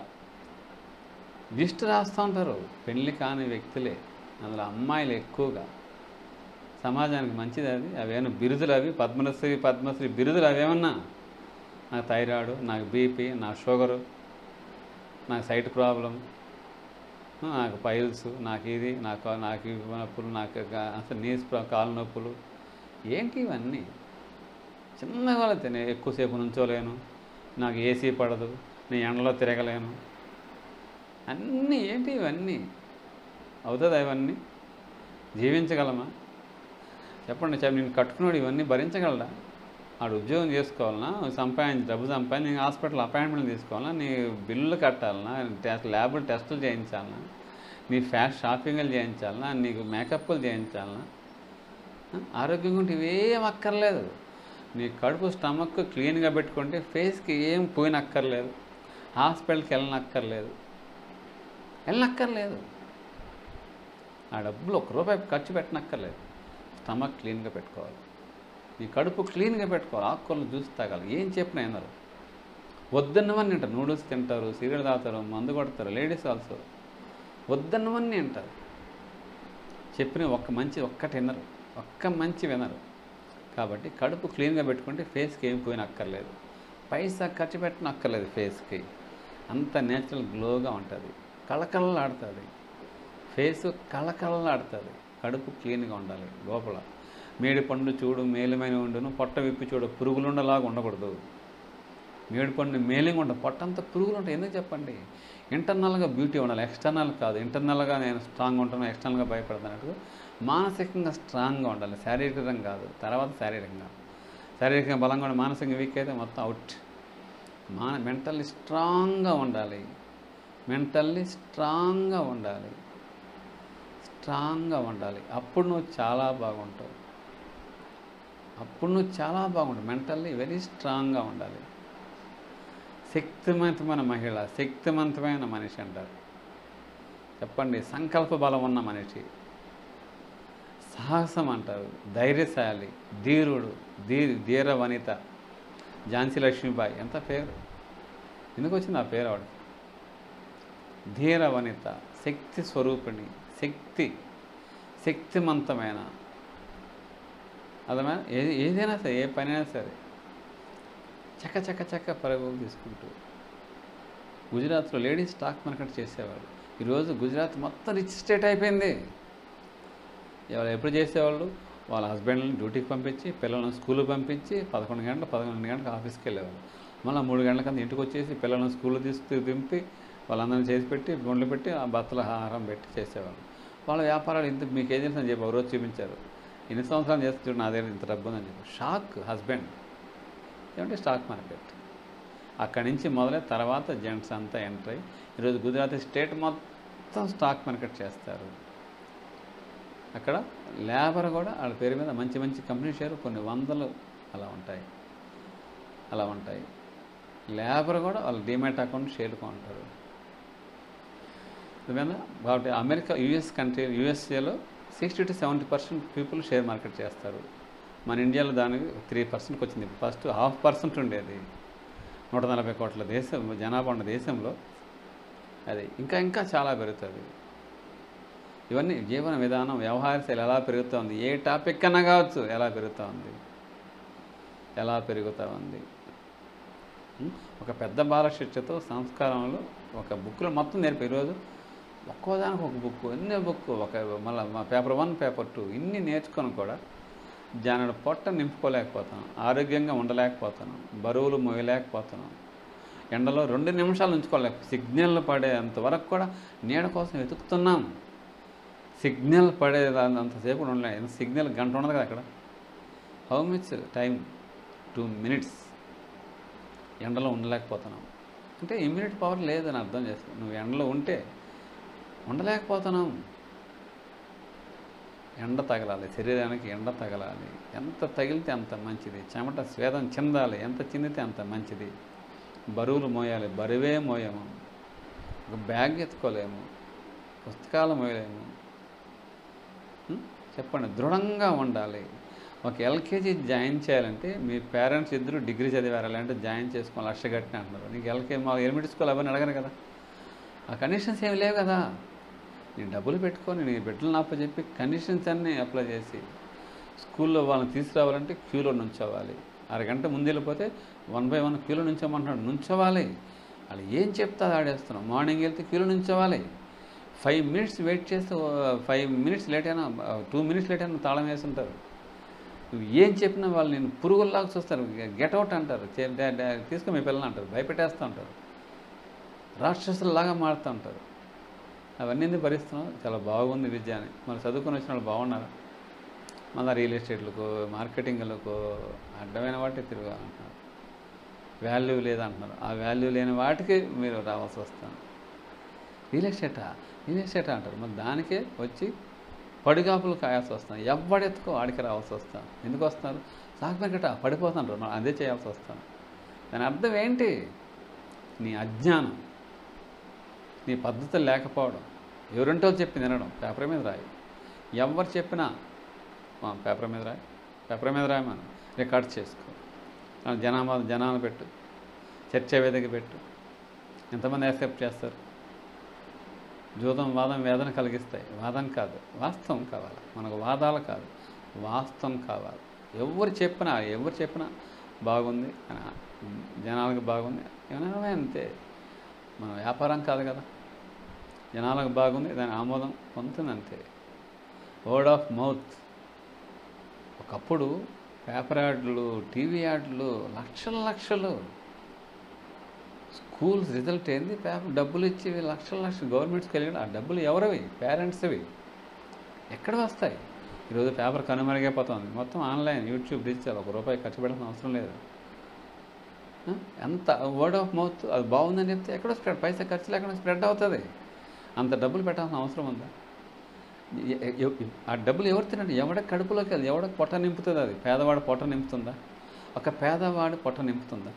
లిస్ట్ రాస్తూ ఉంటారు పెళ్ళి కాని వ్యక్తులే అందులో అమ్మాయిలు ఎక్కువగా సమాజానికి మంచిది అది అవేమన్నా బిరుదులు అవి పద్మశ్రీ పద్మశ్రీ బిరుదులు అవేమన్నా నాకు థైరాయిడ్ నాకు బీపీ నాకు షుగరు నాకు సైట్ ప్రాబ్లం నాకు పైల్స్ నాకు ఇది నాకు నాకు ఇవి నొప్పులు నాకు గా- అసలు నీస్ ప్రా- కాలు నొప్పులు ఏంటి ఇవన్నీ చిన్న వాళ్ళతే నేను ఎక్కువసేపు నుంచోలేను నాకు ఏసీ పడదు నేను ఎండలో తిరగలేను అన్నీ ఏంటి ఇవన్నీ అవుతుందా ఇవన్నీ జీవించగలమా చెప్పండి చెప్ప నేను కట్టుకున్నాడు ఇవన్నీ భరించగలడా ఆడు ఉద్యోగం చేసుకోవాలన్నా సంపాదించి డబ్బు సంపాదించి నేను హాస్పిటల్ అపాయింట్మెంట్ తీసుకోవాలన్నా నీ బిల్లులు కట్టాలన్నా టెస్ట్ ల్యాబులు టెస్టులు చేయించాలన్నా నీ ఫ్యాష్ షాపింగ్లు చేయించాలన్నా నీకు మేకప్లు చేయించాలన్నా ఆ, ఆరోగ్యంగా ఉంటే ఇవేం అక్కర్లేదు నీ కడుపు స్టమక్ క్లీన్గా పెట్టుకుంటే ఫేస్కి ఏం పోయినక్కర్లేదు హాస్పిటల్కి వెళ్ళనక్కర్లేదు వెళ్ళనక్కర్లేదు ఆ డబ్బులు ఒక రూపాయి ఖర్చు పెట్టనక్కర్లేదు స్టమక్ క్లీన్గా పెట్టుకోవాలి నీ కడుపు క్లీన్గా పెట్టుకోవాలి ఆకుకూరలు జ్యూస్ తాగాలి ఏం చెప్పినా వినరు వద్దన్నవన్నీ తింటారు నూడిల్స్ తింటారు సీరియల్ తాగుతారు మందు కొడతారు లేడీస్ ఆల్సో వద్దన్నవన్నీ వింటారు చెప్పిన ఒక్క మంచి ఒక్కటి వినరు ఒక్క మంచి వినరు కాబట్టి కడుపు క్లీన్గా పెట్టుకుంటే ఫేస్కి ఏం పోయిన అక్కర్లేదు పైసా ఖర్చు పెట్టిన అక్కర్లేదు ఫేస్కి అంత నేచురల్ గ్లోగా ఉంటుంది కళకళలాడుతుంది ఫేస్ కళకళలాడుతుంది కడుపు క్లీన్గా ఉండాలి లోపల మేడి పండు చూడు మేలుమైన ఉండును పొట్ట విప్పి చూడు పురుగులుండలాగా ఉండకూడదు మేడి పండు మేలింగ్ ఉండదు పొట్టంతా పురుగులు ఉంటాయి ఎందుకు చెప్పండి ఇంటర్నల్గా బ్యూటీ ఉండాలి ఎక్స్టర్నల్ కాదు ఇంటర్నల్గా నేను స్ట్రాంగ్ ఉంటాను ఎక్స్టర్నల్గా భయపడతానట్టు మానసికంగా స్ట్రాంగ్గా ఉండాలి శారీరకంగా కాదు తర్వాత శారీరకంగా శారీరకంగా బలంగా ఉండి మానసికంగా వీక్ అయితే మొత్తం అవుట్ మాన మెంటల్లీ స్ట్రాంగ్గా ఉండాలి మెంటల్లీ స్ట్రాంగ్గా ఉండాలి స్ట్రాంగ్గా ఉండాలి అప్పుడు నువ్వు చాలా బాగుంటావు అప్పుడు నువ్వు చాలా బాగుంటావు మెంటల్లీ వెరీ స్ట్రాంగ్గా ఉండాలి శక్తివంతమైన మహిళ శక్తివంతమైన మనిషి అంటారు చెప్పండి సంకల్ప బలం ఉన్న మనిషి సాహసం అంటారు ధైర్యశాలి ధీరుడు ధీ ధీర వనిత ఝాన్సీ లక్ష్మీబాయి ఎంత పేరు ఎందుకు వచ్చింది ఆ పేరు ఆవిడ ధీర వనిత శక్తి స్వరూపిణి శక్తి శక్తిమంతమైన అదమైన ఏది ఏదైనా సరే ఏ పనైనా సరే చక్క చక్క చక్క పరుగులు తీసుకుంటూ గుజరాత్లో లేడీస్ స్టాక్ మార్కెట్ చేసేవాళ్ళు ఈరోజు గుజరాత్ మొత్తం రిచ్ స్టేట్ అయిపోయింది ఎవరు ఎప్పుడు చేసేవాళ్ళు వాళ్ళ హస్బెండ్ని డ్యూటీకి పంపించి పిల్లలను స్కూల్కి పంపించి పదకొండు గంటలు పదకొండు గంటలకు ఆఫీస్కి వెళ్ళేవాళ్ళు మళ్ళీ మూడు గంటలకంతా ఇంటికి వచ్చేసి పిల్లలను స్కూల్లో తీసుకు దింపి వాళ్ళందరినీ చేసి పెట్టి గుండ్లు పెట్టి ఆ భర్తల ఆహారం పెట్టి చేసేవాళ్ళు వాళ్ళ వ్యాపారాలు ఇంత మీకు ఏం తెలుసు అని చెప్పి ఒక రోజు చూపించారు ఎన్ని సంవత్సరాలు చేస్తుంటే నా దగ్గర ఇంత డబ్బు ఉందని చెప్పి షాక్ హస్బెండ్ ఏమంటే స్టాక్ మార్కెట్ అక్కడి నుంచి మొదలై తర్వాత జెంట్స్ అంతా ఎంటర్ అయ్యి ఈరోజు గుజరాత్ స్టేట్ మొత్తం స్టాక్ మార్కెట్ చేస్తారు అక్కడ లేబర్ కూడా వాళ్ళ పేరు మీద మంచి మంచి కంపెనీ షేర్ కొన్ని వందలు అలా ఉంటాయి అలా ఉంటాయి లేబర్ కూడా వాళ్ళ డిమాట్ అకౌంట్ షేర్ కొంటారు ఏమైనా కాబట్టి అమెరికా యూఎస్ కంట్రీ యూఎస్ఏలో sixty to seventy percent people share market చేస్తారు మన ఇండియాలో దానికి త్రీ పర్సెంట్కి వచ్చింది ఫస్ట్ హాఫ్ పర్సెంట్ ఉండేది నూట నలభై కోట్ల దేశం జనాభా ఉన్న దేశంలో అది ఇంకా ఇంకా చాలా పెరుగుతుంది ఇవన్నీ జీవన విధానం వ్యవహార శైలి ఎలా పెరుగుతూ ఉంది ఏ టాపిక్ అన్నా కావచ్చు ఎలా పెరుగుతూ ఉంది ఎలా పెరుగుతూ ఉంది ఉం? ఒక పెద్ద బాలశిక్షతో సంస్కారంలో ఒక బుక్లో మొత్తం నేర్పి ఈరోజు ఒక్కోదానికి ఒక బుక్ ఎన్నో బుక్ ఒక మళ్ళీ మా పేపర్ వన్ పేపర్ టూ ఇన్ని నేర్చుకొని కూడా జానుడు పొట్ట నింపుకోలేకపోతున్నాం ఆరోగ్యంగా ఉండలేకపోతున్నాం బరువులు మోయలేకపోతున్నాం ఎండలో రెండు నిమిషాలు ఉంచుకోలేక సిగ్నల్ పడేంత వరకు కూడా నీడ కోసం వెతుకుతున్నాం సిగ్నల్ పడే అంతసేపు కూడా ఉండలే సిగ్నల్ గంట ఉండదు కదా అక్కడ how much time two minutes ఎండలో ఉండలేకపోతున్నాం అంటే ఇమ్యూనిటీ పవర్ లేదని అర్థం చేసుకో నువ్వు ఎండలో ఉంటే ఉండలేకపోతున్నాం ఎండ తగలాలి శరీరానికి ఎండ తగలాలి ఎంత తగిలితే అంత మంచిది చెమట స్వేదం చెందాలి ఎంత చిందితే అంత మంచిది బరువులు మోయాలి బరువే మోయము ఒక బ్యాగ్ ఎత్తుకోలేము పుస్తకాలు మోయలేము ఉం? చెప్పండి దృఢంగా ఉండాలి ఒక ఎల్కేజీ జాయిన్ చేయాలంటే మీ పేరెంట్స్ ఇద్దరు డిగ్రీ చదివారు అంటే జాయిన్ చేసుకోవాలి లక్ష కట్టిన అంటున్నారు నీకు ఎల్కే మా ఎలిమెంటరీ స్కూల్ అవన్నీ అడగరు కదా ఆ కండిషన్స్ ఏమి లేవు కదా నేను డబ్బులు పెట్టుకొని నీ బిడ్డలు నాప చెప్పి కండిషన్స్ అన్నీ అప్లై చేసి స్కూల్లో వాళ్ళని తీసుకురావాలంటే క్యూలో నుంచోవాలి అరగంట ముందు వెళ్ళిపోతే వన్ బై వన్ క్యూలో నుంచోమంటున్నాడు నుంచోవాలి వాళ్ళు ఏం చెప్తా అది ఆడేస్తున్నాం మార్నింగ్ వెళ్తే క్యూలో నుంచోవాలి ఫైవ్ మినిట్స్ వెయిట్ చేస్తే ఫైవ్ మినిట్స్ లేట్ అయినా టూ మినిట్స్ లేట్ అయినా తాళం వేసి ఉంటారు నువ్వు ఏం చెప్పినా వాళ్ళు నేను పురుగుల్లాగా చూస్తారు గెట్అవుట్ అంటారు చే- డా- డా- తీసుకుని మీ పిల్లలు అంటారు భయపెట్టేస్తూ ఉంటారు రాక్షసులలాగా మారుతూ ఉంటారు అవన్నీ ఎందుకు భరిస్తున్నాం చాలా బాగుంది విద్య అని మరి చదువుకొని వచ్చిన వాళ్ళు బాగున్నారా మళ్ళీ రియల్ ఎస్టేట్లకు మార్కెటింగ్లకు అడ్డమైన వాటి తిరుగు అంటున్నారు వాల్యూ లేదంటున్నారు ఆ వాల్యూ లేని వాటికి మీరు రావాల్సి వస్తాను రియల్ ఎస్టేటా రియల్ ఎస్టేటా అంటారు మరి దానికే వచ్చి పడిగాపులు కాయాల్సి వస్తాను ఎవడెత్తుకో ఆడికి రావాల్సి వస్తాను ఎందుకు వస్తారు సాక్ మార్కెటా పడిపోతాను మనం అదే చేయాల్సి వస్తాను దాని అర్థం ఏంటి నీ అజ్ఞానం నీ పద్ధతులు లేకపోవడం ఎవరంటో చెప్పి వినడం పేపర్ మీద రాయి ఎవరు చెప్పినా ఆ, పేపర్ మీద రాయి పేపర్ మీద రాయమని రికార్డ్ చేసుకో ఆ, జనాభా జనాలు పెట్టు చర్చా వేదిక పెట్టు ఎంతమంది యాక్సెప్ట్ చేస్తారు జూదం వాదం వేదన కలిగిస్తాయి వాదం కాదు వాస్తవం కావాలి మనకు వాదాలు కాదు వాస్తవం కావాలి ఎవరు చెప్పినా ఎవరు చెప్పినా బాగుంది అని జనాలకు బాగుంది ఏమైనా అంతే మన వ్యాపారం కాదు కదా జనాలకు బాగుంది దాని ఆమోదం పొందుతుంది అంతే వర్డ్ ఆఫ్ మౌత్ ఒకప్పుడు పేపర్ యాడ్లు టీవీ యాడ్లు లక్షల లక్షలు స్కూల్స్ రిజల్ట్ ఏంది పేపర్ డబ్బులు ఇచ్చి లక్షల లక్షలు గవర్నమెంట్స్కి వెళ్ళి ఆ డబ్బులు ఎవరివి పేరెంట్స్వి ఎక్కడ వస్తాయి ఈరోజు పేపర్ కనుమరుగైపోతుంది మొత్తం ఆన్లైన్ యూట్యూబ్ డిజిటల్ ఒక రూపాయి ఖర్చు పెట్టాల్సిన అవసరం లేదు ఆ? ఎంత వర్డ్ ఆఫ్ మౌత్ అది బాగుందని చెప్తే ఎక్కడో స్ప్రెడ్ పైసా ఖర్చు లేకుండా స్ప్రెడ్ అవుతుంది అంత డబ్బులు పెట్టాల్సిన అవసరం ఉందా ఎ- ఎ- ఎ- ఆ డబ్బులు ఎవరు తినండి ఎవడ కడుపులోకి వెళ్ళి ఎవడ పొట్ట నింపుతుంది అది పేదవాడు పొట్ట నింపుతుందా ఒక పేదవాడు పొట్ట నింపుతుందా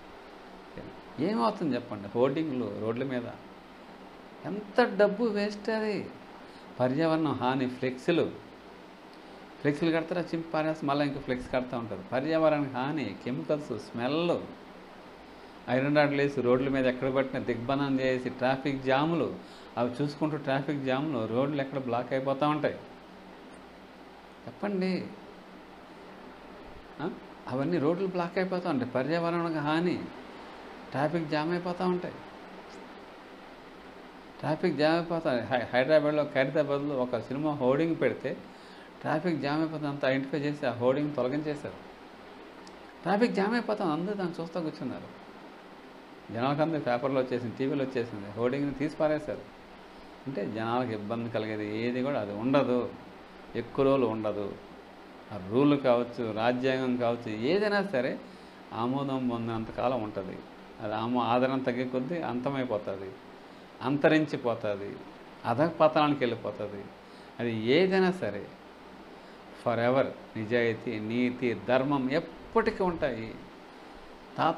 ఏమవుతుంది చెప్పండి హోర్డింగ్లు రోడ్ల మీద ఎంత డబ్బు వేస్ట్ అది పర్యావరణం హాని ఫ్లెక్స్లు ఫ్లెక్స్లు కడతారా చింపి పారేసి మళ్ళీ ఇంకో ఫ్లెక్స్ కడతా ఉంటారు పర్యావరణానికి హాని కెమికల్స్ స్మెల్ ఐరన్ రాడ్లు వేసి రోడ్ల మీద ఎక్కడ పట్టిన దిగ్బంధనం చేసి ట్రాఫిక్ జాములు అవి చూసుకుంటూ ట్రాఫిక్ జాములు రోడ్లు ఎక్కడ బ్లాక్ అయిపోతూ ఉంటాయి చెప్పండి ఆ? అవన్నీ రోడ్లు బ్లాక్ అయిపోతూ ఉంటాయి పర్యావరణానికి హాని ట్రాఫిక్ జామ్ అయిపోతూ ఉంటాయి ట్రాఫిక్ జామ్ అయిపోతాయి హై హైదరాబాద్లో ఖైరతాబాద్లో ఒక సినిమా హోర్డింగ్ పెడితే ట్రాఫిక్ జామ్ అయిపోతుంది అంతా ఐడెంటిఫై చేసి ఆ హోర్డింగ్ తొలగించేశారు ట్రాఫిక్ జామ్ అయిపోతాం అందరూ దాన్ని చూస్తూ కూర్చున్నారు జనాలకు అందరూ పేపర్లో వచ్చేసింది టీవీలో వచ్చేసింది హోర్డింగ్ని తీసి పారేశారు అంటే జనాలకు ఇబ్బంది కలిగేది ఏది కూడా అది ఉండదు ఎక్కువ రోజులు ఉండదు ఆ రూల్ కావచ్చు రాజ్యాంగం కావచ్చు ఏదైనా సరే ఆమోదం పొందినంతకాలం ఉంటుంది అది ఆమో ఆదరణ తగ్గే కొద్దీ అంతమైపోతుంది అంతరించిపోతుంది అధపతనానికి వెళ్ళిపోతుంది అది ఏదైనా సరే ఫర్ ఎవర్ నిజాయితీ నీతి ధర్మం ఎప్పటికీ ఉంటాయి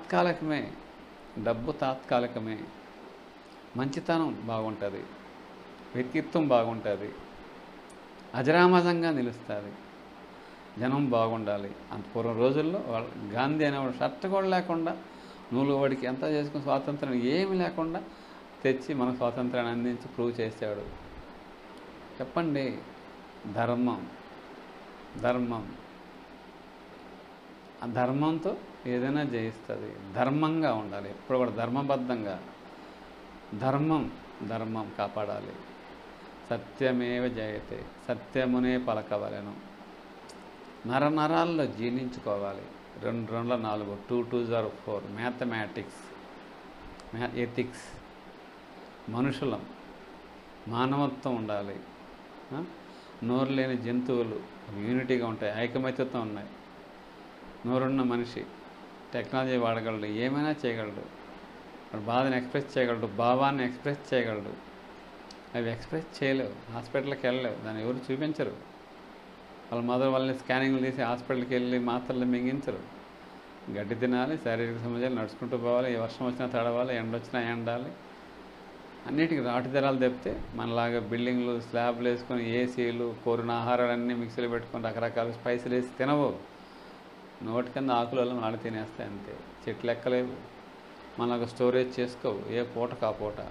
తాత్కాలికమే డబ్బు తాత్కాలికమే మంచితనం బాగుంటుంది వ్యక్తిత్వం బాగుంటుంది అజరామజంగా నిలుస్తుంది జనం బాగుండాలి అంత పూర్వం రోజుల్లో వాళ్ళ గాంధీ అనేవాడు షర్ట్ కూడా లేకుండా నూలు వాడికి ఎంత చేసుకుని స్వాతంత్రం ఏమి లేకుండా తెచ్చి మన స్వాతంత్రాన్ని అందించి ప్రూవ్ చేశాడు చెప్పండి ధర్మం ధర్మం ఆ ధర్మంతో ఏదైనా జయిస్తుంది ధర్మంగా ఉండాలి ఎప్పుడు కూడా ధర్మబద్ధంగా ధర్మం ధర్మం కాపాడాలి సత్యమేవ జయతే సత్యమునే పలకవలెను నర నరాల్లో జీర్ణించుకోవాలి రెండు రెండుల నాలుగు two two zero four mathematics మ్యా ఎథిక్స్ మనుషులం మానవత్వం ఉండాలి ఆ? నోరు లేని జంతువులు యూనిటీగా ఉంటాయి ఐకమత్యతో ఉన్నాయి నోరున్న మనిషి టెక్నాలజీ వాడగలడు ఏమైనా చేయగలడు వాడు బాధను ఎక్స్ప్రెస్ చేయగలడు భావాన్ని ఎక్స్ప్రెస్ చేయగలడు అవి ఎక్స్ప్రెస్ చేయలేవు హాస్పిటల్కి వెళ్ళలేవు దాన్ని ఎవరు చూపించరు వాళ్ళ మదర్ వాళ్ళని స్కానింగ్లు తీసి హాస్పిటల్కి వెళ్ళి మాత్రలు మింగించరు గడ్డి తినాలి శారీరక సమస్యలు నడుచుకుంటూ పోవాలి ఏ వర్షం వచ్చినా తడవాలి ఎండ వచ్చినా ఎండాలి అన్నిటికీ రాటి ధరలు తెప్పితే మనలాగా బిల్డింగ్లు స్లాబ్లు వేసుకొని ఏసీలు కోరిన ఆహారాలన్నీ మిక్సీలో పెట్టుకొని రకరకాల స్పైసీలు వేసి తినవు నోటి కింద ఆకులలో నాడు తినేస్తాయి అంతే చెట్లు ఎక్కలేవు మనకు స్టోరేజ్ చేసుకోవు ఏ పూటకు ఆ పూట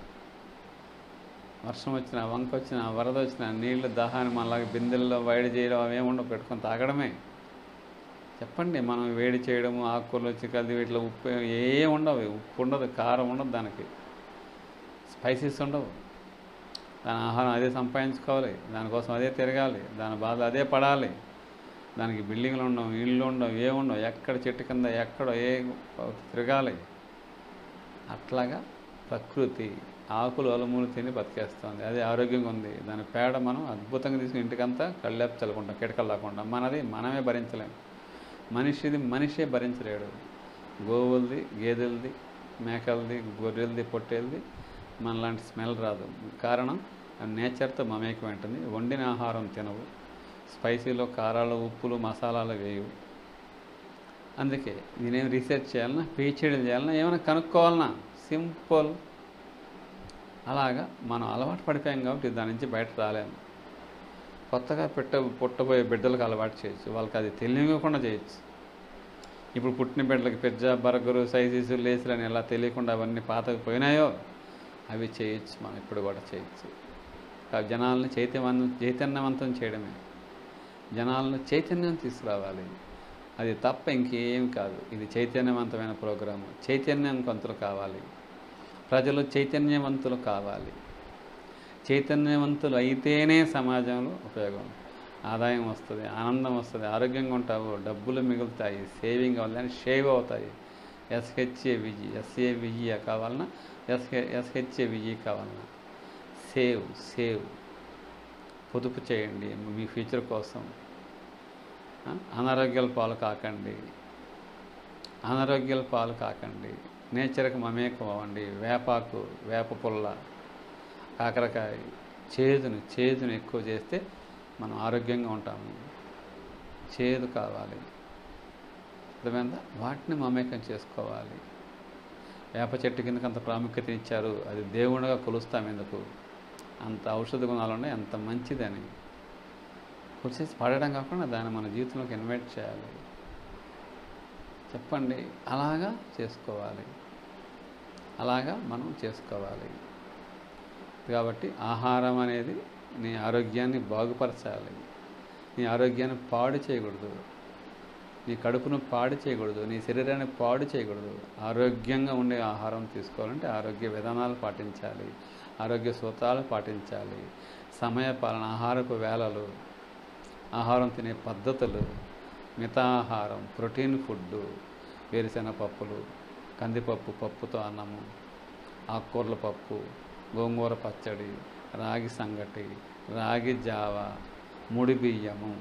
వర్షం వచ్చినా వంక వచ్చినా వరద వచ్చినా నీళ్లు దాహాన్ని మనలాగా బిందెల్లో వైడి చేయడం అవేమి ఉండవు పెట్టుకొని తాగడమే చెప్పండి మనం వేడి చేయడము ఆకుకూరలు చిక్కలు వీటిలో ఉప్పు ఏ ఉండవు ఉప్పు ఉండదు కారం ఉండదు దానికి స్పైసెస్ ఉండవు దాని ఆహారం అదే సంపాదించుకోవాలి దానికోసం అదే తిరగాలి దాని బాధ అదే పడాలి దానికి బిల్డింగ్లు ఉండవు ఇళ్ళు ఉండవు ఏ ఉండవు ఎక్కడ చెట్టు కింద ఎక్కడో ఏ తిరగాలి అట్లాగా ప్రకృతి ఆకులు అలుములు తిని బతికేస్తుంది అది ఆరోగ్యంగా ఉంది దాని పేడ మనం అద్భుతంగా తీసుకుని ఇంటికంతా కళ్ళెప్ప చల్లుకుంటాం కిటకలు లేకుండా మనది మనమే భరించలేం మనిషిది మనిషే భరించలేడు గోవులది గేదెలది మేకలది గొర్రెలది పొట్టేలది మనలాంటి స్మెల్ రాదు కారణం నేచర్తో మమేకం ఉంటుంది వండిన ఆహారం తినవు స్పైసీలో కారాలు ఉప్పులు మసాలాలు వేయవు అందుకే నేనేం రీసెర్చ్ చేయాలన్నా పిహెచ్డీలు చేయాలన్నా ఏమైనా కనుక్కోవాలన్నా సింపుల్ అలాగా మనం అలవాటు పడిపోయాం కాబట్టి దాని నుంచి బయట రాలేము కొత్తగా పెట్ట పుట్టబోయే బిడ్డలకు అలవాటు చేయొచ్చు వాళ్ళకి అది తెలియకుండా చేయొచ్చు ఇప్పుడు పుట్టిన బిడ్డలకి పిజ్జా బర్గరు సైజీసు లేసులు అని ఎలా తెలియకుండా అవన్నీ పాతకు పోయినాయో అవి చేయొచ్చు మనం ఇప్పుడు కూడా చేయొచ్చు ఆ జనాలను చైతన్యవంతం చైతన్యవంతం చేయడమే జనాలను చైతన్యం తీసుకురావాలి అది తప్ప ఇంకేం కాదు ఇది చైతన్యవంతమైన ప్రోగ్రాము చైతన్యవంతులు కావాలి ప్రజలు చైతన్యవంతులు కావాలి చైతన్యవంతులు అయితేనే సమాజంలో ఉపయోగం ఆదాయం వస్తుంది ఆనందం వస్తుంది ఆరోగ్యంగా ఉంటావు డబ్బులు మిగులుతాయి సేవింగ్ అవ్వాలి షేవ్ అవుతాయి ఎస్హెచ్ఏ విజి ఎస్ఏ విజయ కావాలన్నా ఎస్హె ఎస్హెచ్ఏ విజి కావాలన్నా సేవ్ సేవ్ పొదుపు చేయండి మీ ఫ్యూచర్ కోసం ఆ? అనారోగ్యాల పాలు కాకండి అనారోగ్యాల పాలు కాకండి నేచర్కి మమేకం అవ్వండి వేపాకు వేప పుల్ల కాకరకాయ చేదును చేదును ఎక్కువ చేస్తే మనం ఆరోగ్యంగా ఉంటాము చేదు కావాలి అర్థమైందా వాటిని మమేకం చేసుకోవాలి వేప చెట్టు కిందకి అంత ప్రాముఖ్యత ఇచ్చారు అది దేవుడిగా కొలుస్తాం ఎందుకు అంత ఔషధ గుణాలు ఉన్నాయి అంత మంచిదని కొలిసేసి పడడం కాకుండా దాన్ని మన జీవితంలోకి ఇన్వైట్ చేయాలి చెప్పండి అలాగా చేసుకోవాలి అలాగా మనం చేసుకోవాలి కాబట్టి ఆహారం అనేది నీ ఆరోగ్యాన్ని బాగుపరచాలి నీ ఆరోగ్యాన్ని పాడు చేయకూడదు నీ కడుపును పాడు చేయకూడదు నీ శరీరాన్ని పాడు చేయకూడదు ఆరోగ్యంగా ఉండే ఆహారం తీసుకోవాలంటే ఆరోగ్య విధానాలు పాటించాలి ఆరోగ్య సూత్రాలు పాటించాలి సమయ పాలన ఆహారపు వేళలు ఆహారం తినే పద్ధతులు మితాహారం ప్రోటీన్ ఫుడ్ వేరుశెనగ పప్పులు కందిపప్పు పప్పుతో అన్నము ఆకుకూరల పప్పు గోంగూర పచ్చడి రాగి సంగటి రాగి జావ ముడి బియ్యము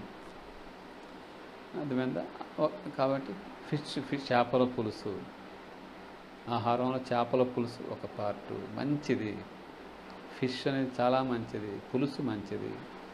అది మీద కాబట్టి ఫిష్ ఫిష్ చేపల పులుసు ఆహారంలో చేపల పులుసు ఒక పార్టు మంచిది ఫిష్ అనేది చాలా మంచిది పులుసు మంచిది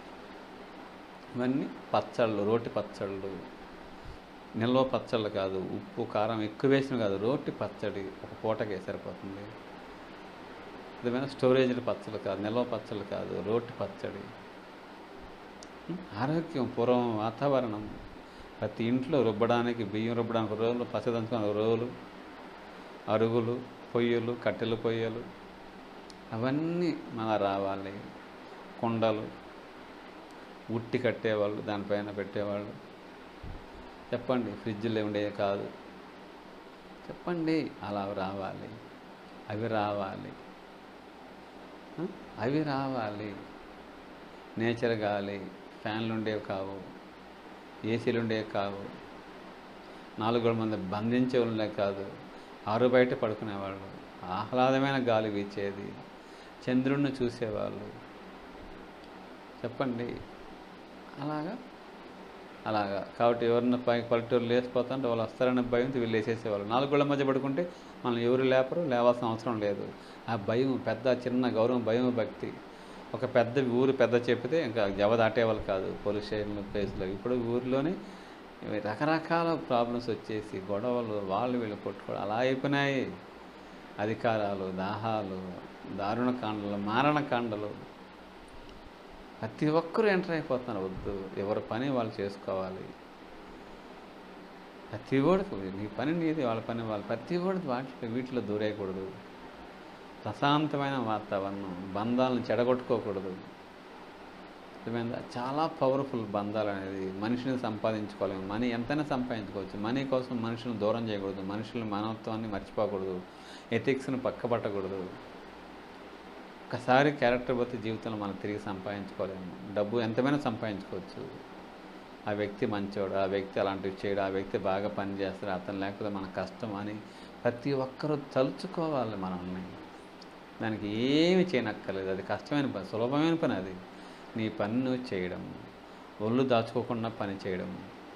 ఇవన్నీ పచ్చళ్ళు రోటి పచ్చళ్ళు నిల్వ పచ్చళ్ళు కాదు ఉప్పు కారం ఎక్కువ వేసిన కాదు రోటి పచ్చడి ఒక పూటకే సరిపోతుంది ఏమైనా స్టోరేజ్ పచ్చళ్ళు కాదు నిల్వ పచ్చళ్ళు కాదు రోటి పచ్చడి ఉం? ఆరోగ్యం పూర్వం వాతావరణం ప్రతి ఇంట్లో రుబ్బడానికి బియ్యం రుబ్బడానికి రోలు పచ్చదంచుకొని రోలు అరుగులు పొయ్యలు కట్టెలు పొయ్యలు అవన్నీ మన రావాలి కుండలు ఉట్టి కట్టేవాళ్ళు దానిపైన పెట్టేవాళ్ళు చెప్పండి ఫ్రిడ్జ్లో ఉండేవి కాదు చెప్పండి అలా రావాలి అవి రావాలి ఆ? అవి రావాలి నేచర్ గాలి ఫ్యాన్లు ఉండేవి కావు ఏసీలు ఉండేవి కావు నాలుగు మంది బంధించే వాళ్ళే కాదు ఆరు బయట పడుకునేవాళ్ళు ఆహ్లాదమైన గాలి వీచేది చంద్రుణ్ణి చూసేవాళ్ళు చెప్పండి అలాగా అలాగా కాబట్టి ఎవరిని పై పల్లెటూరు లేచిపోతుంటే వాళ్ళు వస్తారనే భయంతో వీళ్ళు వేసేసేవాళ్ళు నాలుగోళ్ళ మధ్య పడుకుంటే మనం ఎవరు లేపరు లేవాల్సిన అవసరం లేదు ఆ భయం పెద్ద చిన్న గౌరవం భయం భక్తి ఒక పెద్ద ఊరు పెద్ద చెప్తే ఇంకా జవ దాటేవాళ్ళు కాదు పోలీస్ స్టేషన్లు కేసులు ఇప్పుడు ఊరిలోనే ఇవి రకరకాల ప్రాబ్లమ్స్ వచ్చేసి గొడవలు వాళ్ళు వీళ్ళు కొట్టుకోవడం అలా అయిపోయినాయి అధికారాలు దాహాలు దారుణ కాండలు మారణ కాండలు ప్రతి ఒక్కరూ ఎంటర్ అయిపోతున్నారు వద్దు ఎవరి పని వాళ్ళు చేసుకోవాలి ప్రతి ఓడికి నీ పని నీది వాళ్ళ పని వాళ్ళు ప్రతి ఓడికి వాటిలో వీటిలో దూరేయకూడదు ప్రశాంతమైన వాతావరణం బంధాలను చెడగొట్టుకోకూడదు అర్థమైందా చాలా పవర్ఫుల్ బంధాలు అనేది మనిషిని సంపాదించుకోవాలి మనీ ఎంతైనా సంపాదించుకోవచ్చు మనీ కోసం మనుషులను దూరం చేయకూడదు మనుషుల మానవత్వాన్ని మర్చిపోకూడదు ఎథిక్స్ను పక్కబట్టకూడదు ఒకసారి క్యారెక్టర్ పోతే జీవితంలో మనం తిరిగి సంపాదించుకోలేము డబ్బు ఎంతమైనా సంపాదించుకోవచ్చు ఆ వ్యక్తి మంచోడు ఆ వ్యక్తి అలాంటివి చేయడు ఆ వ్యక్తి బాగా పని చేస్తాడు అతను లేకపోతే మన కష్టం అని ప్రతి ఒక్కరూ తలుచుకోవాలి మనల్ని దానికి ఏమి చేయనక్కర్లేదు అది కష్టమైన పని సులభమైన పని అది నీ పని నువ్వు చేయడం ఒళ్ళు దాచుకోకుండా పని చేయడం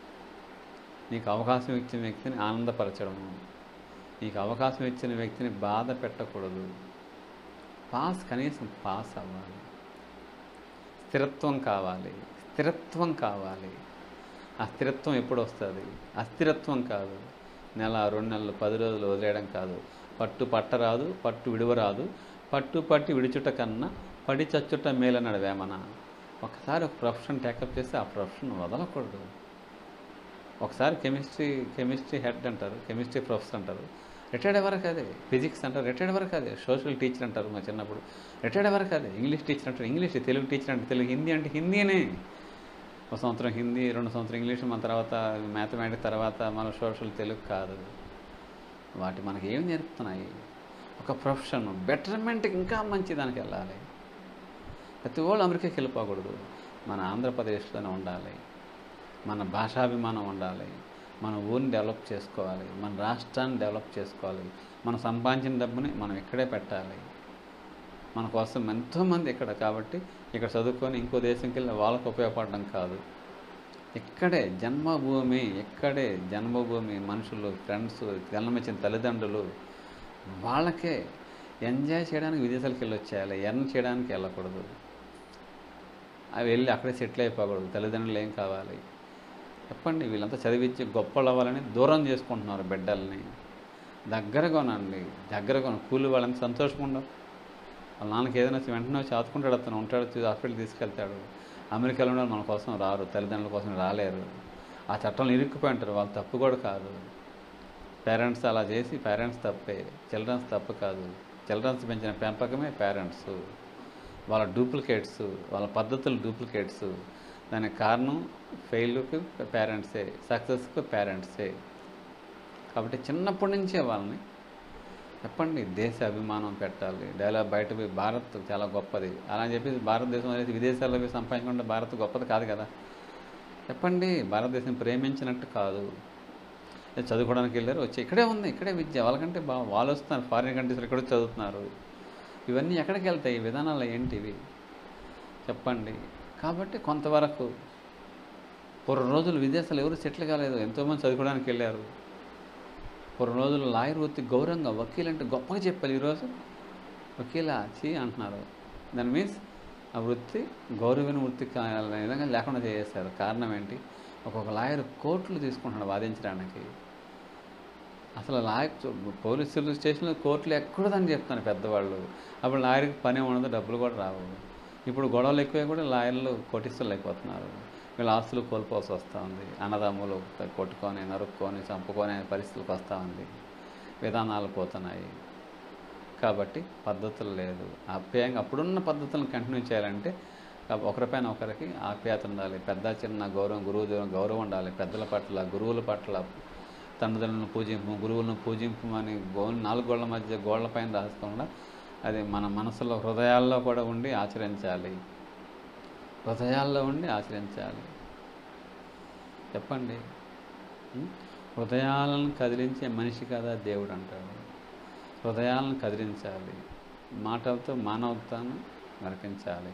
నీకు అవకాశం ఇచ్చిన వ్యక్తిని ఆనందపరచడము నీకు అవకాశం ఇచ్చిన వ్యక్తిని బాధ పెట్టకూడదు పాస్ కనీసం పాస్ అవ్వాలి స్థిరత్వం కావాలి స్థిరత్వం కావాలి ఆ స్థిరత్వం ఎప్పుడు వస్తుంది అస్థిరత్వం కాదు నెల రెండు నెలలు పది రోజులు వదిలేయడం కాదు పట్టు పట్టరాదు పట్టు విడవరాదు పట్టు పట్టి విడిచుట కన్నా పడి చచ్చుట మేలన్నాడు వేమన ఒకసారి ఒక ప్రొఫెషన్ టేకప్ చేస్తే ఆ ప్రొఫెషన్ వదలకూడదు ఒకసారి కెమిస్ట్రీ కెమిస్ట్రీ హెడ్ అంటారు కెమిస్ట్రీ ప్రొఫెసర్ అంటారు రిటైర్డ్ వరకు అదే ఫిజిక్స్ అంటారు రిటైర్డ్ వరకు అదే సోషల్ టీచర్ అంటారు మా చిన్నప్పుడు రిటైర్డ్ వరకు అదే ఇంగ్లీష్ టీచర్ అంటారు ఇంగ్లీష్ తెలుగు టీచర్ అంటే తెలుగు హిందీ అంటే హిందీనే ఒక సంవత్సరం హిందీ రెండు సంవత్సరం ఇంగ్లీష్ మన తర్వాత మ్యాథమెటిక్స్ తర్వాత మన సోషల్ తెలుగు కాదు వాటి మనకి ఏం నేర్పుతున్నాయి ఒక ప్రొఫెషన్ బెటర్మెంట్కి ఇంకా మంచి దానికి వెళ్ళాలి ప్రతి వాళ్ళు అమెరికాకి వెళ్ళిపోకూడదు మన ఆంధ్రప్రదేశ్లోనే ఉండాలి మన భాషాభిమానం ఉండాలి మన ఊరిని డెవలప్ చేసుకోవాలి మన రాష్ట్రాన్ని డెవలప్ చేసుకోవాలి మనం సంపాదించిన డబ్బుని మనం ఇక్కడే పెట్టాలి మన కోసం ఎంతోమంది ఇక్కడ కాబట్టి ఇక్కడ చదువుకొని ఇంకో దేశంకి వెళ్ళి వాళ్ళకు ఉపయోగపడడం కాదు ఇక్కడే జన్మభూమి ఇక్కడే జన్మభూమి మనుషులు ఫ్రెండ్స్ జన్మచ్చిన తల్లిదండ్రులు వాళ్ళకే ఎంజాయ్ చేయడానికి విదేశాలకు వెళ్ళి వచ్చేయాలి ఎర్న్ చేయడానికి వెళ్ళకూడదు అవి వెళ్ళి అక్కడే సెటిల్ అయిపోకూడదు తల్లిదండ్రులు ఏం కావాలి చెప్పండి వీళ్ళంతా చదివించి గొప్పలు అవ్వాలని దూరం చేసుకుంటున్నారు బిడ్డల్ని దగ్గర కొనండి దగ్గర కొన కూలి వాళ్ళని సంతోషంగా ఉండవు వాళ్ళ నాన్నకి ఏదైనా వచ్చి వెంటనే వచ్చి ఆదుకుంటాడు అతను ఉంటాడు చూ- హాస్పిటల్ తీసుకెళ్తాడు అమెరికాలో ఉన్న మన కోసం రారు తల్లిదండ్రుల కోసం రాలేరు ఆ చట్టంలో ఇరుక్కుపోయి ఉంటారు వాళ్ళు తప్పు కూడా కాదు పేరెంట్స్ అలా చేసి పేరెంట్స్ తప్పే చిల్డ్రన్స్ తప్పు కాదు చిల్డ్రన్స్ పెంచిన పెంపకమే పేరెంట్స్ వాళ్ళ డూప్లికేట్స్ వాళ్ళ పద్ధతులు డూప్లికేట్స్ దానికి కారణం ఫెయిల్కి పేరెంట్సే సక్సెస్కి పేరెంట్సే కాబట్టి చిన్నప్పటి నుంచే వాళ్ళని చెప్పండి దేశ అభిమానం పెట్టాలి డైలాగ్ బయట పోయి భారత్ చాలా గొప్పది అలా అని చెప్పేసి భారతదేశం అనేది విదేశాల్లో పోయి సంపాదించుకుంటే భారత్ గొప్పది కాదు కదా చెప్పండి భారతదేశం ప్రేమించినట్టు కాదు ఏదో చదువుకోవడానికి వెళ్ళారు వచ్చి ఇక్కడే ఉంది ఇక్కడే విద్య వాళ్ళకంటే బా వాళ్ళు వస్తున్నారు ఫారిన్ కంట్రీస్లో ఇక్కడ చదువుతున్నారు ఇవన్నీ ఎక్కడికి వెళ్తాయి ఈ విధానాలు ఏంటివి చెప్పండి కాబట్టి కొంతవరకు పూర్వం రోజులు విదేశాలు ఎవరు సెటిల్ కాలేదు ఎంతోమంది చదువుకోవడానికి వెళ్ళారు పూర్వం రోజులు లాయర్ వృత్తి గౌరవంగా వకీల్ అంటే గొప్పగా చెప్పాలి ఈరోజు వకీలా చీ అంటున్నారు దాని మీన్స్ ఆ వృత్తి గౌరవమైన వృత్తి కా- విధంగా లేకుండా చేసేస్తారు కారణం ఏంటి ఒక్కొక్క లాయర్ కోట్లు తీసుకుంటున్నాడు వాదించడానికి అసలు లాయర్ పోలీసులు స్టేషన్లో కోర్టులు ఎక్కడదని చెప్తాను పెద్దవాళ్ళు అప్పుడు లాయర్కి పని ఉండదు డబ్బులు కూడా రావు ఇప్పుడు గొడవలు ఎక్కువే కూడా లాయర్లు కోటిస్తులు అయిపోతున్నారు వీళ్ళ ఆస్తులు కోల్పోవాల్సి వస్తూ ఉంది అన్నదమ్ములు కొట్టుకొని నరుక్కొని చంపుకొని అనే పరిస్థితులకు వస్తూ ఉంది విధానాలు పోతున్నాయి కాబట్టి పద్ధతులు లేదు ఆప్యాయంగా అప్పుడున్న పద్ధతులను కంటిన్యూ చేయాలంటే కా- ఒకరిపైన ఒకరికి ఆప్యాయత ఉండాలి పెద్ద చిన్న గౌరవం గురువు దూరం గౌరవం ఉండాలి పెద్దల పట్ల గురువుల పట్ల తల్లిదండ్రులను పూజింపు గురువులను పూజింపు అని గో నాలుగు గోళ్ల మధ్య గోళ్ల పైన రాసుకోకుండా అది మన మనసులో హృదయాల్లో కూడా ఉండి ఆచరించాలి హృదయాల్లో ఉండి ఆచరించాలి చెప్పండి ఉం? హృదయాలను కదిలించే మనిషి కదా దేవుడు అంటాడు హృదయాలను కదిలించాలి మాటలతో మానవతను నడిపించాలి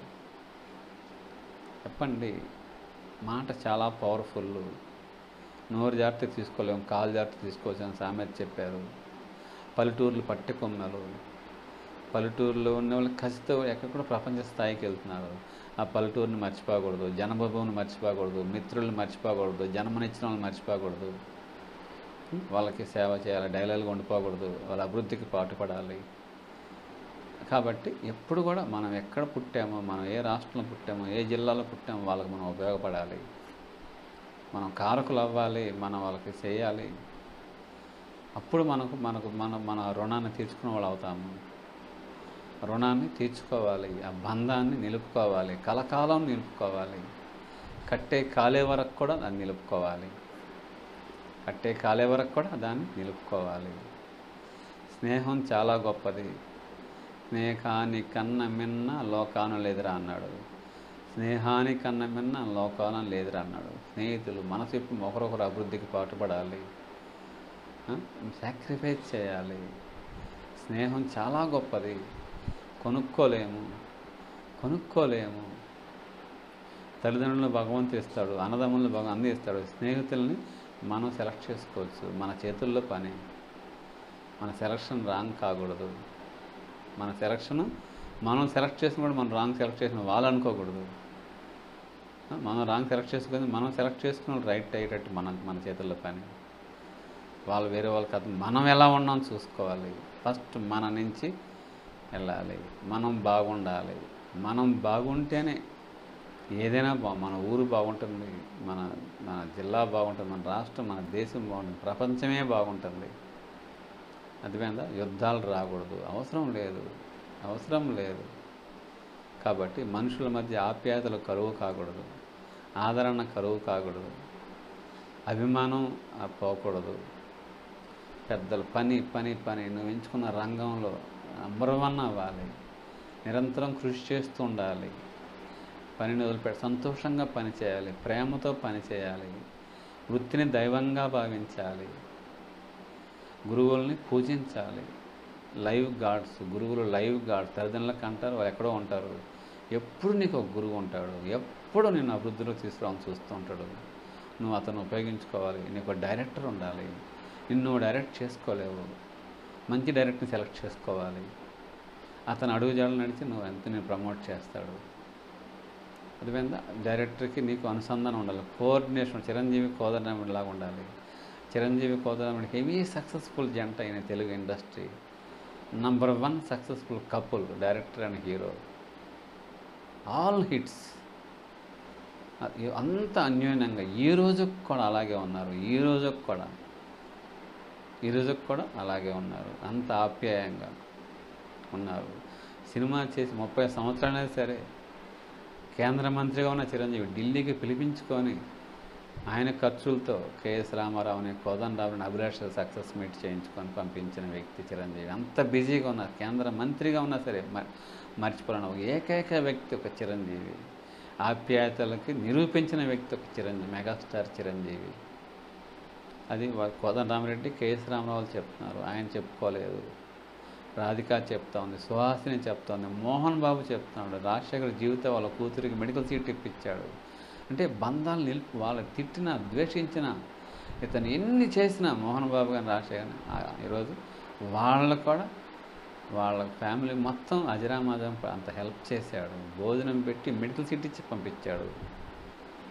చెప్పండి మాట చాలా పవర్ఫుల్ నోరు జాగ్రత్త తీసుకోలేము కాలు జాగ్రత్త తీసుకోవచ్చని సామెత చెప్పారు పల్లెటూర్లు పట్టి కొమ్మలు పల్లెటూరులో ఉన్న వాళ్ళు కసితో ఎక్కడ ప్రపంచ స్థాయికి వెళ్తున్నారు ఆ పల్లెటూరుని మర్చిపోకూడదు జనభూమిని మర్చిపోకూడదు మిత్రులను మర్చిపోకూడదు జన్మనిచ్చిన వాళ్ళని మర్చిపోకూడదు వాళ్ళకి సేవ చేయాలి డైలాగులు ఉండిపోకూడదు వాళ్ళ అభివృద్ధికి పాటుపడాలి కాబట్టి ఎప్పుడు కూడా మనం ఎక్కడ పుట్టామో మనం ఏ రాష్ట్రంలో పుట్టామో ఏ జిల్లాలో పుట్టామో వాళ్ళకి మనం ఉపయోగపడాలి మనం కారకులు అవ్వాలి మనం వాళ్ళకి చేయాలి అప్పుడు మనకు మనకు మన మన రుణాన్ని తీర్చుకునే వాళ్ళు అవుతాము రుణాన్ని తీర్చుకోవాలి ఆ బంధాన్ని నిలుపుకోవాలి కలకాలం నిలుపుకోవాలి కట్టే కాలే వరకు కూడా దాన్ని నిలుపుకోవాలి కట్టే కాలే వరకు కూడా దాన్ని నిలుపుకోవాలి స్నేహం చాలా గొప్పది స్నేహాని కన్న మిన్న లోకాను లేదురా అన్నాడు స్నేహాని కన్న మిన్న లోకానం లేదురా అన్నాడు స్నేహితులు మనసు ఇప్పుడు ఒకరొకరు అభివృద్ధికి పాటుపడాలి సాక్రిఫైస్ చేయాలి స్నేహం చాలా గొప్పది కొనుక్కోలేము కొనుక్కోలేము తల్లిదండ్రులను భగవంతుడు ఇస్తాడు అన్నదమ్ములను భగవంతు అందిస్తాడు స్నేహితుల్ని మనం సెలెక్ట్ చేసుకోవచ్చు మన చేతుల్లో పని మన సెలక్షన్ రాంగ్ కాకూడదు మన సెలక్షన్ మనం సెలెక్ట్ చేసిన కూడా మనం రాంగ్ సెలెక్ట్ చేసిన వాళ్ళు అనుకోకూడదు ఆ, మనం రాంగ్ సెలెక్ట్ చేసుకుని మనం సెలెక్ట్ చేసుకున్న వాళ్ళు రైట్ అయ్యేటట్టు మన మన చేతుల్లో పని వాళ్ళు వేరే వాళ్ళకి కాదు మనం ఎలా ఉన్నాం చూసుకోవాలి ఫస్ట్ మన నుంచి వెళ్ళాలి మనం బాగుండాలి మనం బాగుంటేనే ఏదైనా బా మన ఊరు బాగుంటుంది మన మన జిల్లా బాగుంటుంది మన రాష్ట్రం మన దేశం బాగుంటుంది ప్రపంచమే బాగుంటుంది అర్థమైందా యుద్ధాలు రాకూడదు అవసరం లేదు అవసరం లేదు కాబట్టి మనుషుల మధ్య ఆప్యాయతలు కరువు కాకూడదు ఆదరణ కరువు కాకూడదు అభిమానం ఆ, పోకూడదు పెద్దలు పని పని పని నువ్వు ఎంచుకున్న రంగంలో నంబర్ వన్ అవ్వాలి నిరంతరం కృషి చేస్తూ ఉండాలి పనిని వదిలిపెట్టి సంతోషంగా పని చేయాలి ప్రేమతో పని చేయాలి వృత్తిని దైవంగా భావించాలి గురువుల్ని పూజించాలి లైవ్ గాడ్స్ గురువులు లైవ్ గాడ్స్ తల్లిదండ్రులకు అంటారు వాళ్ళు ఎక్కడో ఉంటారు ఎప్పుడు నీకు ఒక గురువు ఉంటాడు ఎప్పుడు నేను అభివృద్ధిలో తీసుకురావాలని చూస్తూ ఉంటాడు నువ్వు అతను ఉపయోగించుకోవాలి నీకు ఒక డైరెక్టర్ ఉండాలి నిన్ను నువ్వు డైరెక్ట్ చేసుకోలేవు మంచి డైరెక్టర్ని సెలెక్ట్ చేసుకోవాలి అతను అడుగు జాడలు నడిచి నువ్వు ఎంత నేను ప్రమోట్ చేస్తాడు అర్థమైందా డైరెక్టర్కి నీకు అనుసంధానం ఉండాలి కోఆర్డినేషన్ చిరంజీవి కోదరాముడి లాగా ఉండాలి చిరంజీవి కోదరాముడికి హెవీ సక్సెస్ఫుల్ జంట అయిన Telugu industry number one successful couple director and hero all hits అంత అన్యోన్యంగా ఈ రోజుకు కూడా అలాగే ఉన్నారు ఈ రోజుకు కూడా ఈ రోజుకు కూడా అలాగే ఉన్నారు అంత ఆప్యాయంగా ఉన్నారు సినిమా చేసి ముప్పై సంవత్సరాలైనా సరే కేంద్ర మంత్రిగా ఉన్న చిరంజీవి ఢిల్లీకి పిలిపించుకొని ఆయన ఖర్చులతో కేఎస్ రామారావుని కోదండరావుని అభిలాష సక్సెస్ మీట్ చేయించుకొని పంపించిన వ్యక్తి చిరంజీవి అంత బిజీగా ఉన్నారు కేంద్ర మంత్రిగా ఉన్నా సరే మ- మర్చిపోలేని ఒక ఏకైక వ్యక్తి ఒక చిరంజీవి ఆప్యాయతలకి నిరూపించిన వ్యక్తి ఒక చిరంజీవి మెగాస్టార్ చిరంజీవి అది వా- కోదండరామరెడ్డి కేఎస్ రామారావు చెప్తున్నారు ఆయన చెప్పుకోలేదు రాధిక చెప్తా ఉంది సుహాసిని చెప్తా ఉంది మోహన్ బాబు చెప్తున్నాడు రాజశేఖర్ జీవితం వాళ్ళ కూతురికి మెడికల్ సీట్ ఇప్పించాడు అంటే బంధాలు నిలుపు వాళ్ళు తిట్టినా ద్వేషించిన ఇతను ఎన్ని చేసినా మోహన్ బాబు గారిని రాజశేఖర్ ఈరోజు వాళ్ళకు కూడా వాళ్ళ ఫ్యామిలీ మొత్తం అజరామాజం అంత హెల్ప్ చేశాడు భోజనం పెట్టి మెడికల్ సీట్ ఇచ్చి పంపించాడు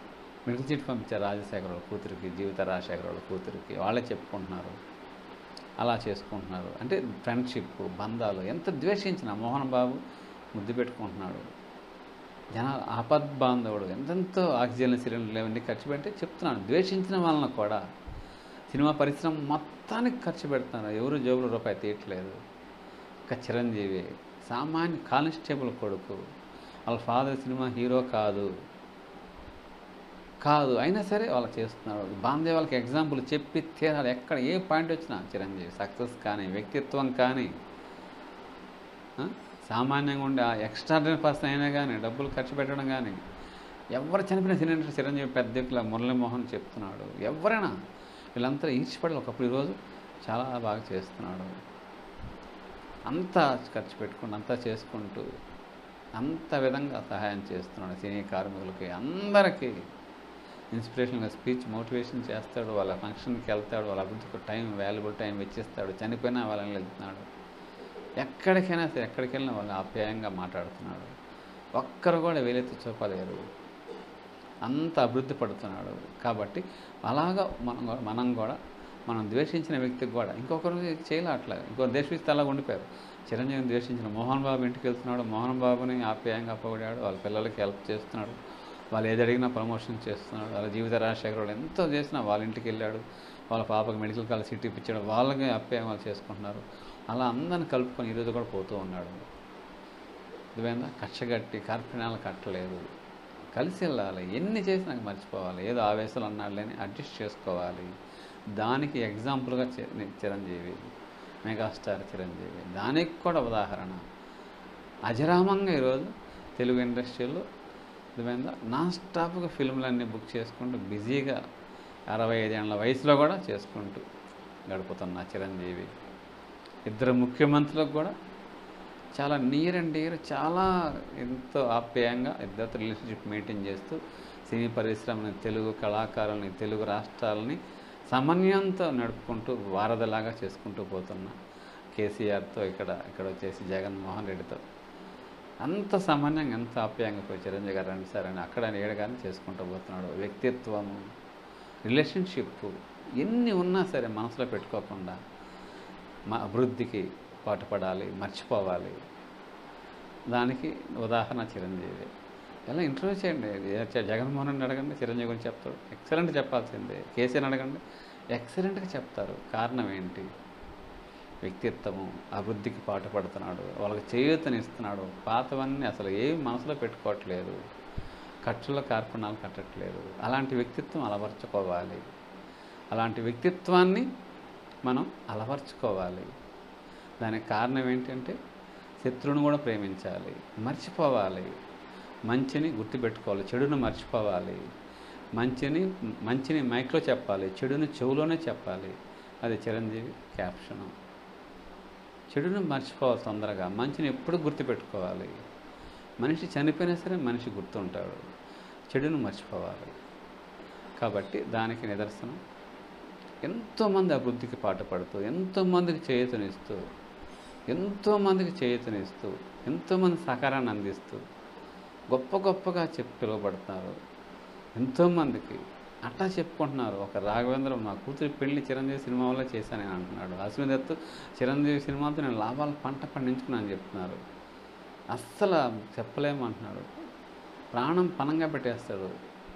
మెడికల్ సీట్ పంపించారు రాజశేఖర్ వాళ్ళ కూతురికి జీవిత రాజశేఖర్ వాళ్ళ కూతురికి వాళ్ళే చెప్పుకుంటున్నారు అలా చేసుకుంటున్నారు అంటే ఫ్రెండ్షిప్ బంధాలు ఎంత ద్వేషించిన మోహన్ బాబు ముద్దు పెట్టుకుంటున్నాడు జనాలు ఆపద్ బాంధవుడు ఎంతెంతో ఆక్సిజన్ సిలిండర్లు ఇవన్నీ ఖర్చు పెట్టి చెప్తున్నాను ద్వేషించిన వాళ్ళని కూడా సినిమా పరిశ్రమ మొత్తానికి ఖర్చు పెడుతున్నారు ఎవరు జేబులో రూపాయి తీయట్లేదు ఒక చిరంజీవి సామాన్య కానిస్టేబుల్ కొడుకు వాళ్ళ ఫాదర్ సినిమా హీరో కాదు కాదు అయినా సరే వాళ్ళు చేస్తున్నాడు బాందే వాళ్ళకి ఎగ్జాంపుల్ చెప్పి తీరాలి ఎక్కడ ఏ పాయింట్ వచ్చినా చిరంజీవి సక్సెస్ కానీ వ్యక్తిత్వం కానీ ఆ, సామాన్యంగా ఉండే ఆ ఎక్స్ట్రాడినరీ పర్సన్ అయినా కానీ డబ్బులు ఖర్చు పెట్టడం కానీ ఎవరు చనిపోయిన సినిమా చిరంజీవి పెద్ద ఇట్లా మురళీమోహన్ చెప్తున్నాడు ఎవరైనా వీళ్ళంతా ఈడ్చిపడి ఒకప్పుడు ఈరోజు చాలా బాగా చేస్తున్నాడు అంతా ఖర్చు పెట్టుకుంటూ అంతా చేసుకుంటూ అంత విధంగా సహాయం చేస్తున్నాడు సినీ కార్మికులకి అందరికీ ఇన్స్పిరేషన్గా స్పీచ్ మోటివేషన్ చేస్తాడు వాళ్ళ ఫంక్షన్కి వెళ్తాడు వాళ్ళ అభివృద్ధికి టైం వాల్యుబుల్ టైం వెచ్చిస్తాడు చనిపోయినా వాళ్ళని వెళ్తున్నాడు ఎక్కడికైనా సరే ఎక్కడికి వెళ్ళినా వాళ్ళని ఆప్యాయంగా మాట్లాడుతున్నాడు ఒక్కరు కూడా వేలెత్తి చూపలేరు అంత అభివృద్ధి పడుతున్నాడు కాబట్టి అలాగా మనం కూడా- మనం కూడా మనం ద్వేషించిన వ్యక్తికి కూడా ఇంకొకరు చేయలే అట్లా ఇంకో ద్వేషిస్తే అలా ఉండిపోయారు చిరంజీవిని ద్వేషించిన మోహన్ బాబు ఇంటికి వెళ్తున్నాడు మోహన్ బాబుని ఆప్యాయంగా పొగిడాడు వాళ్ళ పిల్లలకి హెల్ప్ చేస్తున్నాడు వాళ్ళు ఏది అడిగినా ప్రమోషన్ చేస్తున్నాడు వాళ్ళ జీవిత రాజశేఖరుడు ఎంతో చేసినా వాళ్ళ ఇంటికి వెళ్ళాడు వాళ్ళ పాపకి మెడికల్ కాలేజ్ సీట్ ఇప్పించాడు వాళ్ళకి అప్యాయం వాళ్ళు చేసుకుంటున్నారు అలా అందరిని కలుపుకొని ఈరోజు కూడా పోతూ ఉన్నాడు ఇదేమైందా కచ్చగట్టి కార్పణాలు కట్టలేదు కలిసి వెళ్ళాలి ఎన్ని చేసినా మర్చిపోవాలి ఏదో ఆవేశాలు అన్నాడు లేని అడ్జస్ట్ చేసుకోవాలి దానికి ఎగ్జాంపుల్గా చి- చిరంజీవి మెగాస్టార్ చిరంజీవి దానికి కూడా ఉదాహరణ అజరామంగా ఈరోజు తెలుగు ఇండస్ట్రీలో ఇదేమైందా నాన్ స్టాప్గా ఫిల్మ్లన్నీ బుక్ చేసుకుంటూ బిజీగా అరవై ఐదేళ్ల వయసులో కూడా చేసుకుంటూ గడుపుతున్న చిరంజీవి ఇద్దరు ముఖ్యమంత్రులకు కూడా చాలా నియర్ అండ్ డియర్ చాలా ఎంతో ఆప్యాయంగా ఇద్దరితో రిలేషన్షిప్ మెయింటైన్ చేస్తూ సినీ పరిశ్రమని తెలుగు కళాకారుల్ని తెలుగు రాష్ట్రాలని సమన్వయంతో నడుపుకుంటూ వారధిలాగా చేసుకుంటూ పోతున్న కేసీఆర్తో ఇక్కడ ఇక్కడ వచ్చేసి జగన్మోహన్ రెడ్డితో అంత సామాన్యంగా ఎంత ఆప్యాయంగా పోయి చిరంజీవి గారు రండి సార్ అని అక్కడ ఏడగానే చేసుకుంటూ పోతున్నాడు వ్యక్తిత్వము రిలేషన్షిప్ ఎన్ని ఉన్నా సరే మనసులో పెట్టుకోకుండా మా అభివృద్ధికి పాటుపడాలి మర్చిపోవాలి దానికి ఉదాహరణ చిరంజీవి ఎలా ఇంటర్వ్యూ చేయండి ఏ- జగన్మోహన్ రెడ్డి అడగండి చిరంజీవి గురించి చెప్తాడు ఎక్సలెంట్ చెప్పాల్సిందే కేసీఆర్ అడగండి ఎక్సలెంట్గా చెప్తారు కారణం ఏంటి వ్యక్తిత్వము అభివృద్ధికి పాటుపడుతున్నాడు వాళ్ళకి చేయూతనిస్తున్నాడు పాతవన్నీ అసలు ఏం మనసులో పెట్టుకోవట్లేదు ఖర్చుల కార్పణాలు కట్టట్లేదు అలాంటి వ్యక్తిత్వం అలవర్చుకోవాలి అలాంటి వ్యక్తిత్వాన్ని మనం అలవర్చుకోవాలి దానికి కారణం ఏంటంటే శత్రువును కూడా ప్రేమించాలి మర్చిపోవాలి మంచిని గుర్తుపెట్టుకోవాలి చెడును మర్చిపోవాలి మంచిని మంచిని మైక్లో చెప్పాలి చెడుని చెవులోనే చెప్పాలి అది చిరంజీవి క్యాప్షను చెడును మర్చిపోవాలి తొందరగా మంచిని ఎప్పుడు గుర్తుపెట్టుకోవాలి మనిషి చనిపోయినా సరే మనిషి గుర్తుంటాడు చెడును మర్చిపోవాలి కాబట్టి దానికి నిదర్శనం ఎంతోమంది అభివృద్ధికి పాటుపడుతూ ఎంతోమందికి చేయూతనిస్తూ ఎంతోమందికి చేయూతనిస్తూ ఎంతోమంది సహకారాన్ని అందిస్తూ గొప్ప గొప్పగా చెప్పి పిలువబడుతున్నారు ఎంతోమందికి అట్లా చెప్పుకుంటున్నారు ఒక రాఘవేంద్ర మా కూతురి పెళ్లి చిరంజీవి సినిమా వల్ల చేశానని అంటున్నాడు అశ్విని దత్ చిరంజీవి సినిమాతో నేను లాభాలు పంట పండించుకున్నాను చెప్తున్నారు అస్సలు చెప్పలేమంటున్నాడు ప్రాణం పనంగా పెట్టేస్తాడు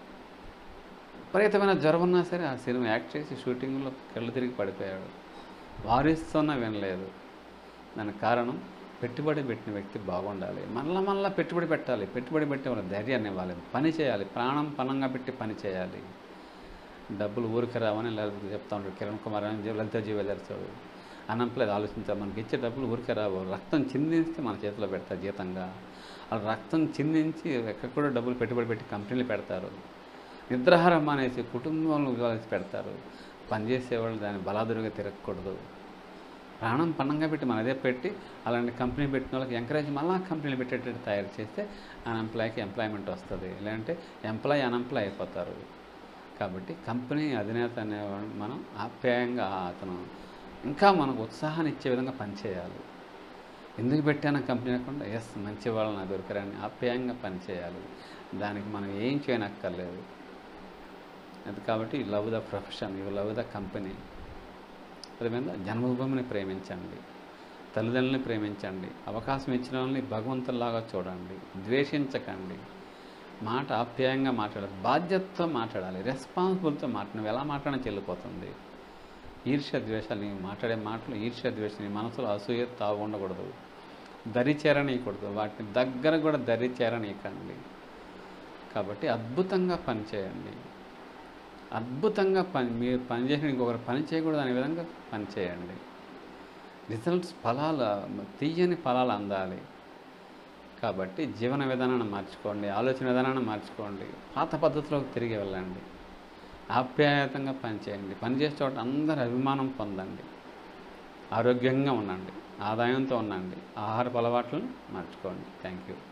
విపరీతమైన జ్వరం ఉన్నా సరే ఆ సినిమా యాక్ట్ చేసి షూటింగ్లో కళ్ళు తిరిగి పడిపోయాడు వారిస్తున్నా వినలేదు దానికి కారణం పెట్టుబడి పెట్టిన వ్యక్తి బాగుండాలి మళ్ళా మళ్ళా పెట్టుబడి పెట్టాలి పెట్టుబడి పెట్టే వాళ్ళ ధైర్యాన్ని ఇవ్వాలి పని చేయాలి ప్రాణం పనంగా పెట్టి పని చేయాలి డబ్బులు ఊరికి రావని లలిత చెప్తా ఉంటాడు కిరణ్ కుమార్ అని చెప్పి లలిత జ్యువెలర్స్ అనంప్లేదు ఆలోచించాలి మనకి ఇచ్చే డబ్బులు ఊరికే రావు రక్తం చిందించి మన చేతిలో పెడతారు జీతంగా వాళ్ళు రక్తం చిందించి ఎక్కడ కూడా డబ్బులు పెట్టుబడి పెట్టి కంపెనీలు పెడతారు నిద్రాహారం మానేసి కుటుంబంలో విలువలు పెడతారు పనిచేసేవాళ్ళు దాన్ని బలాదురుగా తిరగకూడదు ప్రాణం పన్నంగా పెట్టి మన అదే పెట్టి అలాంటి కంపెనీ పెట్టిన వాళ్ళకి ఎంకరేజ్ మళ్ళీ కంపెనీలు పెట్టేటట్టు తయారు చేస్తే అన్ఎంప్లాయ్కి ఎంప్లాయ్మెంట్ వస్తుంది లేదంటే ఎంప్లాయ్ అన్ఎంప్లాయ్ అయిపోతారు కాబట్టి కంపెనీ అధినేత అనేవాడు మనం ఆప్యాయంగా అతను ఇంకా మనకు ఉత్సాహాన్ని ఇచ్చే విధంగా పనిచేయాలి ఎందుకు పెట్టాను కంపెనీ అనకుండా ఎస్ మంచి వాళ్ళు నాకు దొరికారని ఆప్యాయంగా పనిచేయాలి దానికి మనం ఏం చేయనక్కర్లేదు అది కాబట్టి you love the profession you love the company అదేవిధంగా జన్మభూమిని ప్రేమించండి తల్లిదండ్రులని ప్రేమించండి అవకాశం ఇచ్చిన వాళ్ళని భగవంతుల్లాగా చూడండి ద్వేషించకండి మాట ఆప్యాయంగా మాట్లాడాలి బాధ్యతతో మాట్లాడాలి రెస్పాన్సిబుల్తో మాట్లాడి నువ్వు ఎలా మాట్లాడినా చెల్లిపోతుంది ఈర్ష్య ద్వేషాలు నీవు మాట్లాడే మాటలు ఈర్ష్య ద్వేషం నీ మనసులో అసూయ తావు ఉండకూడదు దరి చేరనీయకూడదు వాటిని దగ్గర కూడా దరి చేరనీయకండి కాబట్టి అద్భుతంగా పనిచేయండి అద్భుతంగా పని మీరు పని చేసిన ఇంకొకరు పని చేయకూడదు అనే విధంగా పని చేయండి రిజల్ట్స్ ఫలాలు తీయని ఫలాలు అందాలి కాబట్టి జీవన విధానాన్ని మార్చుకోండి ఆలోచన విధానాన్ని మార్చుకోండి పాత పద్ధతిలోకి తిరిగి వెళ్ళండి ఆప్యాయతంగా పనిచేయండి పనిచేసే చోట అందరి అభిమానం పొందండి ఆరోగ్యంగా ఉండండి ఆదాయంతో ఉండండి ఆహారపు అలవాట్లను మార్చుకోండి థ్యాంక్ యూ